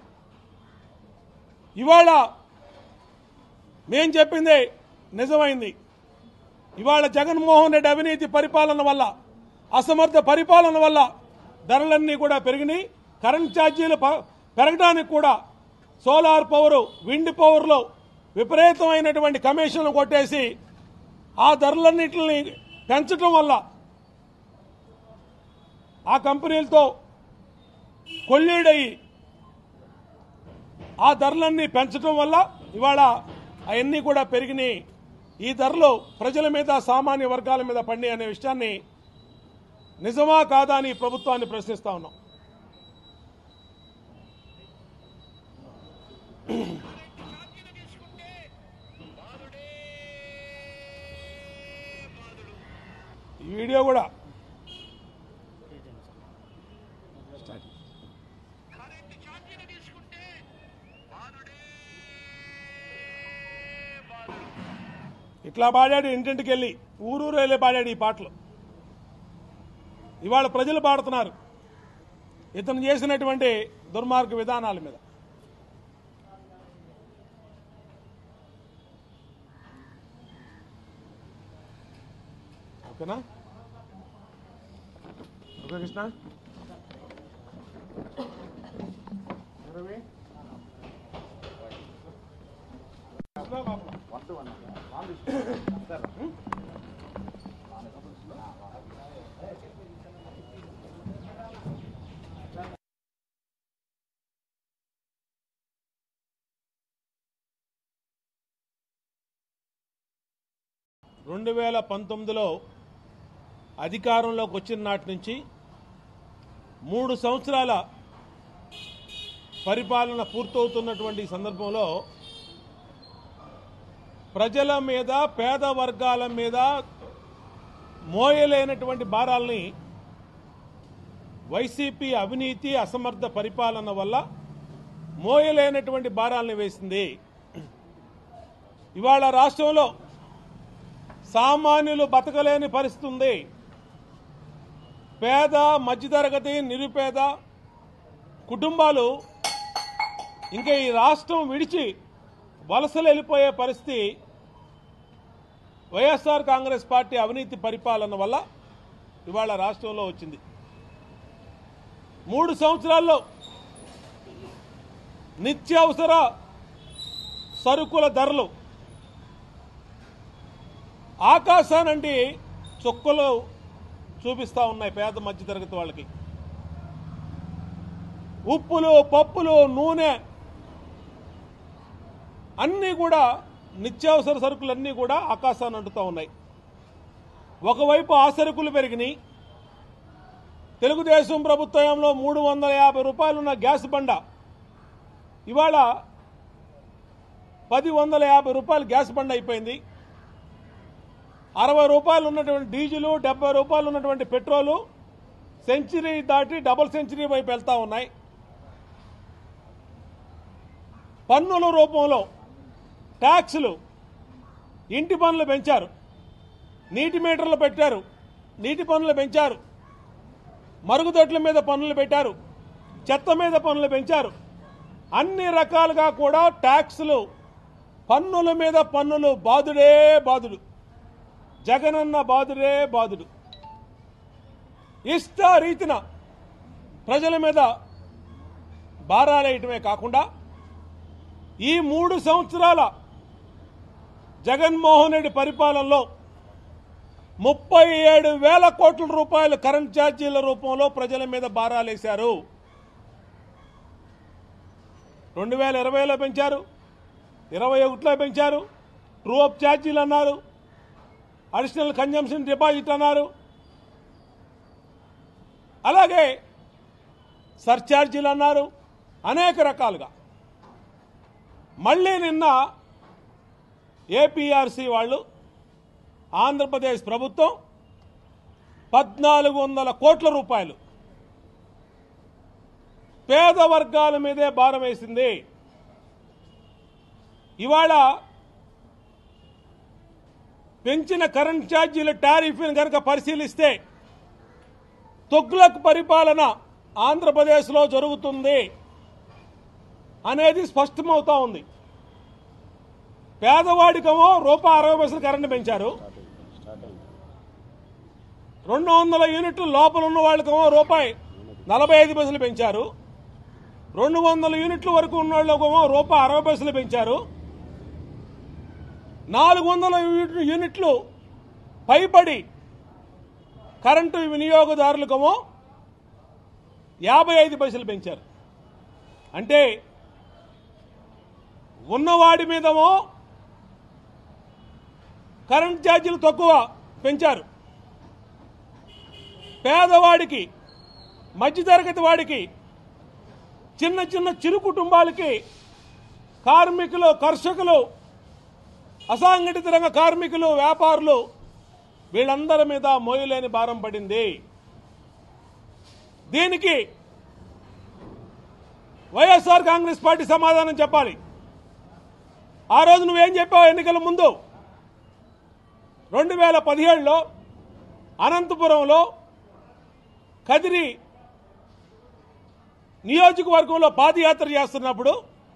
ఇవాళ మేం చెప్పింది నిజమైంది ఇవాళ జగన్మోహన్ రెడ్డి అవినీతి పరిపాలన వల్ల అసమర్థ పరిపాలన వల్ల ధరలన్నీ కూడా పెరిగినాయి కరెంట్ ఛార్జీలు ప- పెరగడానికి కూడా సోలార్ పవర్ విండ్ పవర్లో విపరీతమైనటువంటి కమిషన్లు కొట్టేసి ఆ ధరలన్నింటిని పెంచడం వల్ల ఆ కంపెనీలతో కొల్లీడయి ఆ ధరలన్నీ పెంచడం వల్ల ఇవాళ అవన్నీ కూడా పెరిగినాయి ఈ ధరలు ప్రజల మీద సామాన్య వర్గాల మీద పడి అనే విషయాన్ని నిజమా కాదా అని ఈ ప్రభుత్వాన్ని ప్రశ్నిస్తా ఉన్నాం ఛార్జీలు తీసుకుంటే బాధుడే బాధుడు ఈ వీడియో కూడా కరెంటు ఛార్జీలు తీసుకుంటే బాధుడే బాధుడు ఇట్లా పాడాడు ఇంటింటికి వెళ్ళి ఊరూరు వెళ్ళి పాడాడు ఈ పాటలు ఇవాళ ప్రజలు పాడుతున్నారు ఇతను చేసినటువంటి దుర్మార్గ విధానాల మీద ఓకేనా ఓకే కృష్ణ రవి? కృష్ణ బాబు. రెండు వేల పంతొమ్మిదిలో అధికారంలోకి వచ్చిన నాటి నుంచి మూడు సంవత్సరాల పరిపాలన పూర్తవుతున్నటువంటి ఈ సందర్భంలో ప్రజల మీద పేద వర్గాల మీద మోయలేనటువంటి భారాల్ని వైసీపీ అవినీతి అసమర్థ పరిపాలన వల్ల మోయలేనటువంటి భారాల్ని వేసింది ఇవాళ రాష్ట్రంలో సామాన్యులు బతకలేని పరిస్థితి ఉంది పేద మధ్యతరగతి నిరుపేద కుటుంబాలు ఇంకా ఈ రాష్ట్రం విడిచి వలసలు వెళ్ళిపోయే పరిస్థితి వైఎస్ఆర్ కాంగ్రెస్ పార్టీ అవినీతి పరిపాలన వల్ల ఇవాళ రాష్ట్రంలో వచ్చింది మూడు సంవత్సరాల్లో నిత్యావసర సరుకుల ధరలు ఆకాశానండి చుక్కలు చూపిస్తా ఉన్నాయి పేద మధ్యతరగతి వాళ్ళకి ఉప్పులు పప్పులు నూనె అన్నీ కూడా నిత్యావసర సరుకులన్నీ కూడా ఆకాశాన్ని అంటుతూ ఉన్నాయి ఒకవైపు ఆ సరుకులు పెరిగినాయి తెలుగుదేశం ప్రభుత్వంలో మూడు వందల యాభై రూపాయలున్న గ్యాస్ బండ ఇవాళ పది వందల యాభై రూపాయలు గ్యాస్ బండ అయిపోయింది అరవై రూపాయలు ఉన్నటువంటి డీజిలు డెబ్బై రూపాయలు ఉన్నటువంటి పెట్రోలు సెంచరీ దాటి డబుల్ సెంచరీ వైపు వెళ్తా ఉన్నాయి పన్నుల రూపంలో ట్యాక్సులు ఇంటి పన్నులు పెంచారు నీటి మీటర్లు పెట్టారు నీటి పన్నులు పెంచారు మరుగుదొడ్ల మీద పన్నులు పెట్టారు చెత్త మీద పన్నులు పెంచారు అన్ని రకాలుగా కూడా ట్యాక్సులు పన్నుల మీద పన్నులు బాదుడే బాదుడు జగనన్న బాదుడే బాదుడు ఇష్ట రీతిన ప్రజల మీద భారాలేయటమే కాకుండా ఈ మూడు సంవత్సరాల జగన్మోహన్ రెడ్డి పరిపాలనలో ముప్పై ఏడు వేల కోట్ల రూపాయలు కరెంట్ ఛార్జీల రూపంలో ప్రజల మీద భారాలేశారు రెండు వేల ఇరవైలో పెంచారు ఇరవై ఒకటిలో పెంచారు ట్రూ అప్ ఛార్జీలు అన్నారు అడిషనల్ కన్జంప్షన్ డిపాజిట్ అన్నారు అలాగే సర్ఛార్జీలు అన్నారు అనేక రకాలుగా మళ్ళీ నిన్న ఏపీఆర్సీ వాళ్ళు ఆంధ్రప్రదేశ్ ప్రభుత్వం పద్నాలుగు వందల కోట్ల రూపాయలు పేద వర్గాల మీదే భారం వేసింది ఇవాళ పెంచిన కరెంట్ ఛార్జీల టారిఫ్ని కనుక పరిశీలిస్తే తొగ్లక్ పరిపాలన ఆంధ్రప్రదేశ్లో జరుగుతుంది అనేది స్పష్టమవుతా ఉంది పేదవాడికేమో రూపాయి అరవై పైసలు కరెంటు పెంచారు రెండు వందల యూనిట్లు లోపల ఉన్న వాళ్ళకేమో రూపాయి నలభై ఐదు పైసలు పెంచారు రెండు వందల యూనిట్ల వరకు ఉన్న వాళ్ళకేమో రూపాయి అరవై పైసలు పెంచారు నాలుగు వందల యూనిట్లు- యూనిట్లు పైబడి కరెంటు వినియోగదారులకేమో యాభై ఐదు పైసలు పెంచారు అంటే ఉన్నవాడి మీదేమో కరెంట్ ఛార్జీలు తక్కువ పెంచారు పేదవాడికి మధ్యతరగతి వాడికి చిన్న చిన్న చిరు కుటుంబాలకి కార్మికులు కర్షకులు అసంఘటిత రంగ కార్మికులు వ్యాపారులు వీళ్ళందరి మీద మోయలేని భారం పడింది దీనికి వైఎస్ఆర్ కాంగ్రెస్ పార్టీ సమాధానం చెప్పాలి ఆ రోజు నువ్వేం చెప్పావు ఎన్నికల ముందు రెండు వేల పదిహేడులో అనంతపురంలో కదిరి నియోజకవర్గంలో పాదయాత్ర చేస్తున్నప్పుడు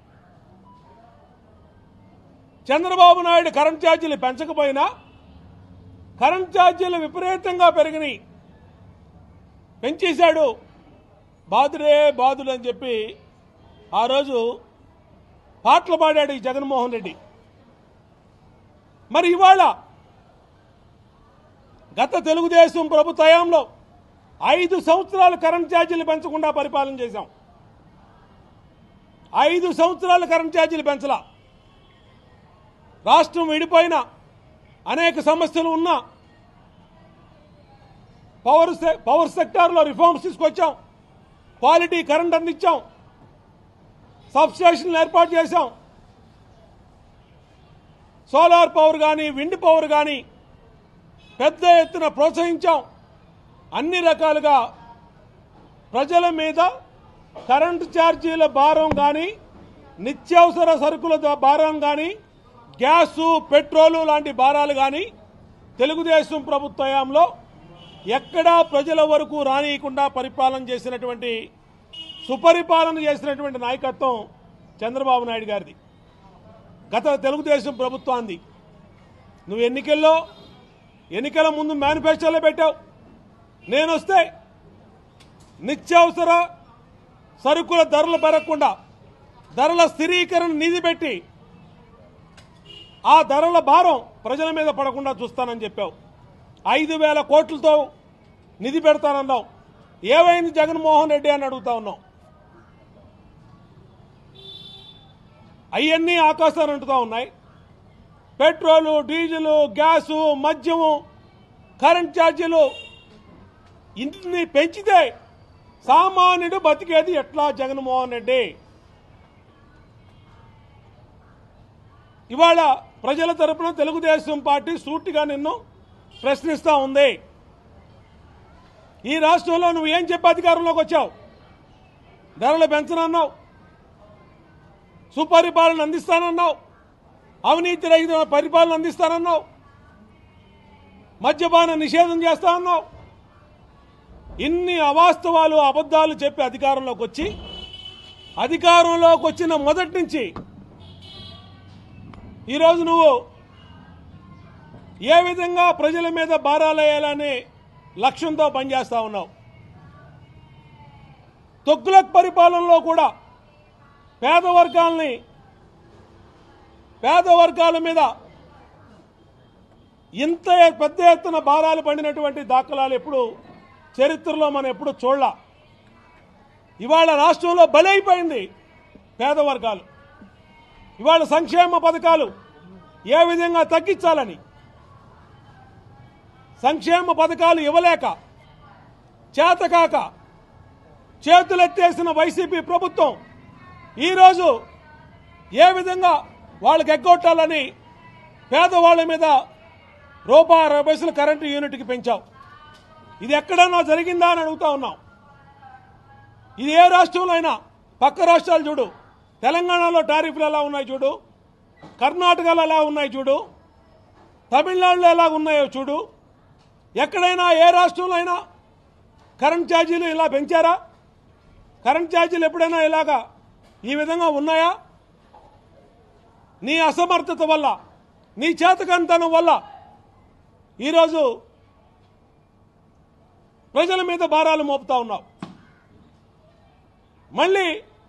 చంద్రబాబు నాయుడు కరెంట్ ఛార్జీలు పెంచకపోయినా కరెంట్ ఛార్జీలు విపరీతంగా పెరిగినాయి పెంచేశాడు బాదుడే బాదుడు అని చెప్పి ఆ రోజు పాటలు పాడాడు ఈ జగన్మోహన్ రెడ్డి మరి ఇవాళ గత తెలుగుదేశం ప్రభుత్వ హయాంలో ఐదు సంవత్సరాలు కరెంట్ ఛార్జీలు పెంచకుండా పరిపాలన చేశాం ఐదు సంవత్సరాలు కరెంట్ ఛార్జీలు పెంచలా రాష్ట్రం విడిపోయిన అనేక సమస్యలు ఉన్నా పవర్ సె- పవర్ సెక్టార్లో రిఫార్మ్స్ తీసుకొచ్చాం క్వాలిటీ కరెంట్ అందించాం సబ్ స్టేషన్లు ఏర్పాటు చేశాం సోలార్ పవర్ కానీ విండ్ పవర్ కానీ పెద్ద ఎత్తున ప్రోత్సహించాం అన్ని రకాలుగా ప్రజల మీద కరెంటు ఛార్జీల భారం కానీ నిత్యావసర సరుకుల ద- భారం కానీ గ్యాసు పెట్రోలు లాంటి భారాలు కానీ తెలుగుదేశం ప్రభుత్వ హయాంలో ఎక్కడా ప్రజల వరకు రానియకుండా పరిపాలన చేసినటువంటి సుపరిపాలన చేసినటువంటి నాయకత్వం చంద్రబాబు నాయుడు గారిది గత తెలుగుదేశం ప్రభుత్వాన్ని నువ్వు ఎన్నికల్లో ఎన్నికల ముందు మేనిఫెస్టోలో పెట్టావు నేను వస్తే నిత్యావసర సరుకుల ధరలు పెరగకుండా ధరల స్థిరీకరణ నిధి పెట్టి ఆ ధరల భారం ప్రజల మీద పడకుండా చూస్తానని చెప్పావు ఐదు వేల కోట్లతో నిధి పెడతానన్నావు ఏమైంది జగన్మోహన్ రెడ్డి అని అడుగుతా ఉన్నావు అవన్నీ ఆకాశాన్ని అంటుతా ఉన్నాయి పెట్రోలు డీజిలు గ్యాసు మద్యము కరెంట్ ఛార్జీలు ఇన్ని పెంచితే సామాన్యుడు బతికేది ఎట్లా జగన్మోహన్ రెడ్డి ఇవాళ ప్రజల తరపున తెలుగుదేశం పార్టీ సూటిగా నిన్ను ప్రశ్నిస్తా ఉంది ఈ రాష్ట్రంలో నువ్వు ఏం చెప్పి అధికారంలోకి వచ్చావు ధరలు పెంచనన్నావు సుపరిపాలన అందిస్తానన్నావు అవినీతి రహిత పరిపాలన అందిస్తానన్నావు మద్యపాన నిషేధం చేస్తానన్నావు ఇన్ని అవాస్తవాలు అబద్ధాలు చెప్పి అధికారంలోకి వచ్చి అధికారంలోకి వచ్చిన మొదటి నుంచి ఈరోజు నువ్వు ఏ విధంగా ప్రజల మీద భారాలేయాలనే లక్ష్యంతో పనిచేస్తా ఉన్నావు తొగ్గులక్ పరిపాలనలో కూడా పేద వర్గాల్ని పేద వర్గాల మీద ఇంత పెద్ద ఎత్తున భారాలు పడినటువంటి దాఖలాలు ఎప్పుడు చరిత్రలో మనం ఎప్పుడు చూడలా ఇవాళ రాష్ట్రంలో బలైపోయింది పేద వర్గాలు ఇవాళ సంక్షేమ పథకాలు ఏ విధంగా తగ్గించాలని సంక్షేమ పథకాలు ఇవ్వలేక చేతకాక చేతులెత్తేసిన వైసీపీ ప్రభుత్వం ఈరోజు ఏ విధంగా వాళ్ళకి ఎగ్గొట్టాలని పేదవాళ్ళ మీద రూపాయి అరవై పైసలు కరెంటు యూనిట్కి పెంచావు ఇది ఎక్కడన్నా జరిగిందా అని అడుగుతా ఉన్నాం ఇది ఏ రాష్ట్రంలో అయినా పక్క రాష్ట్రాలు చూడు తెలంగాణలో టారిఫ్లు ఎలా ఉన్నాయి చూడు కర్ణాటకలో ఎలా ఉన్నాయి చూడు తమిళనాడులో ఎలా ఉన్నాయో చూడు ఎక్కడైనా ఏ రాష్ట్రంలో అయినా కరెంట్ ఛార్జీలు ఇలా పెంచారా కరెంట్ ఛార్జీలు ఎప్పుడైనా ఇలాగా ఈ విధంగా ఉన్నాయా నీ అసమర్థత వల్ల నీ చేతకంతనం వల్ల ఈరోజు ప్రజల మీద భారాలు మోపుతా ఉన్నావు మళ్ళీ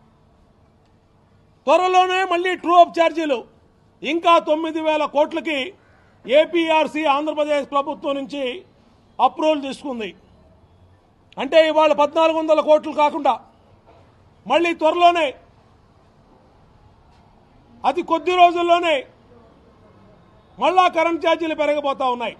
త్వరలోనే మళ్ళీ ట్రూ అప్ ఛార్జీలు ఇంకా తొమ్మిది వేల కోట్లకి ఏపీఆర్సీ ఆంధ్రప్రదేశ్ ప్రభుత్వం నుంచి అప్రూవల్ తీసుకుంది అంటే ఇవాళ పద్నాలుగు వందల కోట్లు కాకుండా మళ్ళీ త్వరలోనే అతి కొద్ది రోజుల్లోనే మళ్ళా కరెంట్ ఛార్జీలు పెరగబోతా ఉన్నాయి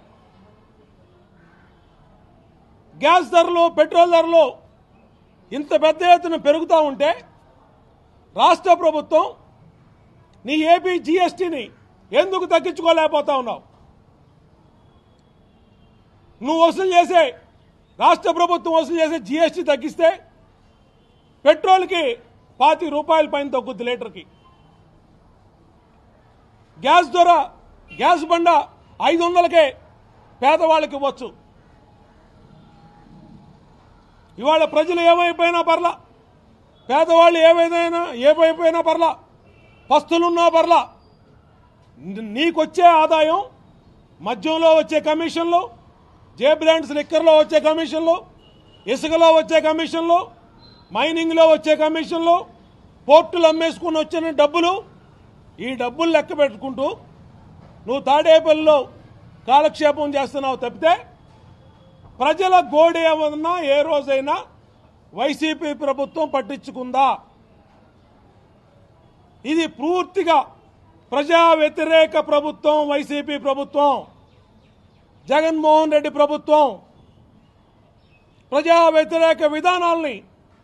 గ్యాస్ ధరలు పెట్రోల్ ధరలు ఇంత పెద్ద ఎత్తున పెరుగుతూ ఉంటే రాష్ట్ర ప్రభుత్వం నీ ఏపీ జీఎస్టీని ఎందుకు తగ్గించుకోలేకపోతా ఉన్నావు నువ్వు వసూలు చేసే రాష్ట్ర ప్రభుత్వం వసూలు చేసే జీఎస్టీ తగ్గిస్తే పెట్రోల్కి పాతి రూపాయల పైన తగ్గుద్ది లీటర్కి గ్యాస్ ధర గ్యాస్ బండ ఐదు వందలకే పేదవాళ్ళకి ఇవ్వచ్చు ఇవాళ ప్రజలు ఏమైపోయినా పర్లా పేదవాళ్ళు ఏమైనా ఏమైపోయినా పర్లా పస్తులున్నా పర్లా ని- నీకొచ్చే ఆదాయం మద్యంలో వచ్చే కమిషన్లు జే బ్రాండ్స్ లిక్కర్లో వచ్చే కమిషన్లు ఇసుకలో వచ్చే కమిషన్లు మైనింగ్లో వచ్చే కమిషన్లు పోర్టులు అమ్మేసుకుని వచ్చిన డబ్బులు ఈ డబ్బులు లెక్క పెట్టుకుంటూ నువ్వు తాడేపల్లిలో కాలక్షేపం చేస్తున్నావు తప్పితే ప్రజల గోడు ఏమన్నా ఏ రోజైనా వైసీపీ ప్రభుత్వం పట్టించుకుందా ఇది పూర్తిగా ప్రజా వ్యతిరేక ప్రభుత్వం వైసీపీ ప్రభుత్వం జగన్మోహన్ రెడ్డి ప్రభుత్వం ప్రజా వ్యతిరేక విధానాల్ని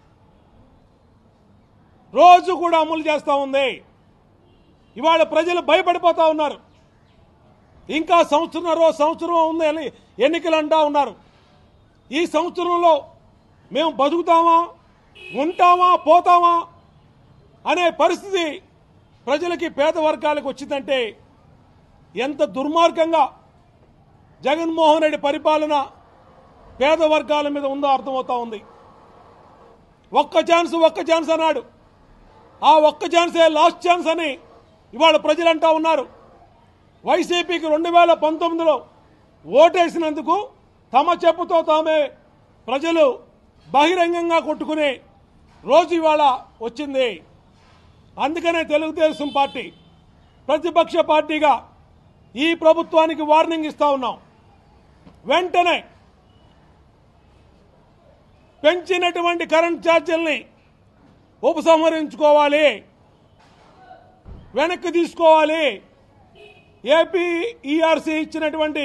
రోజు కూడా అమలు చేస్తూ ఉంది ఇవాళ ప్రజలు భయపడిపోతా ఉన్నారు ఇంకా సంవత్సరంన్నర సంవత్సరం ఉంది అని ఎన్నికలు అంటా ఉన్నారు ఈ సంవత్సరంలో మేము బతుకుతామా ఉంటామా పోతామా అనే పరిస్థితి ప్రజలకి పేద వర్గాలకు వచ్చిందంటే ఎంత దుర్మార్గంగా జగన్మోహన్ రెడ్డి పరిపాలన పేద వర్గాల మీద ఉందో అర్థమవుతా ఉంది ఒక్క ఛాన్స్ ఒక్క ఛాన్స్ అన్నాడు ఆ ఒక్క ఛాన్సే లాస్ట్ ఛాన్స్ అని ఇవాళ ప్రజలంటా ఉన్నారు వైసీపీకి రెండు వేల పంతొమ్మిదిలో ఓటేసినందుకు తమ చెప్పుతో తామే ప్రజలు బహిరంగంగా కొట్టుకునే రోజు ఇవాళ వచ్చింది అందుకనే తెలుగుదేశం పార్టీ ప్రతిపక్ష పార్టీగా ఈ ప్రభుత్వానికి వార్నింగ్ ఇస్తా ఉన్నాం వెంటనే పెంచినటువంటి కరెంట్ ఛార్జీల్ని ఉపసంహరించుకోవాలి వెనక్కి తీసుకోవాలి ఏపీ ఈఆర్సీ ఇచ్చినటువంటి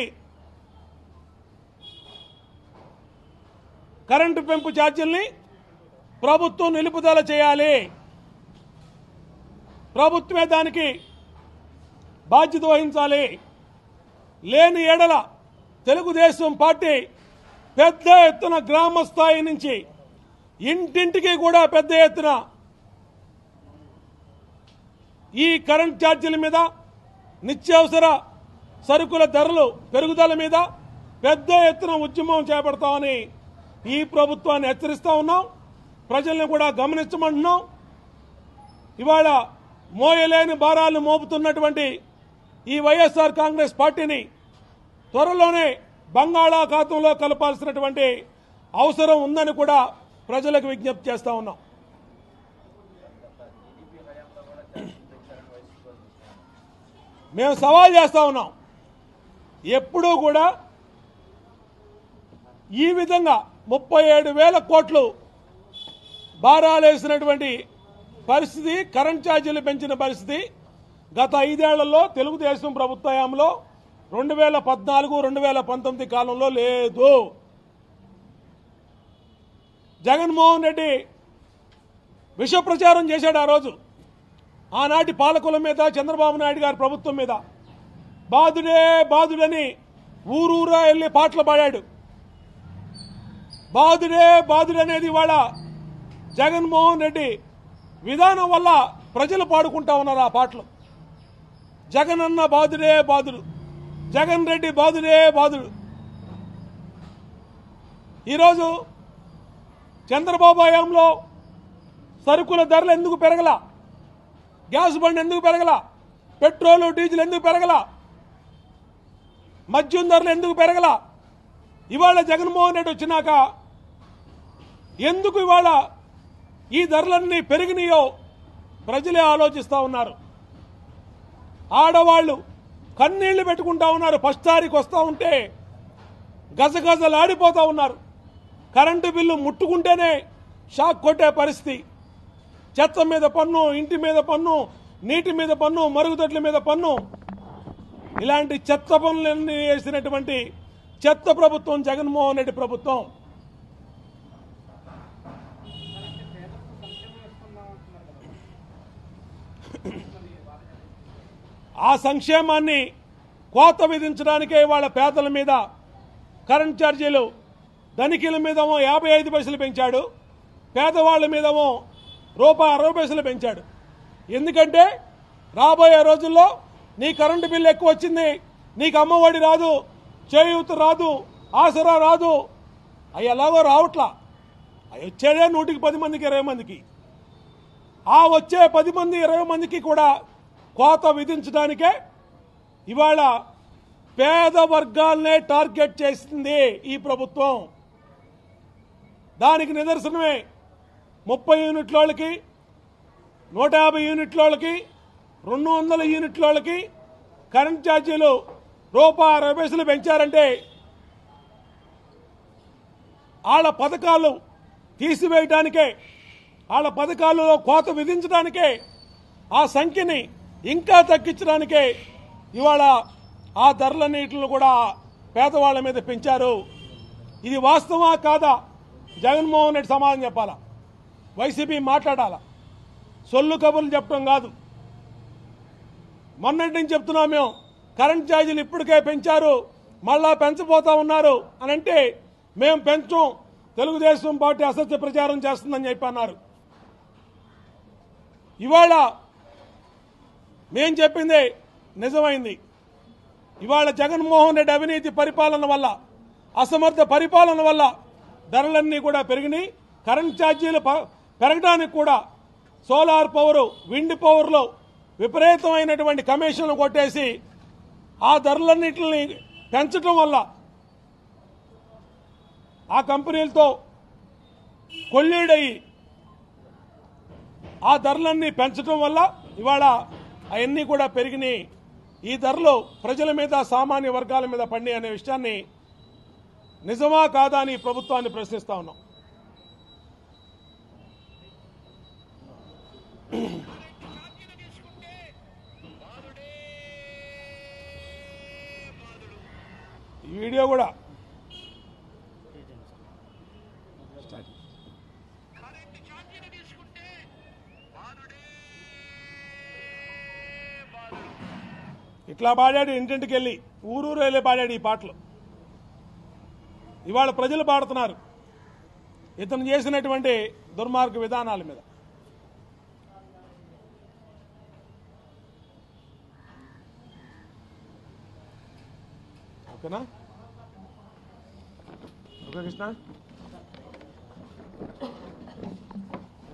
కరెంటు పెంపు ఛార్జీల్ని ప్రభుత్వం నిలుపుదల చేయాలి ప్రభుత్వమే దానికి బాధ్యత వహించాలి లేని ఎడల తెలుగుదేశం పార్టీ పెద్ద ఎత్తున గ్రామ స్థాయి నుంచి ఇంటింటికి కూడా పెద్ద ఎత్తున ఈ కరెంట్ ఛార్జీల మీద నిత్యావసర సరుకుల ధరలు పెరుగుదల మీద పెద్ద ఎత్తున ఉద్యమం చేపడతామని ఈ ప్రభుత్వాన్ని హెచ్చరిస్తా ఉన్నాం ప్రజల్ని కూడా గమనించమంటున్నాం ఇవాళ మోయలేని భారాలు మోపుతున్నటువంటి ఈ వైఎస్ఆర్ కాంగ్రెస్ పార్టీని త్వరలోనే బంగాళాఖాతంలో కలపాల్సినటువంటి అవసరం ఉందని కూడా ప్రజలకు విజ్ఞప్తి చేస్తా ఉన్నాం మేము సవాల్ చేస్తా ఉన్నాం ఎప్పుడూ కూడా ఈ విధంగా ముప్పై ఏడు వేల కోట్లు భారాలేసినటువంటి పరిస్థితి కరెంట్ ఛార్జీలు పెంచిన పరిస్థితి గత ఐదేళ్లలో తెలుగుదేశం ప్రభుత్వ హయాంలో రెండు వేల పద్నాలుగు రెండు వేల పంతొమ్మిది కాలంలో లేదు జగన్మోహన్ రెడ్డి విష ప్రచారం చేశాడు ఆ రోజు ఆనాటి పాలకుల మీద చంద్రబాబు నాయుడు గారి ప్రభుత్వం మీద బాధుడే బాధుడని ఊరూరా వెళ్ళి పాటలు పాడాడు బాధుడే బాధుడనేది ఇవాళ జగన్మోహన్ రెడ్డి విధానం వల్ల ప్రజలు పాడుకుంటా ఉన్నారు ఆ పాటలు జగన్ అన్న బాధుడే బాధుడు జగన్ రెడ్డి బాధుడే బాధుడు ఈరోజు చంద్రబాబు హయాంలో సరుకుల ధరలు ఎందుకు పెరగల గ్యాస్ బండ్ ఎందుకు పెరగల పెట్రోల్ డీజిల్ ఎందుకు పెరగల మద్యం ధరలు ఎందుకు పెరగల ఇవాళ జగన్మోహన్ రెడ్డి వచ్చినాక ఎందుకు ఇవాళ ఈ ధరలన్నీ పెరిగినాయో ప్రజలే ఆలోచిస్తూ ఉన్నారు ఆడవాళ్ళు కన్నీళ్లు పెట్టుకుంటా ఉన్నారు ఫస్ట్ తారీఖు వస్తూ ఉంటే గజగజలాడిపోతూ ఉన్నారు కరెంటు బిల్లు ముట్టుకుంటేనే షాక్ కొట్టే పరిస్థితి చెత్త మీద పన్ను ఇంటి మీద పన్ను నీటి మీద పన్ను మరుగుదొడ్ల మీద పన్ను ఇలాంటి చెత్త పనులన్నీ వేసినటువంటి చెత్త ప్రభుత్వం జగన్మోహన్ రెడ్డి ప్రభుత్వం ఆ సంక్షేమాన్ని కోత విధించడానికే వాళ్ళ పేదల మీద కరెంట్ ఛార్జీలు ధనికుల మీదేమో యాభై ఐదు పైసలు పెంచాడు పేదవాళ్ళ మీదేమో రూపాయి అరవై పైసలు పెంచాడు ఎందుకంటే రాబోయే రోజుల్లో నీ కరెంటు బిల్లు ఎక్కువ వచ్చింది నీకు అమ్మఒడి రాదు చేయూత రాదు ఆసరా రాదు అవి ఎలాగో రావట్లా అవి వచ్చేదే నూటికి పది మందికి ఇరవై మందికి ఆ వచ్చే పది మంది ఇరవై మందికి కూడా కోత విధించడానికే ఇవాళ పేద వర్గాలనే టార్గెట్ చేసింది ఈ ప్రభుత్వం దానికి నిదర్శనమే ముప్పై యూనిట్ల వాళ్ళకి నూట యాభై యూనిట్ల వాళ్ళకి రెండు వందల యూనిట్ల వాళ్ళకి కరెంట్ ఛార్జీలు రూపాయి అరవై పైసలు పెంచారంటే వాళ్ళ పథకాలు తీసివేయడానికే వాళ్ళ పథకాలలో కోత విధించడానికే ఆ సంఖ్యని ఇంకా తగ్గించడానికే ఇవాళ ఆ ధరలన్నిటిని కూడా పేదవాళ్ళ మీద పెంచారు ఇది వాస్తవా కాదా జగన్మోహన్ రెడ్డి సమాధానం చెప్పాలా వైసీపీ మాట్లాడాలా సొల్లు కబుర్లు చెప్పడం కాదు మొన్నటి నుంచి చెప్తున్నాం మేము కరెంట్ ఛార్జీలు ఇప్పటికే పెంచారు మళ్ళా పెంచబోతా ఉన్నారు అని అంటే మేము పెంచం తెలుగుదేశం పార్టీ అసత్య ప్రచారం చేస్తుందని చెప్పి అన్నారు ఇవాళ మేం చెప్పింది నిజమైంది ఇవాళ జగన్మోహన్ రెడ్డి అవినీతి పరిపాలన వల్ల అసమర్థ పరిపాలన వల్ల ధరలన్నీ కూడా పెరిగినాయి కరెంట్ ఛార్జీలు ప- పెరగడానికి కూడా సోలార్ పవర్ విండ్ పవర్లో విపరీతమైనటువంటి కమిషన్లు కొట్టేసి ఆ ధరలన్నింటిని పెంచడం వల్ల ఆ కంపెనీలతో కొల్లీడయి ఆ ధరలన్నీ పెంచడం వల్ల ఇవాళ అవన్నీ కూడా పెరిగినాయి ఈ ధరలు ప్రజల మీద సామాన్య వర్గాల మీద పడి అనే విషయాన్ని నిజమా కాదా అని ఈ ప్రభుత్వాన్ని ప్రశ్నిస్తా ఉన్నాం ఛార్జీలు తీసుకుంటే బాధుడే బాధుడు ఈ వీడియో కూడా కరెంటు ఛార్జీలు తీసుకుంటే బాధుడే బాధుడు ఇట్లా పాడాడు ఇంటింటికి వెళ్ళి ఊరూరు వెళ్ళి పాడాడు ఈ పాటలు ఇవాళ ప్రజలు పాడుతున్నారు ఇతను చేసినటువంటి దుర్మార్గ విధానాల మీద ఓకేనా ఓకే కృష్ణ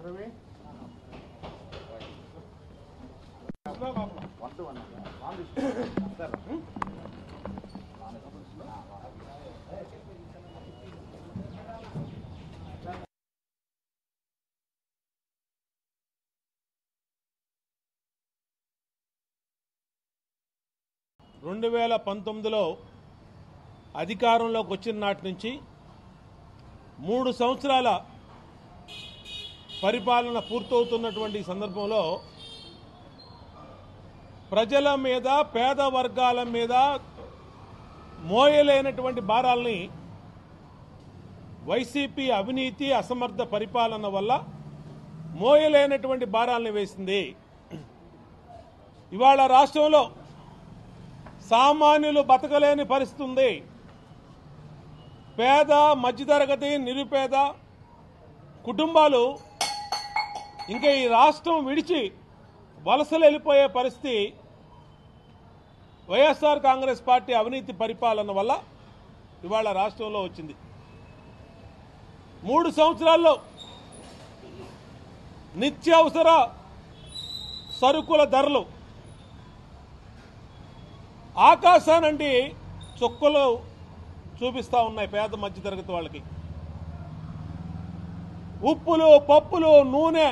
రెండు వేల పంతొమ్మిదిలో అధికారంలోకి వచ్చిన నాటి నుంచి మూడు సంవత్సరాల పరిపాలన పూర్తవుతున్నటువంటి ఈ సందర్భంలో ప్రజల మీద పేద వర్గాల మీద మోయలేనటువంటి భారాల్ని వైసీపీ అవినీతి అసమర్థ పరిపాలన వల్ల మోయలేనటువంటి భారాల్ని వేసింది ఇవాళ రాష్ట్రంలో సామాన్యులు బతకలేని పరిస్థితి ఉంది పేద మధ్యతరగతి నిరుపేద కుటుంబాలు ఇంకా ఈ రాష్ట్రం విడిచి వలసలు వెళ్ళిపోయే పరిస్థితి వైఎస్ఆర్ కాంగ్రెస్ పార్టీ అవినీతి పరిపాలన వల్ల ఇవాళ రాష్ట్రంలో వచ్చింది మూడు సంవత్సరాల్లో నిత్యావసర సరుకుల ధరలు ఆకాశానండి చుక్కలు చూపిస్తా ఉన్నాయి పేద మధ్యతరగతి వాళ్ళకి ఉప్పులు పప్పులు నూనె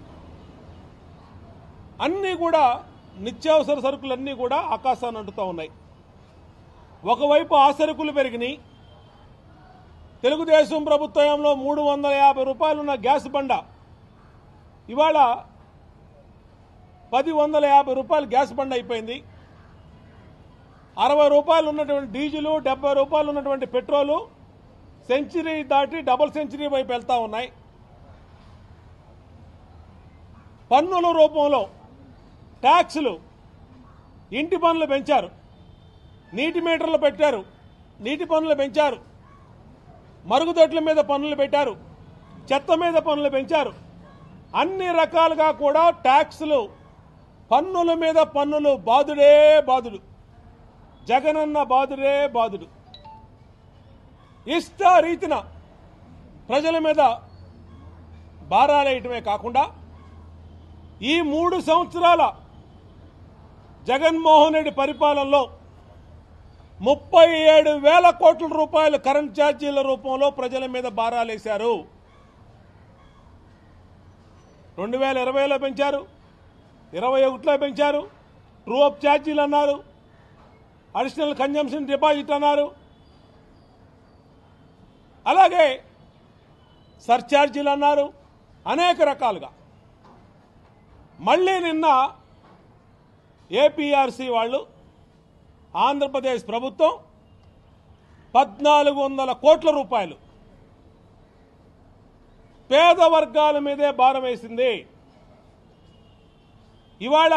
అన్నీ కూడా నిత్యావసర సరుకులన్నీ కూడా ఆకాశాన్ని అంటుతూ ఉన్నాయి ఒకవైపు ఆ సరుకులు పెరిగినాయి తెలుగుదేశం ప్రభుత్వంలో మూడు వందల యాభై రూపాయలున్న గ్యాస్ బండ ఇవాళ పది వందల యాభై రూపాయలు గ్యాస్ బండ అయిపోయింది అరవై రూపాయలు ఉన్నటువంటి డీజిలు డెబ్బై రూపాయలు ఉన్నటువంటి పెట్రోలు సెంచరీ దాటి డబుల్ సెంచరీ వైపు వెళ్తా ఉన్నాయి పన్నుల రూపంలో ట్యాక్సులు ఇంటి పన్నులు పెంచారు నీటి మీటర్లు పెట్టారు నీటి పన్నులు పెంచారు మరుగుదొడ్ల మీద పన్నులు పెట్టారు చెత్త మీద పన్నులు పెంచారు అన్ని రకాలుగా కూడా ట్యాక్సులు పన్నుల మీద పన్నులు బాదుడే బాదుడు జగనన్న బాదుడే బాదుడు ఇష్ట రీతిన ప్రజల మీద భారాలేయటమే కాకుండా ఈ మూడు సంవత్సరాల జగన్మోహన్ రెడ్డి పరిపాలనలో ముప్పై ఏడు వేల కోట్ల రూపాయలు కరెంట్ ఛార్జీల రూపంలో ప్రజల మీద భారాలేశారు రెండు వేల ఇరవైలో పెంచారు ఇరవై ఒకటిలో పెంచారు ట్రూ అప్ ఛార్జీలు అన్నారు అడిషనల్ కన్జంప్షన్ డిపాజిట్ అన్నారు అలాగే సర్ఛార్జీలు అన్నారు అనేక రకాలుగా మళ్ళీ నిన్న ఏపీఆర్సీ వాళ్ళు ఆంధ్రప్రదేశ్ ప్రభుత్వం పద్నాలుగు వందల కోట్ల రూపాయలు పేద వర్గాల మీదే భారం వేసింది ఇవాళ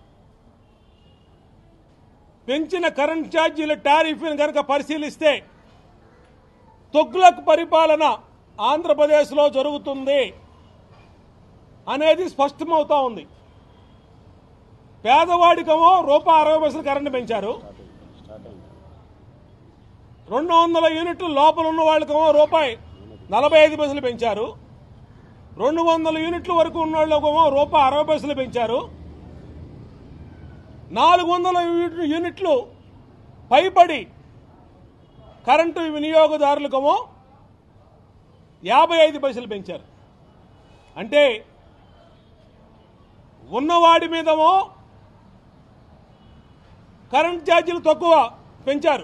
పెంచిన కరెంట్ ఛార్జీల టారిఫ్ని కనుక పరిశీలిస్తే తొగ్గులకు పరిపాలన ఆంధ్రప్రదేశ్లో జరుగుతుంది అనేది స్పష్టమవుతా ఉంది పేదవాడికేమో రూపాయి అరవై పైసలు కరెంటు పెంచారు రెండు వందల యూనిట్లు లోపల ఉన్న వాళ్ళకేమో రూపాయి నలభై ఐదు పైసలు పెంచారు రెండు వందల యూనిట్ల వరకు ఉన్న వాళ్ళకేమో రూపాయి అరవై పైసలు పెంచారు నాలుగు వందల యూనిట్- యూనిట్లు పైబడి కరెంటు వినియోగదారులకేమో యాభై ఐదు పైసలు పెంచారు అంటే ఉన్నవాడి మీదేమో కరెంట్ ఛార్జీలు తక్కువ పెంచారు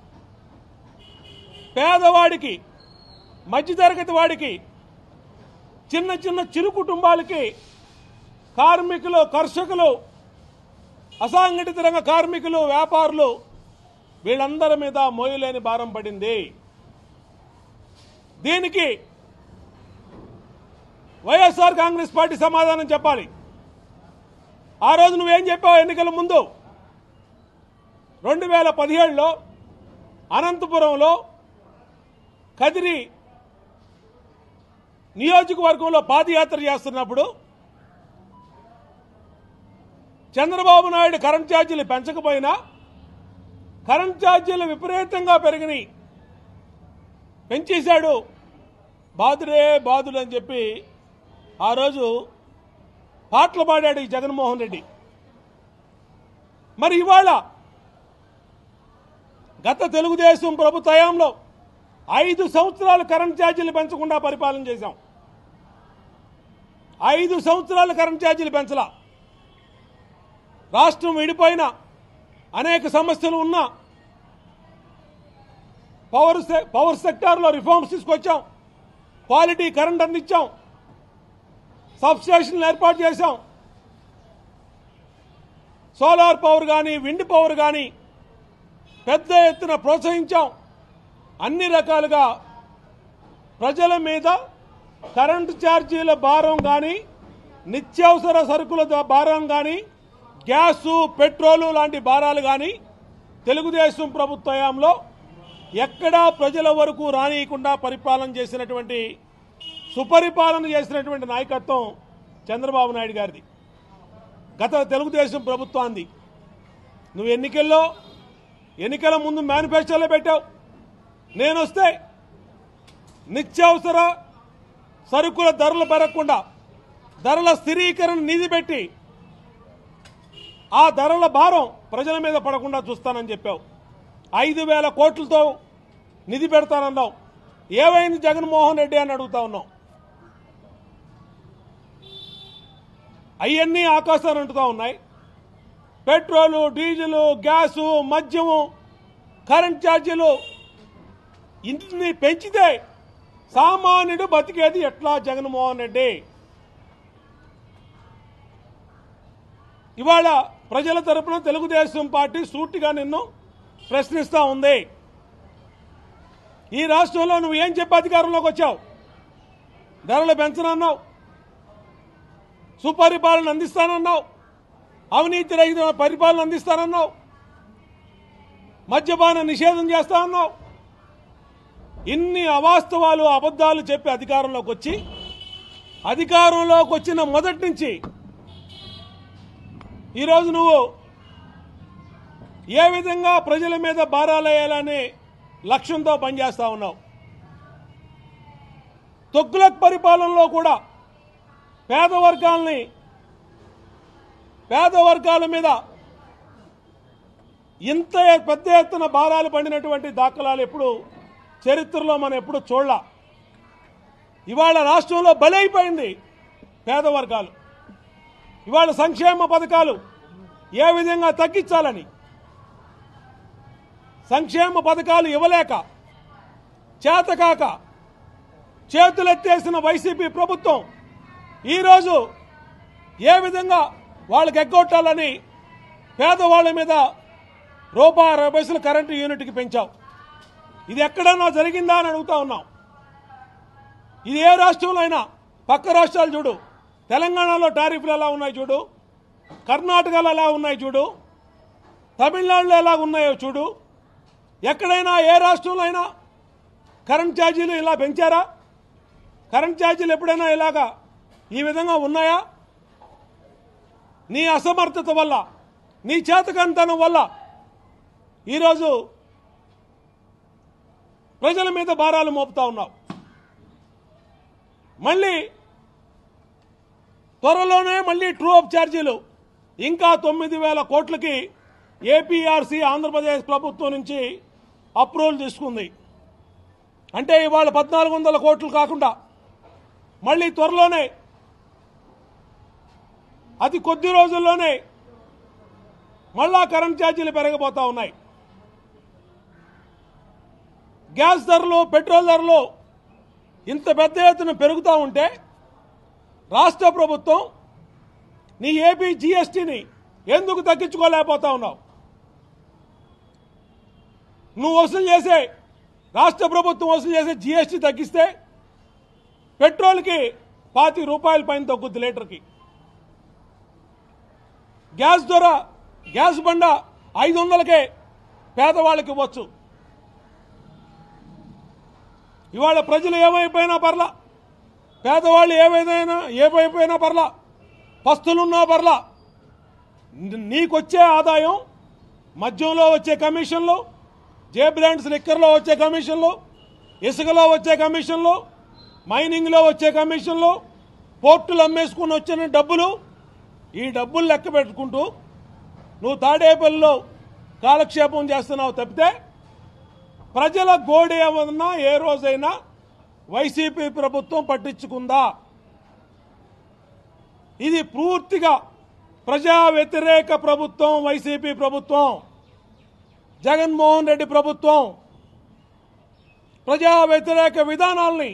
పేదవాడికి మధ్యతరగతి వాడికి చిన్న చిన్న చిరు కుటుంబాలకి కార్మికులు కర్షకులు అసంఘటిత రంగ కార్మికులు వ్యాపారులు వీళ్ళందరి మీద మోయలేని భారం పడింది దీనికి వైఎస్ఆర్ కాంగ్రెస్ పార్టీ సమాధానం చెప్పాలి ఆ రోజు నువ్వేం చెప్పావు ఎన్నికల ముందు రెండు వేల పదిహేడులో అనంతపురంలో కదిరి నియోజకవర్గంలో పాదయాత్ర చేస్తున్నప్పుడు చంద్రబాబు నాయుడు కరెంట్ ఛార్జీలు పెంచకపోయినా కరెంట్ ఛార్జీలు విపరీతంగా పెరిగినాయి పెంచేశాడు బాధుడే బాధుడు అని చెప్పి ఆ రోజు పాటలు పాడాడు ఈ జగన్మోహన్ రెడ్డి మరి ఇవాళ గత తెలుగుదేశం ప్రభుత్వ హయాంలో ఐదు సంవత్సరాలు కరెంట్ ఛార్జీలు పెంచకుండా పరిపాలన చేశాం ఐదు సంవత్సరాలు కరెంట్ ఛార్జీలు పెంచలా రాష్ట్రం విడిపోయిన అనేక సమస్యలు ఉన్నా పవర్ సె- పవర్ సెక్టార్లో రిఫార్మ్స్ తీసుకొచ్చాం క్వాలిటీ కరెంట్ అందించాం సబ్ స్టేషన్లు ఏర్పాటు చేశాం సోలార్ పవర్ కానీ విండ్ పవర్ కానీ పెద్ద ఎత్తున ప్రోత్సహించాం అన్ని రకాలుగా ప్రజల మీద కరెంటు ఛార్జీల భారం కానీ నిత్యావసర సరుకుల ద- భారం కానీ గ్యాసు పెట్రోలు లాంటి భారాలు కానీ తెలుగుదేశం ప్రభుత్వ హయాంలో ఎక్కడా ప్రజల వరకు రానియకుండా పరిపాలన చేసినటువంటి సుపరిపాలన చేసినటువంటి నాయకత్వం చంద్రబాబు నాయుడు గారిది గత తెలుగుదేశం ప్రభుత్వాన్ని నువ్వు ఎన్నికల్లో ఎన్నికల ముందు మేనిఫెస్టోలో పెట్టావు నేను వస్తే నిత్యావసర సరుకుల ధరలు పెరగకుండా ధరల స్థిరీకరణ నిధి పెట్టి ఆ ధరల భారం ప్రజల మీద పడకుండా చూస్తానని చెప్పావు ఐదు వేల కోట్లతో నిధి పెడతానన్నావు ఏమైంది జగన్మోహన్ రెడ్డి అని అడుగుతా ఉన్నాం అవన్నీ ఆకాశాన్ని అంటుతా ఉన్నాయి పెట్రోలు డీజిలు గ్యాసు మద్యము కరెంట్ ఛార్జీలు ఇన్ని పెంచితే సామాన్యుడు బతికేది ఎట్లా జగన్మోహన్ రెడ్డి ఇవాళ ప్రజల తరపున తెలుగుదేశం పార్టీ సూటిగా నిన్ను ప్రశ్నిస్తా ఉంది ఈ రాష్ట్రంలో నువ్వు ఏం చెప్పి అధికారంలోకి వచ్చావు ధరలు పెంచనన్నావు సుపరిపాలన అందిస్తానన్నావు అవినీతి రహిత పరిపాలన అందిస్తానన్నావు మద్యపాన నిషేధం చేస్తానన్నావు ఇన్ని అవాస్తవాలు అబద్ధాలు చెప్పి అధికారంలోకి వచ్చి అధికారంలోకి వచ్చిన మొదటి నుంచి ఈరోజు నువ్వు ఏ విధంగా ప్రజల మీద భారాలేయాలనే లక్ష్యంతో పనిచేస్తా ఉన్నావు తొగ్గులక్ పరిపాలనలో కూడా పేద వర్గాల్ని పేద వర్గాల మీద ఇంత పెద్ద ఎత్తున భారాలు పడినటువంటి దాఖలాలు ఎప్పుడు చరిత్రలో మనం ఎప్పుడు చూడలా ఇవాళ రాష్ట్రంలో బలైపోయింది పేద వర్గాలు ఇవాళ సంక్షేమ పథకాలు ఏ విధంగా తగ్గించాలని సంక్షేమ పథకాలు ఇవ్వలేక చేతకాక చేతులెత్తేసిన వైసీపీ ప్రభుత్వం ఈరోజు ఏ విధంగా వాళ్ళకి ఎగ్గొట్టాలని పేదవాళ్ళ మీద రూపాయి అరవై పైసలు కరెంటు యూనిట్కి పెంచావు ఇది ఎక్కడన్నా జరిగిందా అని అడుగుతా ఉన్నాం ఇది ఏ రాష్ట్రంలో అయినా పక్క రాష్ట్రాలు చూడు తెలంగాణలో టారిఫ్లు ఎలా ఉన్నాయి చూడు కర్ణాటకలో ఎలా ఉన్నాయి చూడు తమిళనాడులో ఎలా ఉన్నాయో చూడు ఎక్కడైనా ఏ రాష్ట్రంలో అయినా కరెంట్ ఛార్జీలు ఇలా పెంచారా కరెంట్ ఛార్జీలు ఎప్పుడైనా ఇలాగా ఈ విధంగా ఉన్నాయా నీ అసమర్థత వల్ల నీ చేతకంతనం వల్ల ఈరోజు ప్రజల మీద భారాలు మోపుతా ఉన్నావు మళ్ళీ త్వరలోనే మళ్ళీ ట్రూ అప్ ఛార్జీలు ఇంకా తొమ్మిది వేల కోట్లకి ఏపీఆర్సీ ఆంధ్రప్రదేశ్ ప్రభుత్వం నుంచి అప్రూవల్ తీసుకుంది అంటే ఇవాళ పద్నాలుగు వందల కోట్లు కాకుండా మళ్ళీ త్వరలోనే అతి కొద్ది రోజుల్లోనే మళ్ళా కరెంట్ ఛార్జీలు పెరగబోతా ఉన్నాయి గ్యాస్ ధరలు పెట్రోల్ ధరలు ఇంత పెద్ద ఎత్తున పెరుగుతూ ఉంటే రాష్ట్ర ప్రభుత్వం నీ ఏపీ జీఎస్టీని ఎందుకు తగ్గించుకోలేకపోతా ఉన్నావు నువ్వు వసూలు చేసే రాష్ట్ర ప్రభుత్వం వసూలు చేసే జీఎస్టీ తగ్గిస్తే పెట్రోల్కి పాతి రూపాయల పైన తగ్గుద్ది లీటర్కి గ్యాస్ ధర గ్యాస్ బండ ఐదు వందలకే పేదవాళ్ళకి ఇవ్వచ్చు ఇవాళ ప్రజలు ఏమైపోయినా పర్లా పేదవాళ్ళు ఏమైనా ఏమైపోయినా పర్లా పస్తులున్నా పర్లా ని- నీకొచ్చే ఆదాయం మద్యంలో వచ్చే కమిషన్లు జే బ్రాండ్స్ లిక్కర్లో వచ్చే కమిషన్లు ఇసుకలో వచ్చే కమిషన్లు మైనింగ్లో వచ్చే కమిషన్లు పోర్టులు అమ్మేసుకుని వచ్చిన డబ్బులు ఈ డబ్బులు లెక్క పెట్టుకుంటూ నువ్వు తాడేపల్లిలో కాలక్షేపం చేస్తున్నావు తప్పితే ప్రజల గోడు ఏమన్నా ఏ రోజైనా వైసీపీ ప్రభుత్వం పట్టించుకుందా ఇది పూర్తిగా ప్రజా వ్యతిరేక ప్రభుత్వం వైసీపీ ప్రభుత్వం జగన్మోహన్ రెడ్డి ప్రభుత్వం ప్రజా వ్యతిరేక విధానాల్ని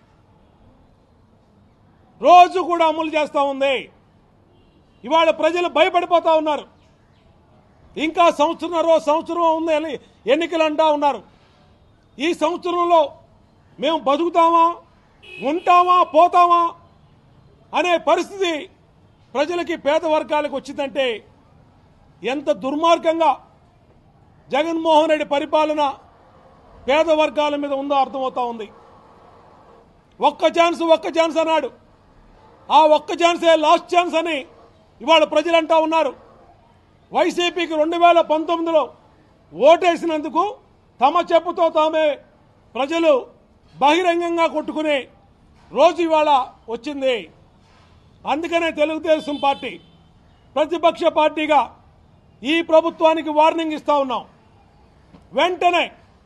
రోజు కూడా అమలు చేస్తూ ఉంది ఇవాళ ప్రజలు భయపడిపోతా ఉన్నారు ఇంకా సంవత్సరంన్నర సంవత్సరం ఉంది అని ఎన్నికలు అంటా ఉన్నారు ఈ సంవత్సరంలో మేము బతుకుతామా ఉంటామా పోతామా అనే పరిస్థితి ప్రజలకి పేద వర్గాలకు వచ్చిందంటే ఎంత దుర్మార్గంగా జగన్మోహన్ రెడ్డి పరిపాలన పేద వర్గాల మీద ఉందో అర్థమవుతా ఉంది ఒక్క ఛాన్స్ ఒక్క ఛాన్స్ అన్నాడు ఆ ఒక్క ఛాన్సే లాస్ట్ ఛాన్స్ అని ఇవాళ ప్రజలు అంటా ఉన్నారు వైసీపీకి రెండు వేల పంతొమ్మిదిలో ఓటేసినందుకు తమ చెప్పుతో తామే ప్రజలు బహిరంగంగా కొట్టుకునే రోజు ఇవాళ వచ్చింది అందుకనే తెలుగుదేశం పార్టీ ప్రతిపక్ష పార్టీగా ఈ ప్రభుత్వానికి వార్నింగ్ ఇస్తా ఉన్నాం వెంటనే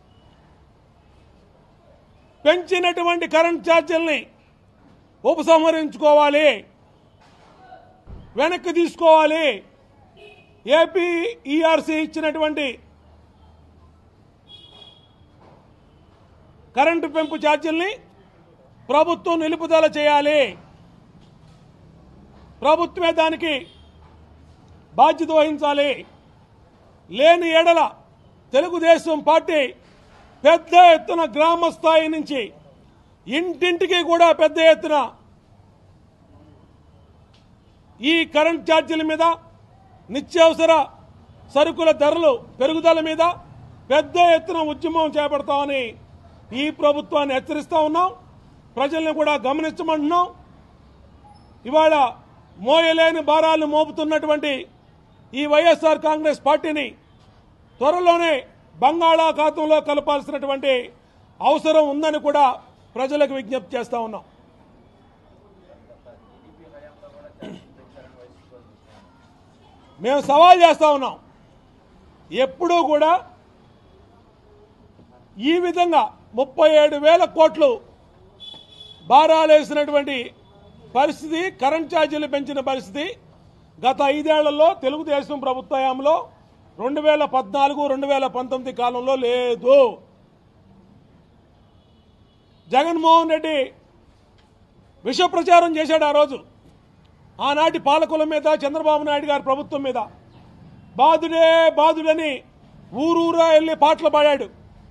పెంచినటువంటి కరెంట్ ఛార్జీల్ని ఉపసంహరించుకోవాలి వెనక్కి తీసుకోవాలి ఏపీ ఈఆర్సీ ఇచ్చినటువంటి కరెంటు పెంపు ఛార్జీల్ని ప్రభుత్వం నిలుపుదల చేయాలి ప్రభుత్వమే దానికి బాధ్యత వహించాలి లేని ఏడల తెలుగుదేశం పార్టీ పెద్ద ఎత్తున గ్రామ స్థాయి నుంచి ఇంటింటికి కూడా పెద్ద ఎత్తున ఈ కరెంట్ ఛార్జీల మీద నిత్యావసర సరుకుల ధరలు పెరుగుదల మీద పెద్ద ఎత్తున ఉద్యమం చేపడతామని ఈ ప్రభుత్వాన్ని హెచ్చరిస్తా ఉన్నాం ప్రజల్ని కూడా గమనించమంటున్నాం ఇవాళ మోయలేని భారాలు మోపుతున్నటువంటి ఈ వైఎస్ఆర్ కాంగ్రెస్ పార్టీని త్వరలోనే బంగాళాఖాతంలో కలపాల్సినటువంటి అవసరం ఉందని కూడా ప్రజలకు విజ్ఞప్తి చేస్తా ఉన్నాం మేము సవాల్ చేస్తా ఉన్నాం ఎప్పుడూ కూడా ఈ విధంగా ముప్పై ఏడు వేల కోట్లు భారాలేసినటువంటి పరిస్థితి కరెంట్ ఛార్జీలు పెంచిన పరిస్థితి గత ఐదేళ్లలో తెలుగుదేశం ప్రభుత్వ హయాంలో రెండు వేల పద్నాలుగు రెండు వేల పంతొమ్మిది కాలంలో లేదు జగన్మోహన్ రెడ్డి విష ప్రచారం చేశాడు ఆ రోజు ఆనాటి పాలకుల మీద చంద్రబాబు నాయుడు గారి ప్రభుత్వం మీద బాధుడే బాధుడని ఊరూరా వెళ్ళి పాటలు పాడాడు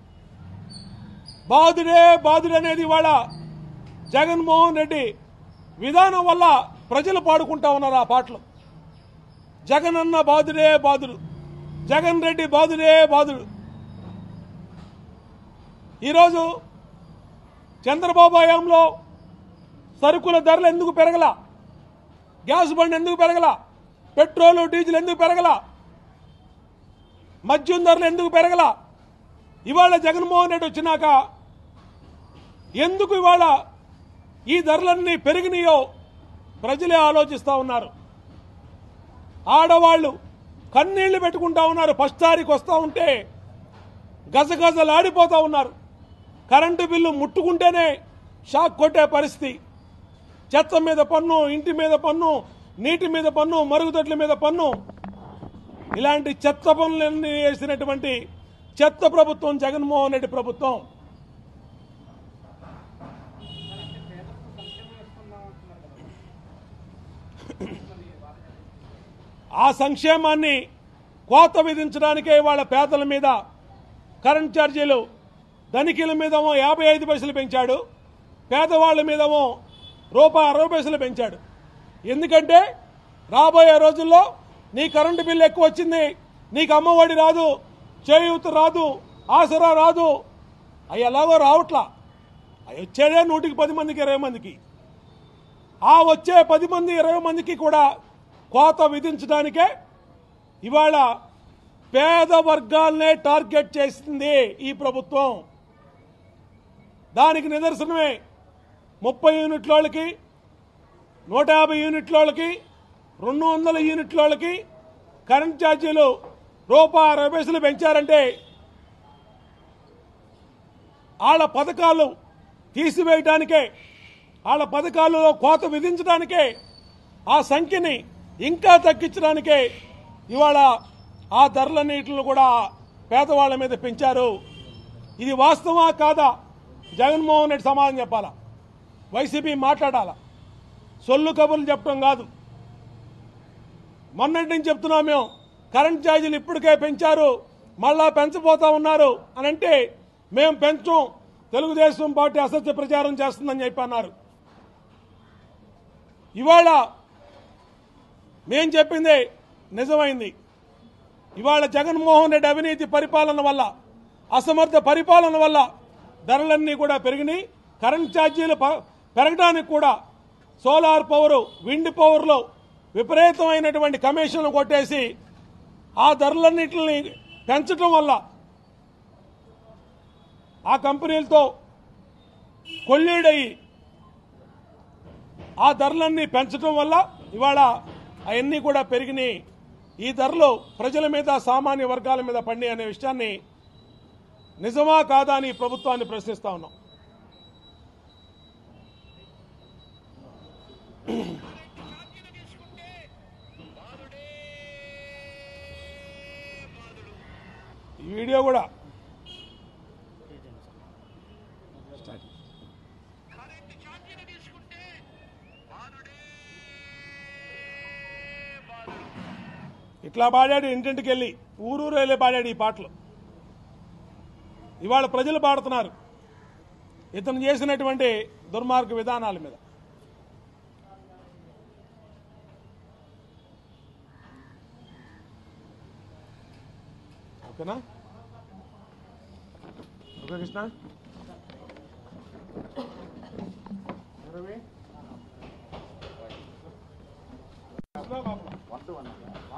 బాధుడే బాధుడనేది ఇవాళ జగన్మోహన్ రెడ్డి విధానం వల్ల ప్రజలు పాడుకుంటా ఉన్నారు ఆ పాటలు జగన్ అన్న బాధుడే బాధుడు జగన్ రెడ్డి బాధుడే బాధుడు ఈరోజు చంద్రబాబు హయాంలో సరుకుల ధరలు ఎందుకు పెరగల గ్యాస్ బండ్ ఎందుకు పెరగల పెట్రోలు డీజిల్ ఎందుకు పెరగల మద్యం ధరలు ఎందుకు పెరగల ఇవాళ జగన్మోహన్ రెడ్డి వచ్చినాక ఎందుకు ఇవాళ ఈ ధరలన్నీ పెరిగినాయో ప్రజలే ఆలోచిస్తూ ఉన్నారు ఆడవాళ్ళు కన్నీళ్లు పెట్టుకుంటా ఉన్నారు ఫస్ట్ తారీఖు వస్తూ ఉంటే గజగజలాడిపోతూ ఉన్నారు కరెంటు బిల్లు ముట్టుకుంటేనే షాక్ కొట్టే పరిస్థితి చెత్త మీద పన్ను ఇంటి మీద పన్ను నీటి మీద పన్ను మరుగుదొడ్ల మీద పన్ను ఇలాంటి చెత్త పనులన్నీ వేసినటువంటి చెత్త ప్రభుత్వం జగన్మోహన్ రెడ్డి ప్రభుత్వం ఆ సంక్షేమాన్ని కోత విధించడానికే వాళ్ళ పేదల మీద కరెంట్ ఛార్జీలు ధనికుల మీదేమో యాభై ఐదు పైసలు పెంచాడు పేదవాళ్ళ మీదేమో రూపాయి అరవై పైసలు పెంచాడు ఎందుకంటే రాబోయే రోజుల్లో నీ కరెంటు బిల్లు ఎక్కువ వచ్చింది నీకు అమ్మఒడి రాదు చేయూత రాదు ఆసరా రాదు అవి ఎలాగో రావట్లా అవి వచ్చేదే నూటికి పది మందికి ఇరవై మందికి ఆ వచ్చే పది మంది ఇరవై మందికి కూడా కోత విధించడానికే ఇవాళ పేద వర్గాలనే టార్గెట్ చేసింది ఈ ప్రభుత్వం దానికి నిదర్శనమే ముప్పై యూనిట్ల వాళ్ళకి నూట యాభై యూనిట్ల వాళ్ళకి రెండు వందల యూనిట్ల వాళ్ళకి కరెంట్ ఛార్జీలు రూపాయి అరవై పైసలు పెంచారంటే వాళ్ళ పథకాలు తీసివేయడానికే వాళ్ళ పథకాలలో కోత విధించడానికే ఆ సంఖ్యని ఇంకా తగ్గించడానికే ఇవాళ ఆ ధరలన్నిటిని కూడా పేదవాళ్ళ మీద పెంచారు ఇది వాస్తవా కాదా జగన్మోహన్ రెడ్డి సమాధానం చెప్పాలా వైసీపీ మాట్లాడాలా సొల్లు కబుర్లు చెప్పడం కాదు మొన్నటి నుంచి చెప్తున్నాం మేము కరెంట్ ఛార్జీలు ఇప్పటికే పెంచారు మళ్ళా పెంచబోతా ఉన్నారు అని అంటే మేము పెంచం తెలుగుదేశం పార్టీ అసత్య ప్రచారం చేస్తుందని చెప్పి అన్నారు ఇవాళ మేం చెప్పింది నిజమైంది ఇవాళ జగన్మోహన్ రెడ్డి అవినీతి పరిపాలన వల్ల అసమర్థ పరిపాలన వల్ల ధరలన్నీ కూడా పెరిగినాయి కరెంట్ ఛార్జీలు ప- పెరగడానికి కూడా సోలార్ పవర్ విండ్ పవర్లో విపరీతమైనటువంటి కమిషన్లు కొట్టేసి ఆ ధరలన్నింటిని పెంచడం వల్ల ఆ కంపెనీలతో కొల్లీడయి ఆ ధరలన్నీ పెంచడం వల్ల ఇవాళ అవన్నీ కూడా పెరిగినాయి ఈ ధరలు ప్రజల మీద సామాన్య వర్గాల మీద పడి అనే విషయాన్ని నిజమా కాదా అని ఈ ప్రభుత్వాన్ని ప్రశ్నిస్తా ఉన్నాం ఛార్జీలు తీసుకుంటే బాధుడే బాధుడు ఈ వీడియో కూడా కరెంటు ఛార్జీలు తీసుకుంటే బాధుడే బాధుడు ఇట్లా పాడాడు ఇంటింటికి వెళ్ళి ఊరూరు వెళ్ళి పాడాడు ఈ పాటలు ఇవాళ ప్రజలు పాడుతున్నారు ఇతను చేసినటువంటి దుర్మార్గ విధానాల మీద ఓకేనా ఓకే కృష్ణ రవి? కృష్ణ బాబు.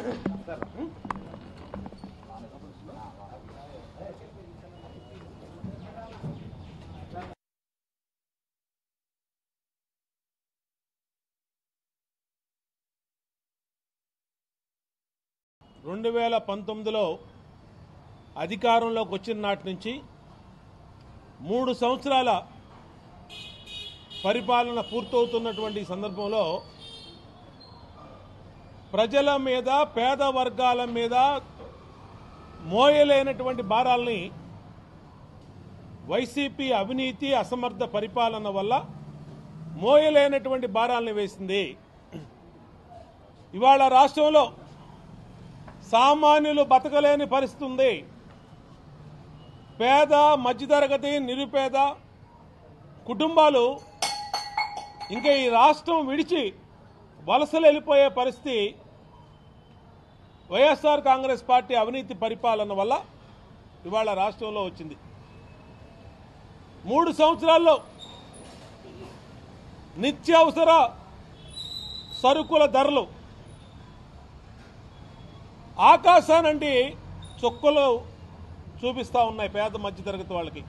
రెండు వేల పంతొమ్మిదిలో అధికారంలోకి వచ్చిన నాటి నుంచి మూడు సంవత్సరాల పరిపాలన పూర్తవుతున్నటువంటి ఈ సందర్భంలో ప్రజల మీద పేద వర్గాల మీద మోయలేనటువంటి భారాల్ని వైసీపీ అవినీతి అసమర్థ పరిపాలన వల్ల మోయలేనటువంటి భారాల్ని వేసింది ఇవాళ రాష్ట్రంలో సామాన్యులు బతకలేని పరిస్థితి ఉంది పేద మధ్యతరగతి నిరుపేద కుటుంబాలు ఇంకా ఈ రాష్ట్రం విడిచి వలసలు వెళ్ళిపోయే పరిస్థితి వైఎస్ఆర్ కాంగ్రెస్ పార్టీ అవినీతి పరిపాలన వల్ల ఇవాళ రాష్ట్రంలో వచ్చింది మూడు సంవత్సరాల్లో నిత్యావసర సరుకుల ధరలు ఆకాశానండి చుక్కలు చూపిస్తా ఉన్నాయి పేద మధ్యతరగతి వాళ్ళకి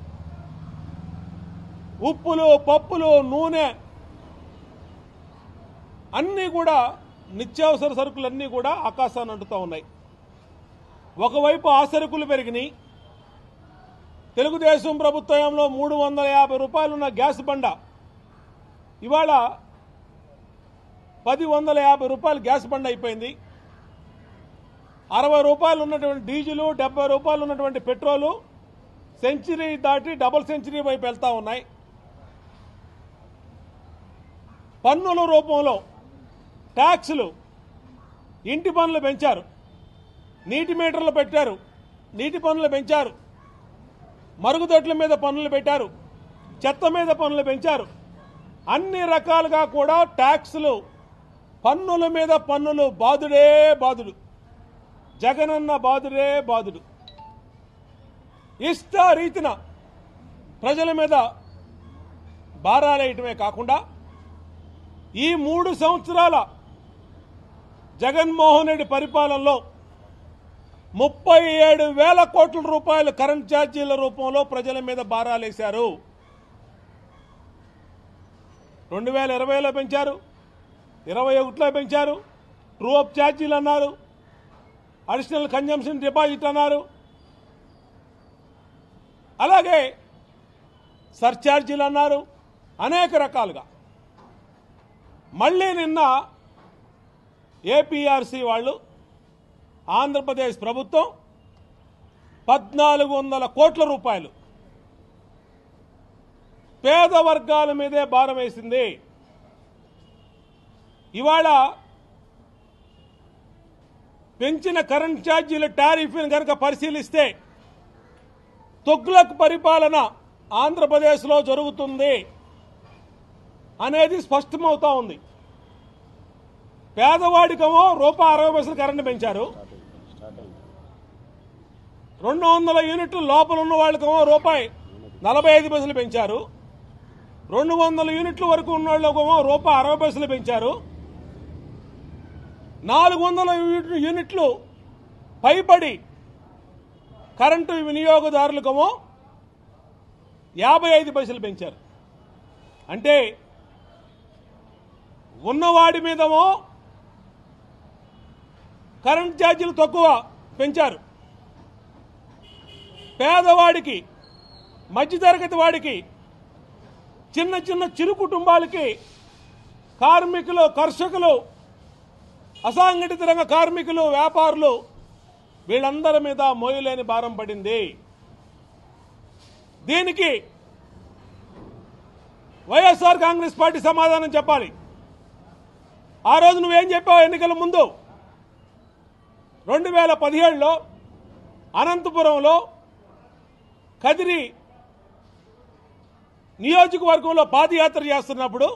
ఉప్పులు పప్పులు నూనె అన్నీ కూడా నిత్యావసర సరుకులన్నీ కూడా ఆకాశాన్ని అంటుతూ ఉన్నాయి ఒకవైపు ఆ సరుకులు పెరిగినాయి తెలుగుదేశం ప్రభుత్వంలో మూడు వందల యాభై రూపాయలున్న గ్యాస్ బండ ఇవాళ పది వందల యాభై రూపాయలు గ్యాస్ బండ అయిపోయింది అరవై రూపాయలు ఉన్నటువంటి డీజిలు డెబ్బై రూపాయలు ఉన్నటువంటి పెట్రోలు సెంచరీ దాటి డబుల్ సెంచరీ వైపు వెళ్తా ఉన్నాయి పన్నుల రూపంలో ట్యాక్సులు ఇంటి పన్నులు పెంచారు నీటి మీటర్లు పెట్టారు నీటి పన్నులు పెంచారు మరుగుదొడ్ల మీద పన్నులు పెట్టారు చెత్త మీద పన్నులు పెంచారు అన్ని రకాలుగా కూడా ట్యాక్సులు పన్నుల మీద పన్నులు బాదుడే బాదుడు జగనన్న బాదుడే బాదుడు ఇష్ట రీతిన ప్రజల మీద భారాలేయటమే కాకుండా ఈ మూడు సంవత్సరాల జగన్మోహన్ రెడ్డి పరిపాలనలో ముప్పై ఏడు వేల కోట్ల రూపాయలు కరెంట్ ఛార్జీల రూపంలో ప్రజల మీద భారాలేశారు రెండు వేల ఇరవైలో పెంచారు ఇరవై ఒకటిలో పెంచారు ట్రూ అప్ ఛార్జీలు అన్నారు అడిషనల్ కన్జంప్షన్ డిపాజిట్ అన్నారు అలాగే సర్ఛార్జీలు అన్నారు అనేక రకాలుగా మళ్ళీ నిన్న ఏపీఆర్సీ వాళ్ళు ఆంధ్రప్రదేశ్ ప్రభుత్వం పద్నాలుగు వందల కోట్ల రూపాయలు పేద వర్గాల మీదే భారం వేసింది ఇవాళ పెంచిన కరెంట్ ఛార్జీల టారిఫ్ని కనుక పరిశీలిస్తే తొగ్లక్ పరిపాలన ఆంధ్రప్రదేశ్లో జరుగుతుంది అనేది స్పష్టమవుతా ఉంది పేదవాడికేమో రూపాయి అరవై పైసలు కరెంటు పెంచారు రెండు వందల యూనిట్లు లోపల ఉన్న వాళ్ళకేమో రూపాయి నలభై ఐదు పైసలు పెంచారు రెండు వందల యూనిట్ల వరకు ఉన్న వాళ్ళకేమో రూపాయి అరవై పైసలు పెంచారు నాలుగు వందల యూనిట్లు- యూనిట్లు పైబడి కరెంటు వినియోగదారులకేమో యాభై ఐదు పైసలు పెంచారు అంటే ఉన్నవాడి మీదేమో కరెంట్ ఛార్జీలు తక్కువ పెంచారు పేదవాడికి మధ్యతరగతి వాడికి చిన్న చిన్న చిరు కుటుంబాలకి కార్మికులు కర్షకులు అసంఘటిత రంగ కార్మికులు వ్యాపారులు వీళ్ళందరి మీద మోయలేని భారం పడింది దీనికి వైఎస్ఆర్ కాంగ్రెస్ పార్టీ సమాధానం చెప్పాలి ఆ రోజు నువ్వేం చెప్పావు ఎన్నికల ముందు రెండు వేల పదిహేడులో అనంతపురంలో కదిరి నియోజకవర్గంలో పాదయాత్ర చేస్తున్నప్పుడు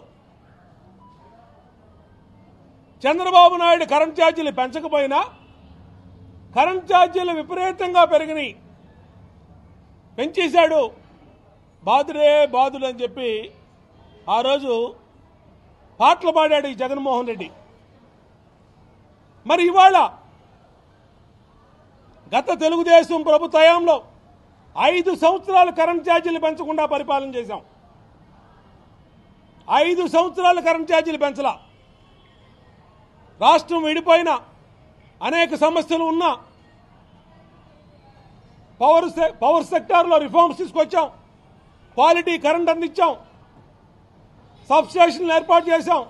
చంద్రబాబు నాయుడు కరెంట్ ఛార్జీలు పెంచకపోయినా కరెంట్ ఛార్జీలు విపరీతంగా పెరిగినాయి పెంచేశాడు బాధుడే బాధుడు అని చెప్పి ఆ రోజు పాటలు పాడాడు ఈ జగన్మోహన్ రెడ్డి మరి ఇవాళ గత తెలుగుదేశం ప్రభుత్వ హయాంలో ఐదు సంవత్సరాలు కరెంట్ ఛార్జీలు పెంచకుండా పరిపాలన చేశాం ఐదు సంవత్సరాలు కరెంట్ ఛార్జీలు పెంచలా రాష్ట్రం విడిపోయిన అనేక సమస్యలు ఉన్నా పవర్ సె- పవర్ సెక్టార్లో రిఫార్మ్స్ తీసుకొచ్చాం క్వాలిటీ కరెంట్ అందించాం సబ్ స్టేషన్లు ఏర్పాటు చేశాం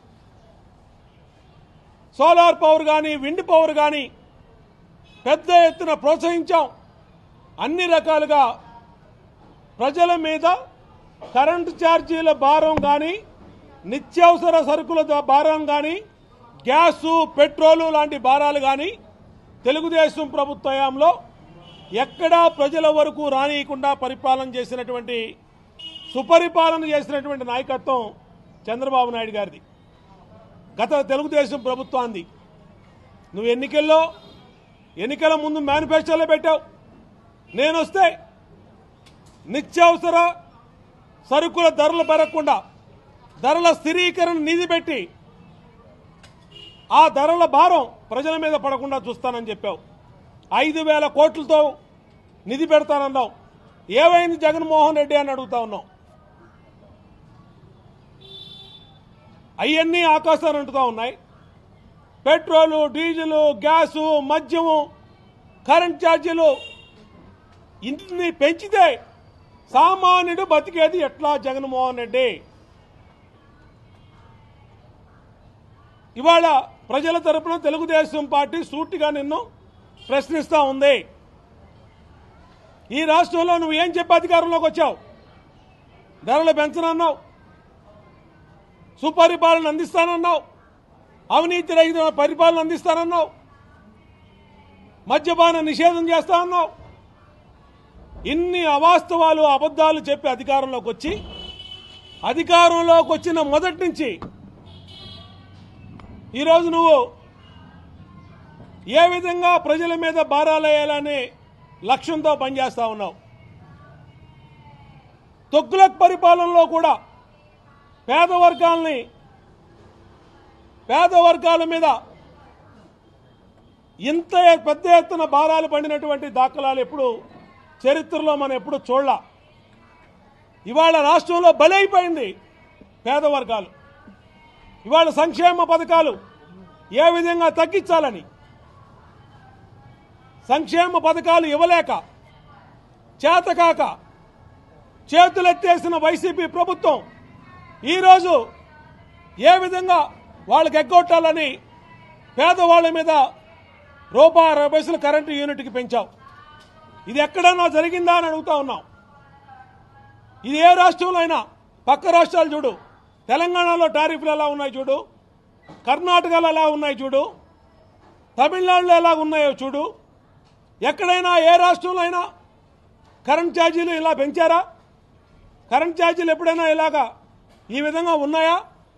సోలార్ పవర్ కానీ విండ్ పవర్ కానీ పెద్ద ఎత్తున ప్రోత్సహించాం అన్ని రకాలుగా ప్రజల మీద కరెంటు ఛార్జీల భారం కానీ నిత్యావసర సరుకుల ద- భారం కానీ గ్యాసు పెట్రోలు లాంటి భారాలు కానీ తెలుగుదేశం ప్రభుత్వ హయాంలో ఎక్కడా ప్రజల వరకు రానియకుండా పరిపాలన చేసినటువంటి సుపరిపాలన చేసినటువంటి నాయకత్వం చంద్రబాబు నాయుడు గారిది గత తెలుగుదేశం ప్రభుత్వాన్ని నువ్వు ఎన్నికల్లో ఎన్నికల ముందు మేనిఫెస్టోలో పెట్టావు నేను వస్తే నిత్యావసర సరుకుల ధరలు పెరగకుండా ధరల స్థిరీకరణ నిధి పెట్టి ఆ ధరల భారం ప్రజల మీద పడకుండా చూస్తానని చెప్పావు ఐదు వేల కోట్లతో నిధి పెడతానన్నావు ఏమైంది జగన్మోహన్ రెడ్డి అని అడుగుతా ఉన్నావు అవన్నీ ఆకాశాన్ని అంటుతా ఉన్నాయి పెట్రోలు డీజిలు గ్యాసు మద్యము కరెంట్ ఛార్జీలు ఇన్ని పెంచితే సామాన్యుడు బతికేది ఎట్లా జగన్మోహన్ రెడ్డి ఇవాళ ప్రజల తరపున తెలుగుదేశం పార్టీ సూటిగా నిన్ను ప్రశ్నిస్తా ఉంది ఈ రాష్ట్రంలో నువ్వు ఏం చెప్పి అధికారంలోకి వచ్చావు ధరలు పెంచనన్నావు సుపరిపాలన అందిస్తానన్నావు అవినీతి రహిత పరిపాలన అందిస్తానన్నావు మద్యపాన నిషేధం చేస్తానన్నావు ఇన్ని అవాస్తవాలు అబద్ధాలు చెప్పి అధికారంలోకి వచ్చి అధికారంలోకి వచ్చిన మొదటి నుంచి ఈరోజు నువ్వు ఏ విధంగా ప్రజల మీద భారాలేయాలనే లక్ష్యంతో పనిచేస్తా ఉన్నావు తొగ్గులక్ పరిపాలనలో కూడా పేద వర్గాల్ని పేద వర్గాల మీద ఇంత పెద్ద ఎత్తున భారాలు పడినటువంటి దాఖలాలు ఎప్పుడు చరిత్రలో మనం ఎప్పుడు చూడలా ఇవాళ రాష్ట్రంలో బలైపోయింది పేద వర్గాలు ఇవాళ సంక్షేమ పథకాలు ఏ విధంగా తగ్గించాలని సంక్షేమ పథకాలు ఇవ్వలేక చేతకాక చేతులెత్తేసిన వైసీపీ ప్రభుత్వం ఈరోజు ఏ విధంగా వాళ్ళకి ఎగ్గొట్టాలని పేదవాళ్ళ మీద రూపాయి అరవై పైసలు కరెంటు యూనిట్కి పెంచావు ఇది ఎక్కడన్నా జరిగిందా అని అడుగుతా ఉన్నాం ఇది ఏ రాష్ట్రంలో అయినా పక్క రాష్ట్రాలు చూడు తెలంగాణలో టారిఫ్లు ఎలా ఉన్నాయి చూడు కర్ణాటకలో ఎలా ఉన్నాయి చూడు తమిళనాడులో ఎలా ఉన్నాయో చూడు ఎక్కడైనా ఏ రాష్ట్రంలో అయినా కరెంట్ ఛార్జీలు ఇలా పెంచారా కరెంట్ ఛార్జీలు ఎప్పుడైనా ఇలాగా ఈ విధంగా ఉన్నాయా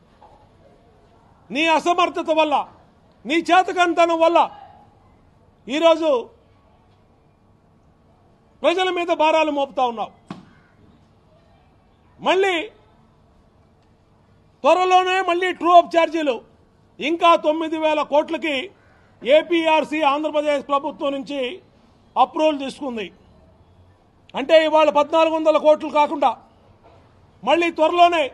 నీ అసమర్థత వల్ల నీ చేతకంతనం వల్ల ఈరోజు ప్రజల మీద భారాలు మోపుతా ఉన్నావు మళ్ళీ త్వరలోనే మళ్ళీ ట్రూ అప్ ఛార్జీలు ఇంకా తొమ్మిది వేల కోట్లకి ఏపీఆర్సీ ఆంధ్రప్రదేశ్ ప్రభుత్వం నుంచి అప్రూవల్ తీసుకుంది అంటే ఇవాళ పద్నాలుగు వందల కోట్లు కాకుండా మళ్ళీ త్వరలోనే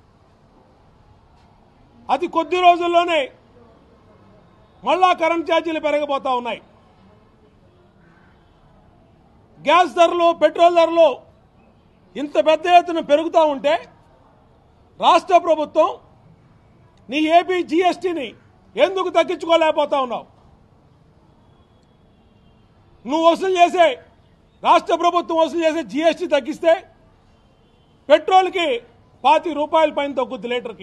అతి కొద్ది రోజుల్లోనే మళ్ళా కరెంట్ ఛార్జీలు పెరగబోతా ఉన్నాయి గ్యాస్ ధరలు పెట్రోల్ ధరలు ఇంత పెద్ద ఎత్తున పెరుగుతూ ఉంటే రాష్ట్ర ప్రభుత్వం నీ ఏపీ జీఎస్టీని ఎందుకు తగ్గించుకోలేకపోతా ఉన్నావు నువ్వు వసూలు చేసే రాష్ట్ర ప్రభుత్వం వసూలు చేసే జీఎస్టీ తగ్గిస్తే పెట్రోల్కి పాతి రూపాయల పైన తగ్గుద్ది లీటర్కి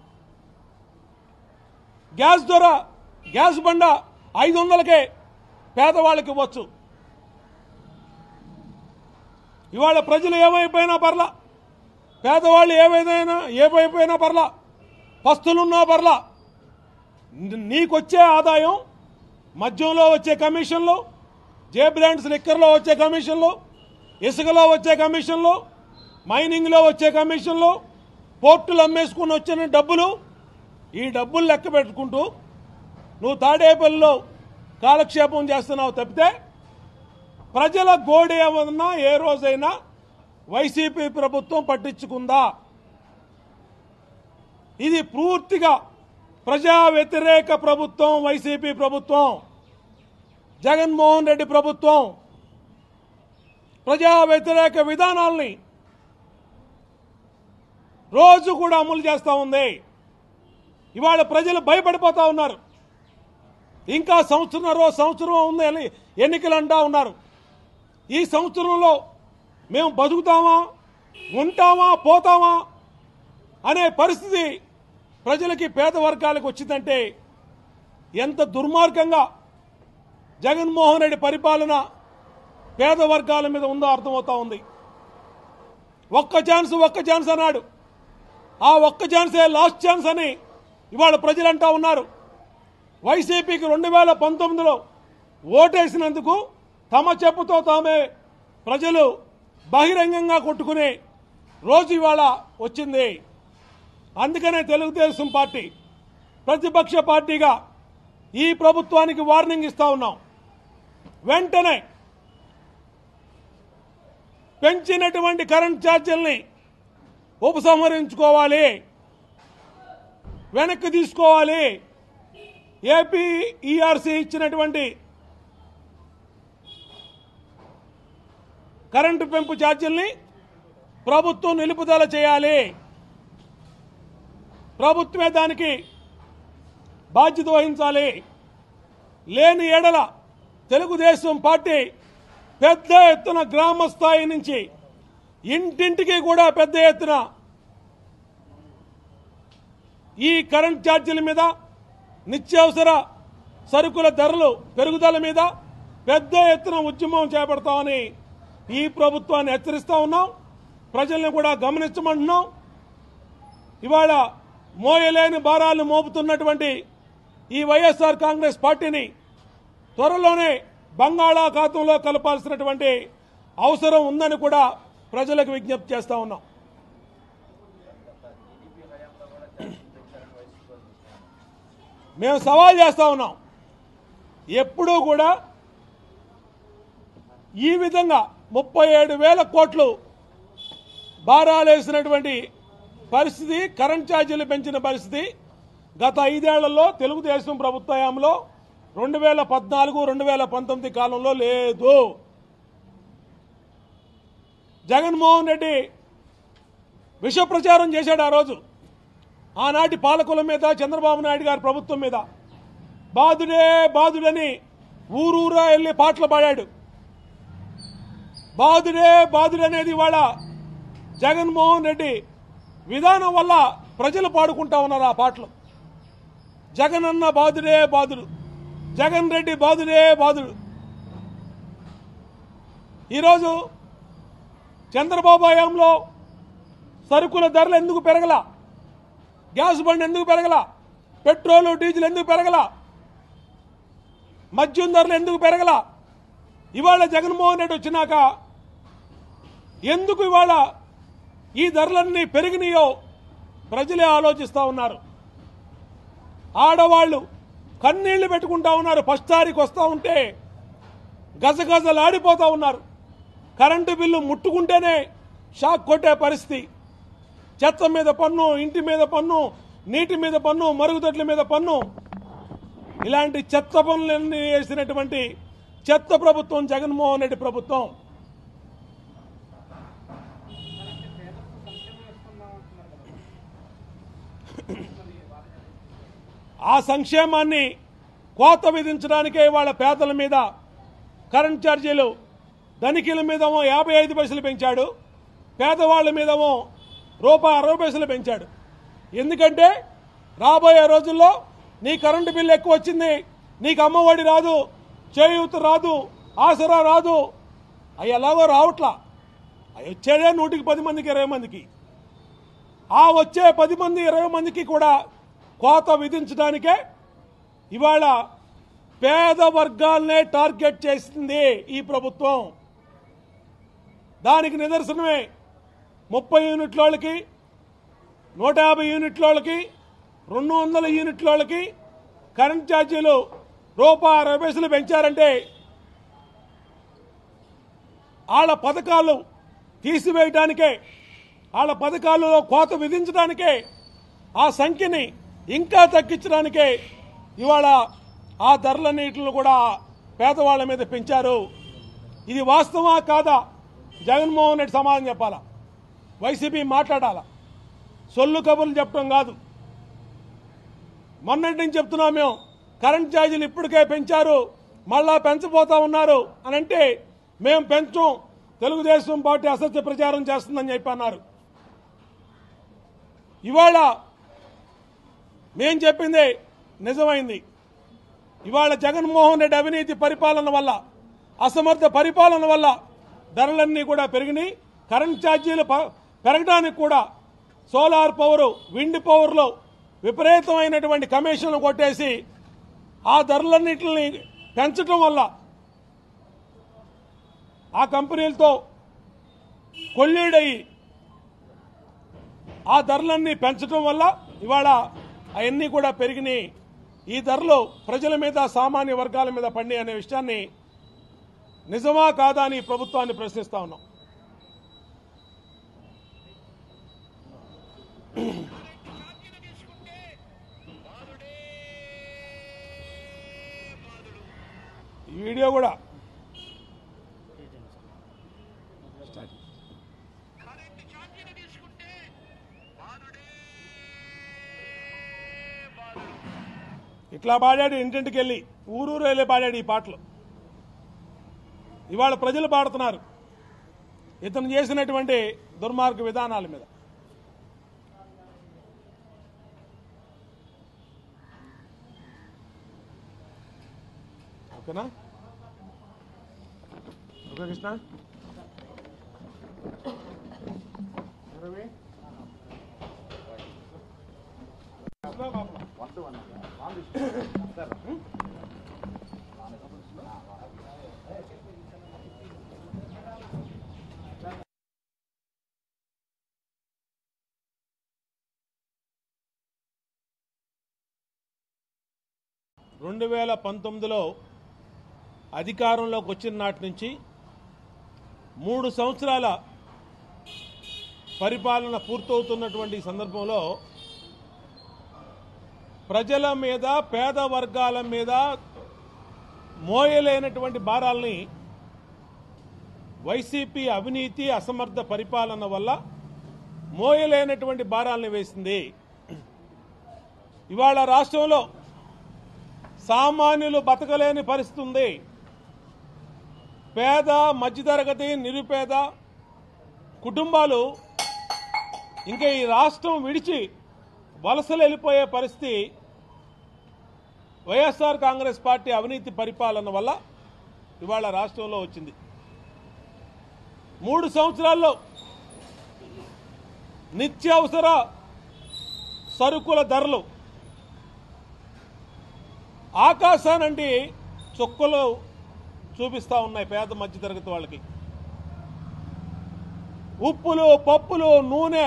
గ్యాస్ ధర గ్యాస్ బండ ఐదు వందలకే పేదవాళ్ళకి ఇవ్వచ్చు ఇవాళ ప్రజలు ఏమైపోయినా పర్లా పేదవాళ్ళు ఏమైనా ఏమైపోయినా పర్లా పస్తులున్నా పర్లా ని- నీకొచ్చే ఆదాయం మద్యంలో వచ్చే కమిషన్లు జే బ్రాండ్స్ లిక్కర్లో వచ్చే కమిషన్లు ఇసుకలో వచ్చే కమిషన్లు మైనింగ్లో వచ్చే కమిషన్లు పోర్టులు అమ్మేసుకుని వచ్చిన డబ్బులు ఈ డబ్బులు లెక్క పెట్టుకుంటూ నువ్వు తాడేపల్లిలో కాలక్షేపం చేస్తున్నావు తప్పితే ప్రజల గోడు ఏమన్నా ఏ రోజైనా వైసీపీ ప్రభుత్వం పట్టించుకుందా ఇది పూర్తిగా ప్రజా వ్యతిరేక ప్రభుత్వం వైసీపీ ప్రభుత్వం జగన్మోహన్ రెడ్డి ప్రభుత్వం ప్రజా వ్యతిరేక విధానాల్ని రోజు కూడా అమలు చేస్తూ ఉంది ఇవాళ ప్రజలు భయపడిపోతా ఉన్నారు ఇంకా సంవత్సరంన్నర సంవత్సరం ఉంది అని ఎన్నికలు అంటా ఉన్నారు ఈ సంవత్సరంలో మేము బతుకుతామా ఉంటామా పోతామా అనే పరిస్థితి ప్రజలకి పేద వర్గాలకు వచ్చిందంటే ఎంత దుర్మార్గంగా జగన్మోహన్ రెడ్డి పరిపాలన పేద వర్గాల మీద ఉందో అర్థమవుతా ఉంది ఒక్క ఛాన్స్ ఒక్క ఛాన్స్ అన్నాడు ఆ ఒక్క ఛాన్సే లాస్ట్ ఛాన్స్ అని ఇవాళ ప్రజలంటా ఉన్నారు వైసీపీకి రెండు వేల పంతొమ్మిదిలో ఓటేసినందుకు తమ చెప్పుతో తామే ప్రజలు బహిరంగంగా కొట్టుకునే రోజు ఇవాళ వచ్చింది అందుకనే తెలుగుదేశం పార్టీ ప్రతిపక్ష పార్టీగా ఈ ప్రభుత్వానికి వార్నింగ్ ఇస్తా ఉన్నాం వెంటనే పెంచినటువంటి కరెంట్ ఛార్జీల్ని ఉపసంహరించుకోవాలి వెనక్కి తీసుకోవాలి ఏపీ ఈఆర్సీ ఇచ్చినటువంటి కరెంటు పెంపు ఛార్జీల్ని ప్రభుత్వం నిలుపుదల చేయాలి ప్రభుత్వమే దానికి బాధ్యత వహించాలి లేని ఎడల తెలుగుదేశం పార్టీ పెద్ద ఎత్తున గ్రామ స్థాయి నుంచి ఇంటింటికి కూడా పెద్ద ఎత్తున ఈ కరెంట్ ఛార్జీల మీద నిత్యావసర సరుకుల ధరలు పెరుగుదల మీద పెద్ద ఎత్తున ఉద్యమం చేపడతామని ఈ ప్రభుత్వాన్ని హెచ్చరిస్తా ఉన్నాం ప్రజల్ని కూడా గమనించమంటున్నాం ఇవాళ మోయలేని భారాలు మోపుతున్నటువంటి ఈ వైఎస్ఆర్ కాంగ్రెస్ పార్టీని త్వరలోనే బంగాళాఖాతంలో కలపాల్సినటువంటి అవసరం ఉందని కూడా ప్రజలకు విజ్ఞప్తి చేస్తా ఉన్నాం మేము సవాల్ చేస్తా ఉన్నాం ఎప్పుడూ కూడా ఈ విధంగా ముప్పై ఏడు వేల కోట్లు భారాలేసినటువంటి పరిస్థితి కరెంట్ ఛార్జీలు పెంచిన పరిస్థితి గత ఐదేళ్లలో తెలుగుదేశం ప్రభుత్వ హయాంలో రెండు వేల పద్నాలుగు రెండు వేల పంతొమ్మిది కాలంలో లేదు జగన్మోహన్ రెడ్డి విష ప్రచారం చేశాడు ఆ రోజు ఆనాటి పాలకుల మీద చంద్రబాబు నాయుడు గారి ప్రభుత్వం మీద బాధుడే బాధుడని ఊరూరా వెళ్ళి పాటలు పాడాడు బాధుడే బాధుడనేది ఇవాళ జగన్మోహన్ రెడ్డి విధానం వల్ల ప్రజలు పాడుకుంటా ఉన్నారు ఆ పాటలు జగన్ అన్న బాధుడే బాధుడు జగన్ రెడ్డి బాధుడే బాధుడు ఈరోజు చంద్రబాబు హయాంలో సరుకుల ధరలు ఎందుకు పెరగల గ్యాస్ బండ్ ఎందుకు పెరగల పెట్రోల్ డీజిల్ ఎందుకు పెరగల మద్యం ధరలు ఎందుకు పెరగల ఇవాళ జగన్మోహన్ రెడ్డి వచ్చినాక ఎందుకు ఇవాళ ఈ ధరలన్నీ పెరిగినాయో ప్రజలే ఆలోచిస్తూ ఉన్నారు ఆడవాళ్ళు కన్నీళ్లు పెట్టుకుంటా ఉన్నారు ఫస్ట్ తారీఖు వస్తూ ఉంటే గజగజలాడిపోతూ ఉన్నారు కరెంటు బిల్లు ముట్టుకుంటేనే షాక్ కొట్టే పరిస్థితి చెత్త మీద పన్ను ఇంటి మీద పన్ను నీటి మీద పన్ను మరుగుదొడ్ల మీద పన్ను ఇలాంటి చెత్త పనులన్నీ వేసినటువంటి చెత్త ప్రభుత్వం జగన్మోహన్ రెడ్డి ప్రభుత్వం ఆ సంక్షేమాన్ని కోత విధించడానికే వాళ్ళ పేదల మీద కరెంట్ ఛార్జీలు ధనికుల మీదేమో యాభై ఐదు పైసలు పెంచాడు పేదవాళ్ళ మీదేమో రూపాయి అరవై పైసలు పెంచాడు ఎందుకంటే రాబోయే రోజుల్లో నీ కరెంటు బిల్లు ఎక్కువ వచ్చింది నీకు అమ్మఒడి రాదు చేయూత రాదు ఆసరా రాదు అవి ఎలాగో రావట్లా అవి వచ్చేదే నూటికి పది మందికి ఇరవై మందికి ఆ వచ్చే పది మంది ఇరవై మందికి కూడా కోత విధించడానికే ఇవాళ పేద వర్గాలనే టార్గెట్ చేసింది ఈ ప్రభుత్వం దానికి నిదర్శనమే ముప్పై యూనిట్ల వాళ్ళకి నూట యాభై యూనిట్ల వాళ్ళకి రెండు వందల యూనిట్ల వాళ్ళకి కరెంట్ ఛార్జీలు రూపాయి అరవై పైసలు పెంచారంటే వాళ్ళ పథకాలు తీసివేయడానికే వాళ్ళ పథకాలలో కోత విధించడానికే ఆ సంఖ్యని ఇంకా తగ్గించడానికే ఇవాళ ఆ ధరలన్నిటిని కూడా పేదవాళ్ళ మీద పెంచారు ఇది వాస్తవా కాదా జగన్మోహన్ రెడ్డి సమాధానం చెప్పాలా వైసీపీ మాట్లాడాలా సొల్లు కబుర్లు చెప్పడం కాదు మొన్నటి నుంచి చెప్తున్నాం మేము కరెంట్ ఛార్జీలు ఇప్పటికే పెంచారు మళ్ళా పెంచబోతా ఉన్నారు అని అంటే మేము పెంచం తెలుగుదేశం పార్టీ అసత్య ప్రచారం చేస్తుందని చెప్పి అన్నారు ఇవాళ మేం చెప్పింది నిజమైంది ఇవాళ జగన్మోహన్ రెడ్డి అవినీతి పరిపాలన వల్ల అసమర్థ పరిపాలన వల్ల ధరలన్నీ కూడా పెరిగినాయి కరెంట్ ఛార్జీలు ప- పెరగడానికి కూడా సోలార్ పవర్ విండ్ పవర్లో విపరీతమైనటువంటి కమిషన్లు కొట్టేసి ఆ ధరలన్నింటిని పెంచడం వల్ల ఆ కంపెనీలతో కొల్లీడయి ఆ ధరలన్నీ పెంచడం వల్ల ఇవాళ అవన్నీ కూడా పెరిగినాయి ఈ ధరలు ప్రజల మీద సామాన్య వర్గాల మీద పడి అనే విషయాన్ని నిజమా కాదా అని ఈ ప్రభుత్వాన్ని ప్రశ్నిస్తా ఉన్నాం ఛార్జీలు తీసుకుంటే బాధుడే బాధుడు ఈ వీడియో కూడా కరెంటు ఛార్జీలు తీసుకుంటే బాధుడే బాధుడు ఇట్లా పాడాడు ఇంటింటికి వెళ్ళి ఊరూరు వెళ్ళి పాడాడు ఈ పాటలు ఇవాళ ప్రజలు పాడుతున్నారు ఇతను చేసినటువంటి దుర్మార్గ విధానాల మీద ఓకేనా ఓకే కృష్ణ రవి రెండు వేల పంతొమ్మిదిలో అధికారంలోకి వచ్చిన నాటి నుంచి మూడు సంవత్సరాల పరిపాలన పూర్తవుతున్నటువంటి ఈ సందర్భంలో ప్రజల మీద పేద వర్గాల మీద మోయలేనటువంటి భారాల్ని వైసీపీ అవినీతి అసమర్థ పరిపాలన వల్ల మోయలేనటువంటి భారాల్ని వేసింది ఇవాళ రాష్ట్రంలో సామాన్యులు బతకలేని పరిస్థితి ఉంది పేద మధ్యతరగతి నిరుపేద కుటుంబాలు ఇంకా ఈ రాష్ట్రం విడిచి వలసలు వెళ్ళిపోయే పరిస్థితి వైఎస్ఆర్ కాంగ్రెస్ పార్టీ అవినీతి పరిపాలన వల్ల ఇవాళ రాష్ట్రంలో వచ్చింది మూడు సంవత్సరాల్లో నిత్యావసర సరుకుల ధరలు ఆకాశానండి చుక్కలు చూపిస్తా ఉన్నాయి పేద మధ్యతరగతి వాళ్ళకి ఉప్పులు పప్పులు నూనె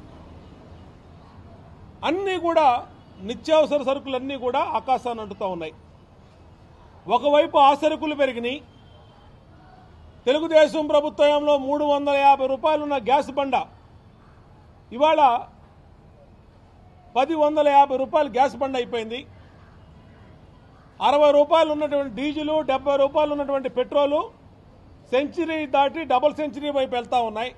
అన్నీ కూడా నిత్యావసర సరుకులన్నీ కూడా ఆకాశాన్ని అంటుతూ ఉన్నాయి ఒకవైపు ఆ సరుకులు పెరిగినాయి తెలుగుదేశం ప్రభుత్వంలో మూడు వందల యాభై రూపాయలున్న గ్యాస్ బండ ఇవాళ పది వందల యాభై రూపాయలు గ్యాస్ బండ అయిపోయింది అరవై రూపాయలు ఉన్నటువంటి డీజిలు డెబ్బై రూపాయలు ఉన్నటువంటి పెట్రోలు సెంచరీ దాటి డబుల్ సెంచరీ వైపు వెళ్తా ఉన్నాయి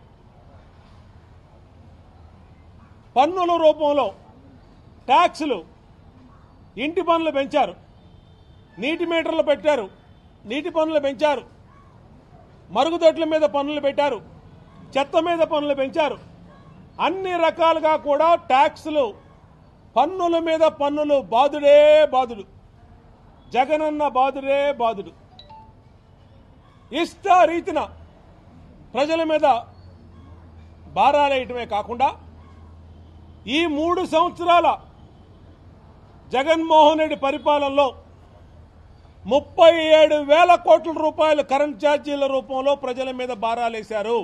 పన్నుల రూపంలో ట్యాక్సులు ఇంటి పన్నులు పెంచారు నీటి మీటర్లు పెట్టారు నీటి పన్నులు పెంచారు మరుగుదొడ్ల మీద పన్నులు పెట్టారు చెత్త మీద పన్నులు పెంచారు అన్ని రకాలుగా కూడా ట్యాక్సులు పన్నుల మీద పన్నులు బాదుడే బాదుడు జగనన్న బాదుడే బాదుడు ఇష్ట రీతిన ప్రజల మీద భారాలేయటమే కాకుండా ఈ మూడు సంవత్సరాల జగన్మోహన్ రెడ్డి పరిపాలనలో ముప్పై ఏడు వేల కోట్ల రూపాయలు కరెంట్ ఛార్జీల రూపంలో ప్రజల మీద భారాలేశారు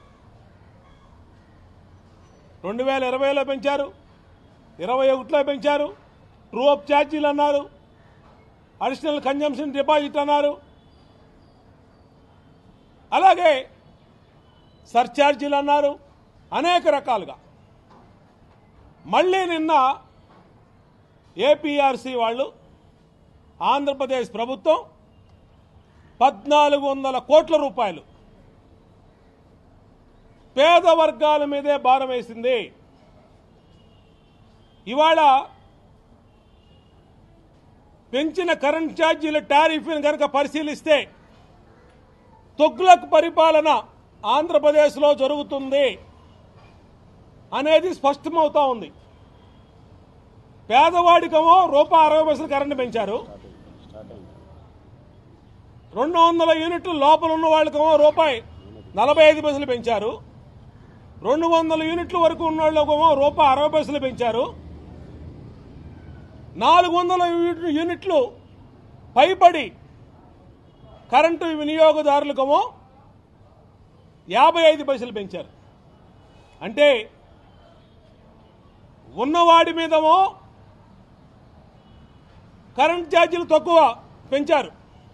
రెండు వేల ఇరవైలో పెంచారు ఇరవై ఒకటిలో పెంచారు ట్రూ అప్ ఛార్జీలు అన్నారు అడిషనల్ కన్జంప్షన్ డిపాజిట్ అన్నారు అలాగే సర్ఛార్జీలు అన్నారు అనేక రకాలుగా మళ్ళీ నిన్న ఏపీఆర్సీ వాళ్ళు ఆంధ్రప్రదేశ్ ప్రభుత్వం పద్నాలుగు వందల కోట్ల రూపాయలు పేద వర్గాల మీదే భారం వేసింది ఇవాళ పెంచిన కరెంట్ ఛార్జీల టారిఫ్ని కనుక పరిశీలిస్తే తొగ్గులకు పరిపాలన ఆంధ్రప్రదేశ్లో జరుగుతుంది అనేది స్పష్టమవుతా ఉంది పేదవాడికేమో రూపాయి అరవై పైసలు కరెంటు పెంచారు రెండు వందల యూనిట్లు లోపల ఉన్న వాళ్ళకేమో రూపాయి నలభై ఐదు పైసలు పెంచారు రెండు వందల యూనిట్ల వరకు ఉన్న వాళ్ళకేమో రూపాయి అరవై పైసలు పెంచారు నాలుగు వందల యూనిట్- యూనిట్లు పైబడి కరెంటు వినియోగదారులకేమో యాభై ఐదు పైసలు పెంచారు అంటే ఉన్నవాడి మీదేమో కరెంట్ ఛార్జీలు తక్కువ పెంచారు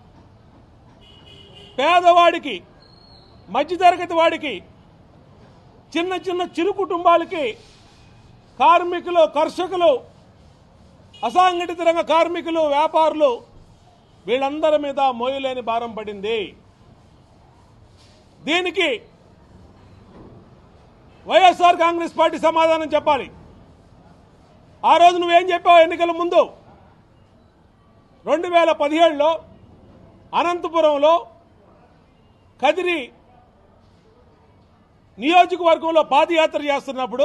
పేదవాడికి మధ్యతరగతి వాడికి చిన్న చిన్న చిరు కుటుంబాలకి కార్మికులు కర్షకులు అసంఘటిత రంగ కార్మికులు వ్యాపారులు వీళ్ళందరి మీద మోయలేని భారం పడింది దీనికి వైఎస్ఆర్ కాంగ్రెస్ పార్టీ సమాధానం చెప్పాలి ఆ రోజు నువ్వేం చెప్పావు ఎన్నికల ముందు రెండు వేల పదిహేడులో అనంతపురంలో కదిరి నియోజకవర్గంలో పాదయాత్ర చేస్తున్నప్పుడు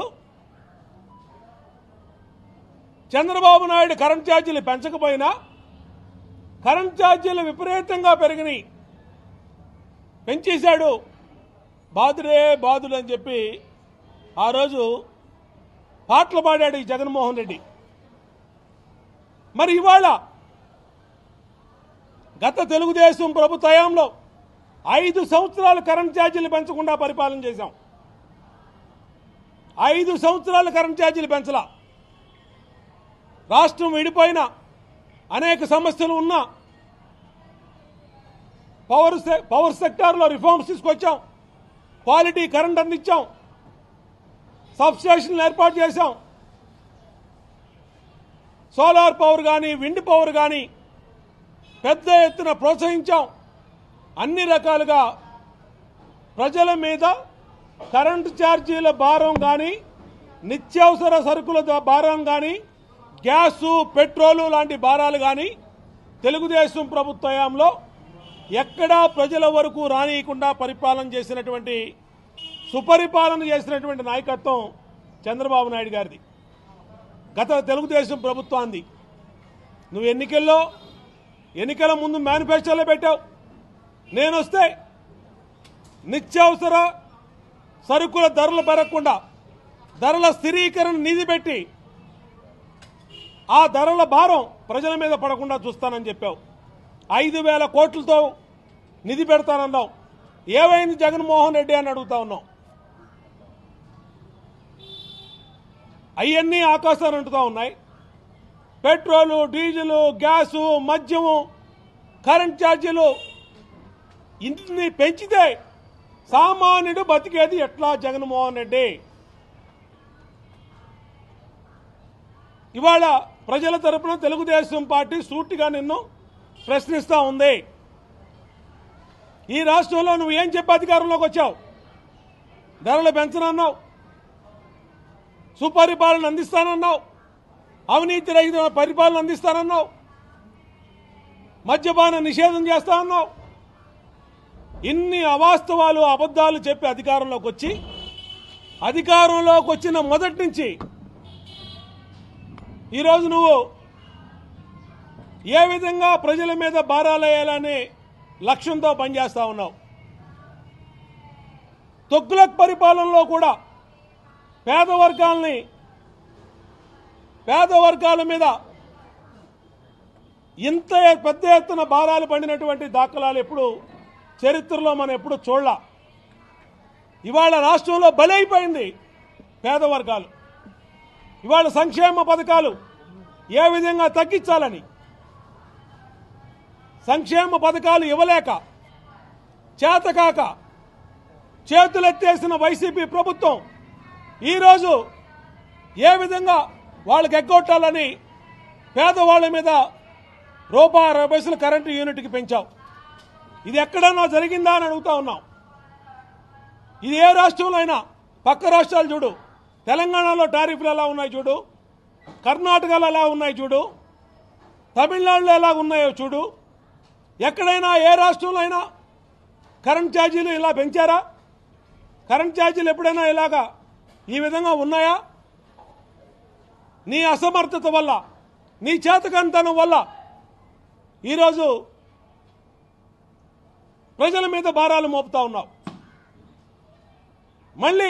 చంద్రబాబు నాయుడు కరెంట్ ఛార్జీలు పెంచకపోయినా కరెంట్ ఛార్జీలు విపరీతంగా పెరిగినాయి పెంచేశాడు బాధుడే బాధుడు అని చెప్పి ఆ రోజు పాటలు పాడాడు ఈ జగన్మోహన్ రెడ్డి మరి ఇవాళ గత తెలుగుదేశం ప్రభుత్వ హయాంలో ఐదు సంవత్సరాలు కరెంట్ ఛార్జీలు పెంచకుండా పరిపాలన చేశాం ఐదు సంవత్సరాలు కరెంట్ ఛార్జీలు పెంచలా రాష్ట్రం విడిపోయిన అనేక సమస్యలు ఉన్నా పవర్ సె- పవర్ సెక్టార్లో రిఫార్మ్స్ తీసుకొచ్చాం క్వాలిటీ కరెంట్ అందించాం సబ్ స్టేషన్లు ఏర్పాటు చేశాం సోలార్ పవర్ కానీ విండ్ పవర్ కానీ పెద్ద ఎత్తున ప్రోత్సహించాం అన్ని రకాలుగా ప్రజల మీద కరెంటు ఛార్జీల భారం కానీ నిత్యావసర సరుకుల ద- భారం కానీ గ్యాసు పెట్రోలు లాంటి భారాలు కానీ తెలుగుదేశం ప్రభుత్వ హయాంలో ఎక్కడా ప్రజల వరకు రానియకుండా పరిపాలన చేసినటువంటి సుపరిపాలన చేసినటువంటి నాయకత్వం చంద్రబాబు నాయుడు గారిది గత తెలుగుదేశం ప్రభుత్వాన్ని నువ్వు ఎన్నికల్లో ఎన్నికల ముందు మేనిఫెస్టోలో పెట్టావు నేను వస్తే నిత్యావసర సరుకుల ధరలు పెరగకుండా ధరల స్థిరీకరణ నిధి పెట్టి ఆ ధరల భారం ప్రజల మీద పడకుండా చూస్తానని చెప్పావు ఐదు వేల కోట్లతో నిధి పెడతానన్నావు ఏమైంది జగన్మోహన్ రెడ్డి అని అడుగుతా ఉన్నాం అవన్నీ ఆకాశాన్ని అంటుతా ఉన్నాయి పెట్రోలు డీజిలు గ్యాసు మద్యము కరెంట్ ఛార్జీలు ఇన్ని పెంచితే సామాన్యుడు బతికేది ఎట్లా జగన్మోహన్ రెడ్డి ఇవాళ ప్రజల తరపున తెలుగుదేశం పార్టీ సూటిగా నిన్ను ప్రశ్నిస్తా ఉంది ఈ రాష్ట్రంలో నువ్వు ఏం చెప్పి అధికారంలోకి వచ్చావు ధరలు పెంచనన్నావు సుపరిపాలన అందిస్తానన్నావు అవినీతి రహిత పరిపాలన అందిస్తానన్నావు మద్యపాన నిషేధం చేస్తానన్నావు ఇన్ని అవాస్తవాలు అబద్ధాలు చెప్పి అధికారంలోకి వచ్చి అధికారంలోకి వచ్చిన మొదటి నుంచి ఈరోజు నువ్వు ఏ విధంగా ప్రజల మీద భారాలేయాలనే లక్ష్యంతో పనిచేస్తా ఉన్నావు తొగ్గులక్ పరిపాలనలో కూడా పేద వర్గాల్ని పేద వర్గాల మీద ఇంత పెద్ద ఎత్తున భారాలు పడినటువంటి దాఖలాలు ఎప్పుడు చరిత్రలో మనం ఎప్పుడు చూడలా ఇవాళ రాష్ట్రంలో బలైపోయింది పేద వర్గాలు ఇవాళ సంక్షేమ పథకాలు ఏ విధంగా తగ్గించాలని సంక్షేమ పథకాలు ఇవ్వలేక చేతకాక చేతులెత్తేసిన వైసీపీ ప్రభుత్వం ఈరోజు ఏ విధంగా వాళ్ళకి ఎగ్గొట్టాలని పేదవాళ్ళ మీద రూపాయి అరవై పైసలు కరెంటు యూనిట్కి పెంచావు ఇది ఎక్కడన్నా జరిగిందా అని అడుగుతా ఉన్నాం ఇది ఏ రాష్ట్రంలో అయినా పక్క రాష్ట్రాలు చూడు తెలంగాణలో టారిఫ్లు ఎలా ఉన్నాయి చూడు కర్ణాటకలో ఎలా ఉన్నాయి చూడు తమిళనాడులో ఎలా ఉన్నాయో చూడు ఎక్కడైనా ఏ రాష్ట్రంలో అయినా కరెంట్ ఛార్జీలు ఇలా పెంచారా కరెంట్ ఛార్జీలు ఎప్పుడైనా ఇలాగా ఈ విధంగా ఉన్నాయా నీ అసమర్థత వల్ల నీ చేతకంతనం వల్ల ఈరోజు ప్రజల మీద భారాలు మోపుతా ఉన్నావు మళ్ళీ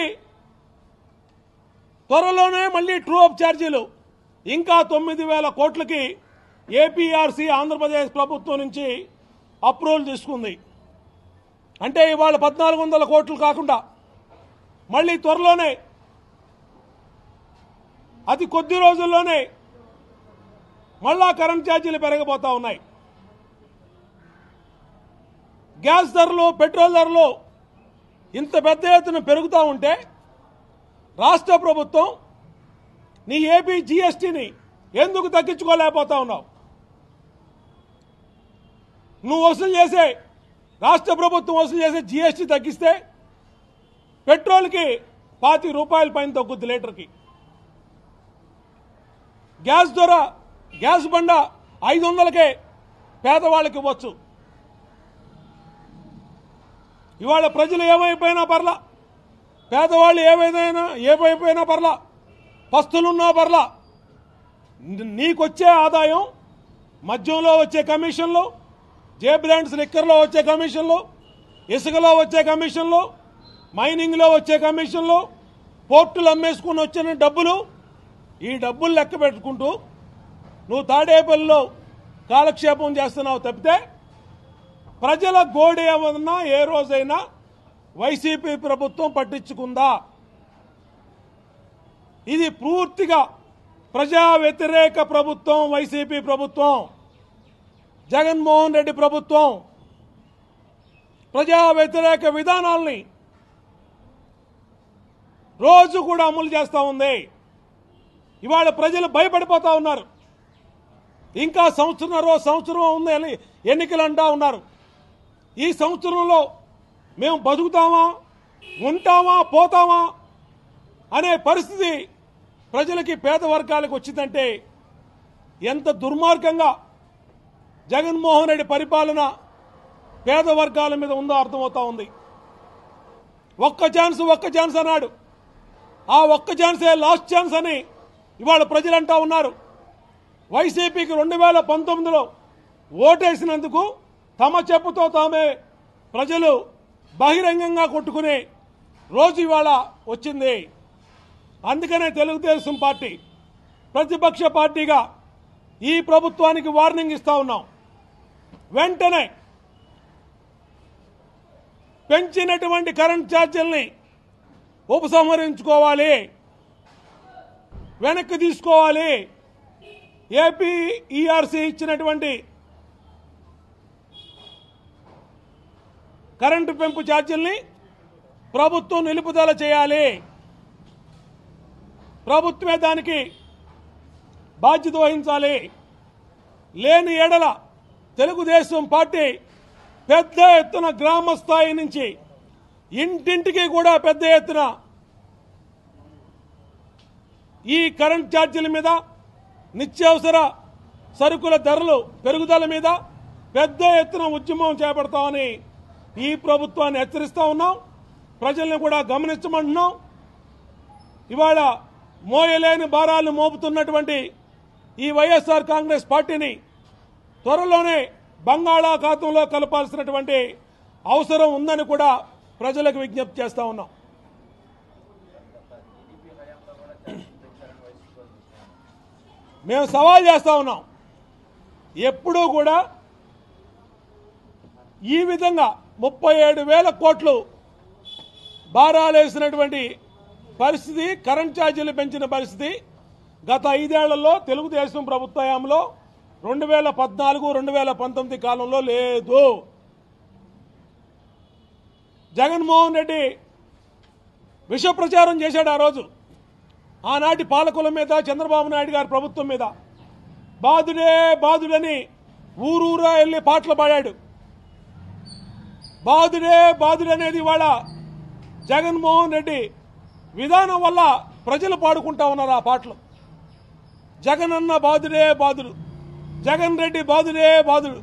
త్వరలోనే మళ్ళీ ట్రూ అప్ ఛార్జీలు ఇంకా తొమ్మిది వేల కోట్లకి ఏపీఆర్సీ ఆంధ్రప్రదేశ్ ప్రభుత్వం నుంచి అప్రూవల్ తీసుకుంది అంటే ఇవాళ పద్నాలుగు వందల కోట్లు కాకుండా మళ్ళీ త్వరలోనే అతి కొద్ది రోజుల్లోనే మళ్ళా కరెంట్ ఛార్జీలు పెరగబోతా ఉన్నాయి గ్యాస్ ధరలు పెట్రోల్ ధరలు ఇంత పెద్ద ఎత్తున పెరుగుతూ ఉంటే రాష్ట్ర ప్రభుత్వం నీ ఏపీ జీఎస్టీని ఎందుకు తగ్గించుకోలేకపోతా ఉన్నావు నువ్వు వసూలు చేసే రాష్ట్ర ప్రభుత్వం వసూలు చేసే జీఎస్టీ తగ్గిస్తే పెట్రోల్కి పాతి రూపాయల పైన తగ్గుద్ది లీటర్కి గ్యాస్ ధర గ్యాస్ బండ ఐదు వందలకే పేదవాళ్ళకి ఇవ్వచ్చు ఇవాళ ప్రజలు ఏమైపోయినా పర్లా పేదవాళ్ళు ఏమైనా ఏమైపోయినా పర్లా పస్తులున్నా పర్లా ని- నీకొచ్చే ఆదాయం మద్యంలో వచ్చే కమిషన్లు జే బ్రాండ్స్ లిక్కర్లో వచ్చే కమిషన్లు ఇసుకలో వచ్చే కమిషన్లు మైనింగ్లో వచ్చే కమిషన్లు పోర్టులు అమ్మేసుకుని వచ్చిన డబ్బులు ఈ డబ్బులు లెక్క పెట్టుకుంటూ నువ్వు తాడేపల్లిలో కాలక్షేపం చేస్తున్నావు తప్పితే ప్రజల గోడు ఏమన్నా ఏ రోజైనా వైసీపీ ప్రభుత్వం పట్టించుకుందా ఇది పూర్తిగా ప్రజా వ్యతిరేక ప్రభుత్వం వైసీపీ ప్రభుత్వం జగన్మోహన్ రెడ్డి ప్రభుత్వం ప్రజా వ్యతిరేక విధానాల్ని రోజు కూడా అమలు చేస్తూ ఉంది ఇవాళ ప్రజలు భయపడిపోతా ఉన్నారు ఇంకా సంవత్సరంన్నర సంవత్సరం ఉంది అని ఎన్నికలు అంటా ఉన్నారు ఈ సంవత్సరంలో మేము బతుకుతామా ఉంటామా పోతామా అనే పరిస్థితి ప్రజలకి పేద వర్గాలకు వచ్చిందంటే ఎంత దుర్మార్గంగా జగన్మోహన్ రెడ్డి పరిపాలన పేద వర్గాల మీద ఉందో అర్థమవుతా ఉంది ఒక్క ఛాన్స్ ఒక్క ఛాన్స్ అన్నాడు ఆ ఒక్క ఛాన్సే లాస్ట్ ఛాన్స్ అని ఇవాళ ప్రజలు అంటా ఉన్నారు వైసీపీకి రెండు వేల పంతొమ్మిదిలో ఓటేసినందుకు తమ చెప్పుతో తామే ప్రజలు బహిరంగంగా కొట్టుకునే రోజు ఇవాళ వచ్చింది అందుకనే తెలుగుదేశం పార్టీ ప్రతిపక్ష పార్టీగా ఈ ప్రభుత్వానికి వార్నింగ్ ఇస్తా ఉన్నాం వెంటనే పెంచినటువంటి కరెంట్ ఛార్జీల్ని ఉపసంహరించుకోవాలి వెనక్కి తీసుకోవాలి ఏపీ ఈఆర్సీ ఇచ్చినటువంటి కరెంటు పెంపు ఛార్జీల్ని ప్రభుత్వం నిలుపుదల చేయాలి ప్రభుత్వమే దానికి బాధ్యత వహించాలి లేని ఏడల తెలుగుదేశం పార్టీ పెద్ద ఎత్తున గ్రామ స్థాయి నుంచి ఇంటింటికి కూడా పెద్ద ఎత్తున ఈ కరెంట్ ఛార్జీల మీద నిత్యావసర సరుకుల ధరలు పెరుగుదల మీద పెద్ద ఎత్తున ఉద్యమం చేపడతామని ఈ ప్రభుత్వాన్ని హెచ్చరిస్తా ఉన్నాం ప్రజల్ని కూడా గమనించమంటున్నాం ఇవాళ మోయలేని భారాలు మోపుతున్నటువంటి ఈ వైఎస్ఆర్ కాంగ్రెస్ పార్టీని త్వరలోనే బంగాళాఖాతంలో కలపాల్సినటువంటి అవసరం ఉందని కూడా ప్రజలకు విజ్ఞప్తి చేస్తా ఉన్నాం మేము సవాల్ చేస్తా ఉన్నాం ఎప్పుడూ కూడా ఈ విధంగా ముప్పై ఏడు వేల కోట్లు భారాలేసినటువంటి పరిస్థితి కరెంట్ ఛార్జీలు పెంచిన పరిస్థితి గత ఐదేళ్లలో తెలుగుదేశం ప్రభుత్వ హయాంలో రెండు వేల పద్నాలుగు రెండు వేల పంతొమ్మిది కాలంలో లేదు జగన్మోహన్ రెడ్డి విష ప్రచారం చేశాడు ఆ రోజు ఆనాటి పాలకుల మీద చంద్రబాబు నాయుడు గారి ప్రభుత్వం మీద బాధుడే బాధుడని ఊరూరా వెళ్ళి పాటలు పాడాడు బాధుడే బాధుడనేది ఇవాళ జగన్మోహన్ రెడ్డి విధానం వల్ల ప్రజలు పాడుకుంటా ఉన్నారు ఆ పాటలు జగన్ అన్న బాధుడే బాధుడు జగన్ రెడ్డి బాధుడే బాధుడు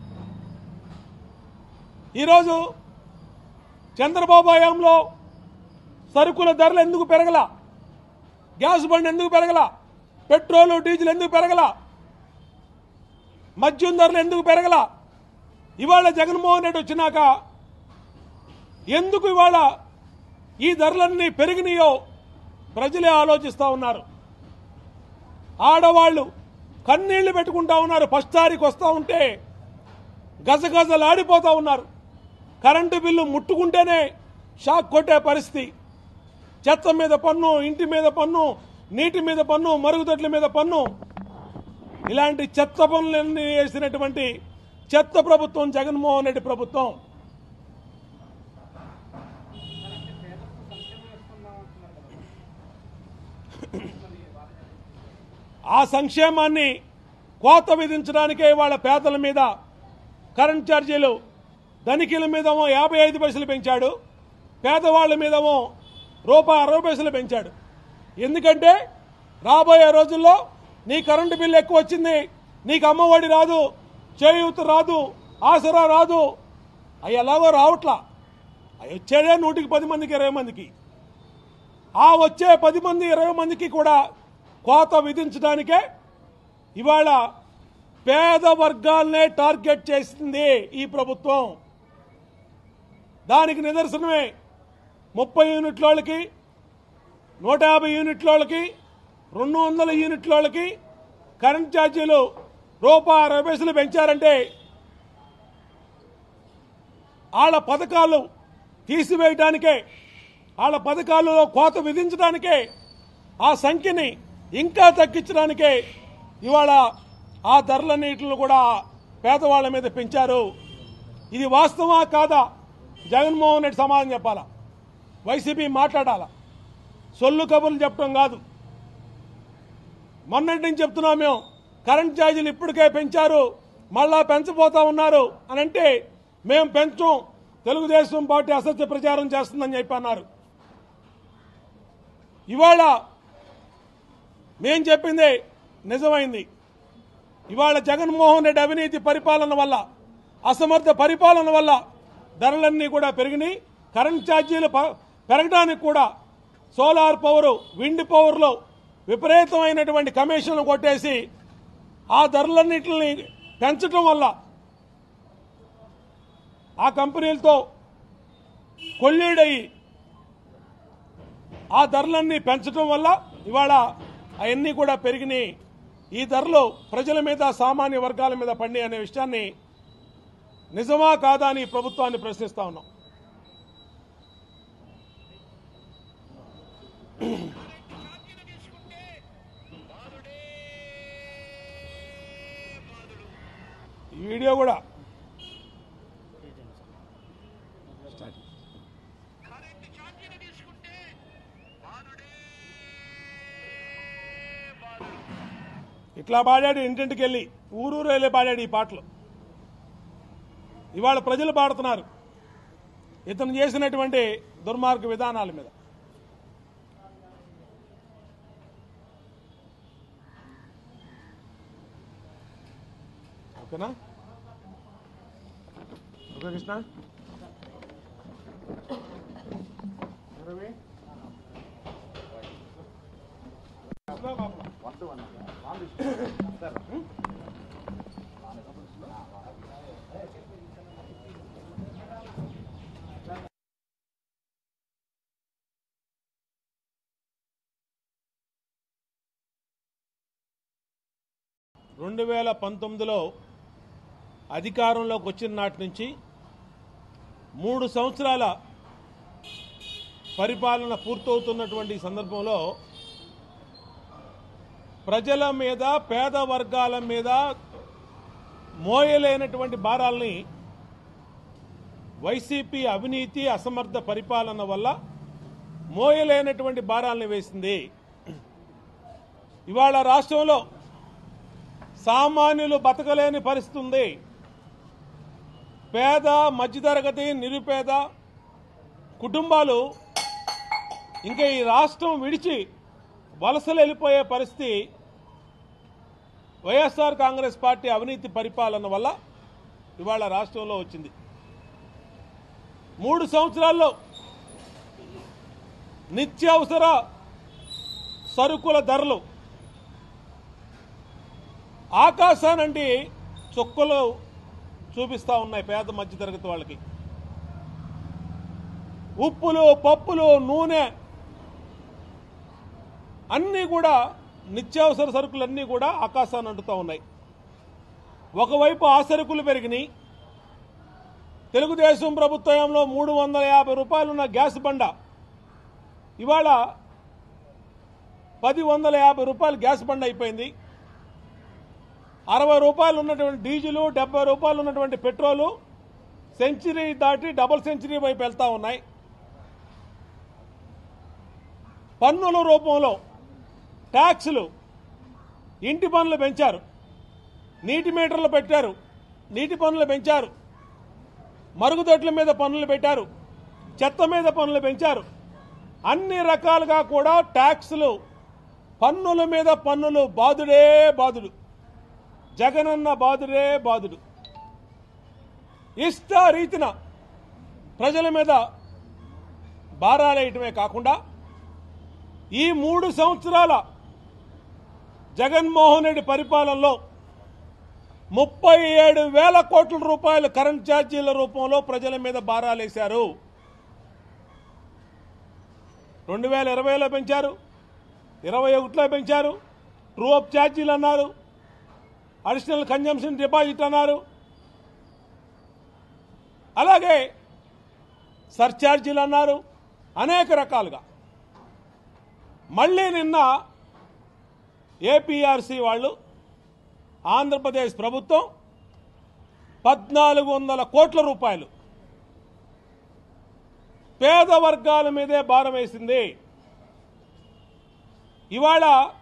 ఈరోజు చంద్రబాబు హయాంలో సరుకుల ధరలు ఎందుకు పెరగల గ్యాస్ బండ్ ఎందుకు పెరగల పెట్రోలు డీజిల్ ఎందుకు పెరగల మద్యం ధరలు ఎందుకు పెరగల ఇవాళ జగన్మోహన్ రెడ్డి వచ్చినాక ఎందుకు ఇవాళ ఈ ధరలన్నీ పెరిగినాయో ప్రజలే ఆలోచిస్తూ ఉన్నారు ఆడవాళ్ళు కన్నీళ్లు పెట్టుకుంటా ఉన్నారు ఫస్ట్ తారీఖు వస్తూ ఉంటే గజగజలాడిపోతూ ఉన్నారు కరెంటు బిల్లు ముట్టుకుంటేనే షాక్ కొట్టే పరిస్థితి చెత్త మీద పన్ను ఇంటి మీద పన్ను నీటి మీద పన్ను మరుగుదొడ్ల మీద పన్ను ఇలాంటి చెత్త పనులన్నీ వేసినటువంటి చెత్త ప్రభుత్వం జగన్మోహన్ రెడ్డి ప్రభుత్వం ఆ సంక్షేమాన్ని కోత విధించడానికే వాళ్ళ పేదల మీద కరెంట్ ఛార్జీలు ధనికుల మీదేమో యాభై ఐదు పైసలు పెంచాడు పేదవాళ్ళ మీదేమో రూపాయి అరవై పైసలు పెంచాడు ఎందుకంటే రాబోయే రోజుల్లో నీ కరెంటు బిల్లు ఎక్కువ వచ్చింది నీకు అమ్మఒడి రాదు చేయూత రాదు ఆసరా రాదు అవి ఎలాగో రావట్లా అవి వచ్చేదే నూటికి పది మందికి ఇరవై మందికి ఆ వచ్చే పది మంది ఇరవై మందికి కూడా కోత విధించడానికే ఇవాళ పేద వర్గాలనే టార్గెట్ చేసింది ఈ ప్రభుత్వం దానికి నిదర్శనమే ముప్పై యూనిట్ల వాళ్ళకి నూట యాభై యూనిట్ల వాళ్ళకి రెండు వందల యూనిట్ల వాళ్ళకి కరెంట్ ఛార్జీలు రూపాయి అరవై పైసలు పెంచారంటే వాళ్ళ పథకాలు తీసివేయడానికే వాళ్ళ పథకాలలో కోత విధించడానికే ఆ సంఖ్యని ఇంకా తగ్గించడానికే ఇవాళ ఆ ధరలన్నిటిని కూడా పేదవాళ్ళ మీద పెంచారు ఇది వాస్తవా కాదా జగన్మోహన్ రెడ్డి సమాధానం చెప్పాలా వైసీపీ మాట్లాడాలా సొల్లు కబుర్లు చెప్పడం కాదు మొన్నటి నుంచి చెప్తున్నాం మేము కరెంట్ ఛార్జీలు ఇప్పటికే పెంచారు మళ్ళా పెంచబోతా ఉన్నారు అని అంటే మేము పెంచం తెలుగుదేశం పార్టీ అసత్య ప్రచారం చేస్తుందని చెప్పి అన్నారు ఇవాళ మేం చెప్పింది నిజమైంది ఇవాళ జగన్మోహన్ రెడ్డి అవినీతి పరిపాలన వల్ల అసమర్థ పరిపాలన వల్ల ధరలన్నీ కూడా పెరిగినాయి కరెంట్ ఛార్జీలు ప- పెరగడానికి కూడా సోలార్ పవర్ విండ్ పవర్లో విపరీతమైనటువంటి కమిషన్లు కొట్టేసి ఆ ధరలన్నింటిని పెంచడం వల్ల ఆ కంపెనీలతో కొల్లీడయి ఆ ధరలన్నీ పెంచడం వల్ల ఇవాళ అవన్నీ కూడా పెరిగినాయి ఈ ధరలు ప్రజల మీద సామాన్య వర్గాల మీద పడి అనే విషయాన్ని నిజమా కాదా అని ఈ ప్రభుత్వాన్ని ప్రశ్నిస్తా ఉన్నాం ఛార్జీలు తీసుకుంటే బాధుడే బాధుడు ఈ వీడియో కూడా కరెంటు ఛార్జీలు తీసుకుంటే బాధుడే బాధుడు ఇట్లా పాడాడు ఇంటింటికి వెళ్ళి ఊరూరు వెళ్ళి పాడాడు ఈ పాటలు ఇవాళ ప్రజలు పాడుతున్నారు ఇతను చేసినటువంటి దుర్మార్గ విధానాల మీద ఓకేనా ఓకే కృష్ణ రవి? కృష్ణ బాబు. రెండు వేల పంతొమ్మిదిలో అధికారంలోకి వచ్చిన నాటి నుంచి మూడు సంవత్సరాల పరిపాలన పూర్తవుతున్నటువంటి ఈ సందర్భంలో ప్రజల మీద పేద వర్గాల మీద మోయలేనటువంటి భారాల్ని వైసీపీ అవినీతి అసమర్థ పరిపాలన వల్ల మోయలేనటువంటి భారాల్ని వేసింది ఇవాళ రాష్ట్రంలో సామాన్యులు బతకలేని పరిస్థితి ఉంది పేద మధ్యతరగతి నిరుపేద కుటుంబాలు ఇంకా ఈ రాష్ట్రం విడిచి వలసలు వెళ్ళిపోయే పరిస్థితి వైఎస్ఆర్ కాంగ్రెస్ పార్టీ అవినీతి పరిపాలన వల్ల ఇవాళ రాష్ట్రంలో వచ్చింది మూడు సంవత్సరాల్లో నిత్యావసర సరుకుల ధరలు ఆకాశానండి చుక్కలు చూపిస్తా ఉన్నాయి పేద మధ్యతరగతి వాళ్ళకి ఉప్పులు పప్పులు నూనె అన్నీ కూడా నిత్యావసర సరుకులన్నీ కూడా ఆకాశాన్ని అంటుతూ ఉన్నాయి ఒకవైపు ఆ సరుకులు పెరిగినాయి తెలుగుదేశం ప్రభుత్వంలో మూడు వందల యాభై రూపాయలున్న గ్యాస్ బండ ఇవాళ పది వందల యాభై రూపాయలు గ్యాస్ బండ అయిపోయింది అరవై రూపాయలు ఉన్నటువంటి డీజిలు డెబ్బై రూపాయలు ఉన్నటువంటి పెట్రోలు సెంచరీ దాటి డబుల్ సెంచరీ వైపు వెళ్తా ఉన్నాయి పన్నుల రూపంలో ట్యాక్సులు ఇంటి పన్నులు పెంచారు నీటి మీటర్లు పెట్టారు నీటి పన్నులు పెంచారు మరుగుదొడ్ల మీద పన్నులు పెట్టారు చెత్త మీద పన్నులు పెంచారు అన్ని రకాలుగా కూడా ట్యాక్సులు పన్నుల మీద పన్నులు బాదుడే బాదుడు జగనన్న బాదుడే బాదుడు ఇష్ట రీతిన ప్రజల మీద భారాలేయటమే కాకుండా ఈ మూడు సంవత్సరాల జగన్మోహన్ రెడ్డి పరిపాలనలో ముప్పై ఏడు వేల కోట్ల రూపాయలు కరెంట్ ఛార్జీల రూపంలో ప్రజల మీద భారాలేశారు రెండు వేల ఇరవైలో పెంచారు ఇరవై ఒకటిలో పెంచారు ట్రూ అప్ ఛార్జీలు అన్నారు అడిషనల్ కన్జంప్షన్ డిపాజిట్ అన్నారు అలాగే సర్ఛార్జీలు అన్నారు అనేక రకాలుగా మళ్ళీ నిన్న ఏపీఆర్సీ వాళ్ళు ఆంధ్రప్రదేశ్ ప్రభుత్వం పద్నాలుగు వందల కోట్ల రూపాయలు పేద వర్గాల మీదే భారం వేసింది ఇవాళ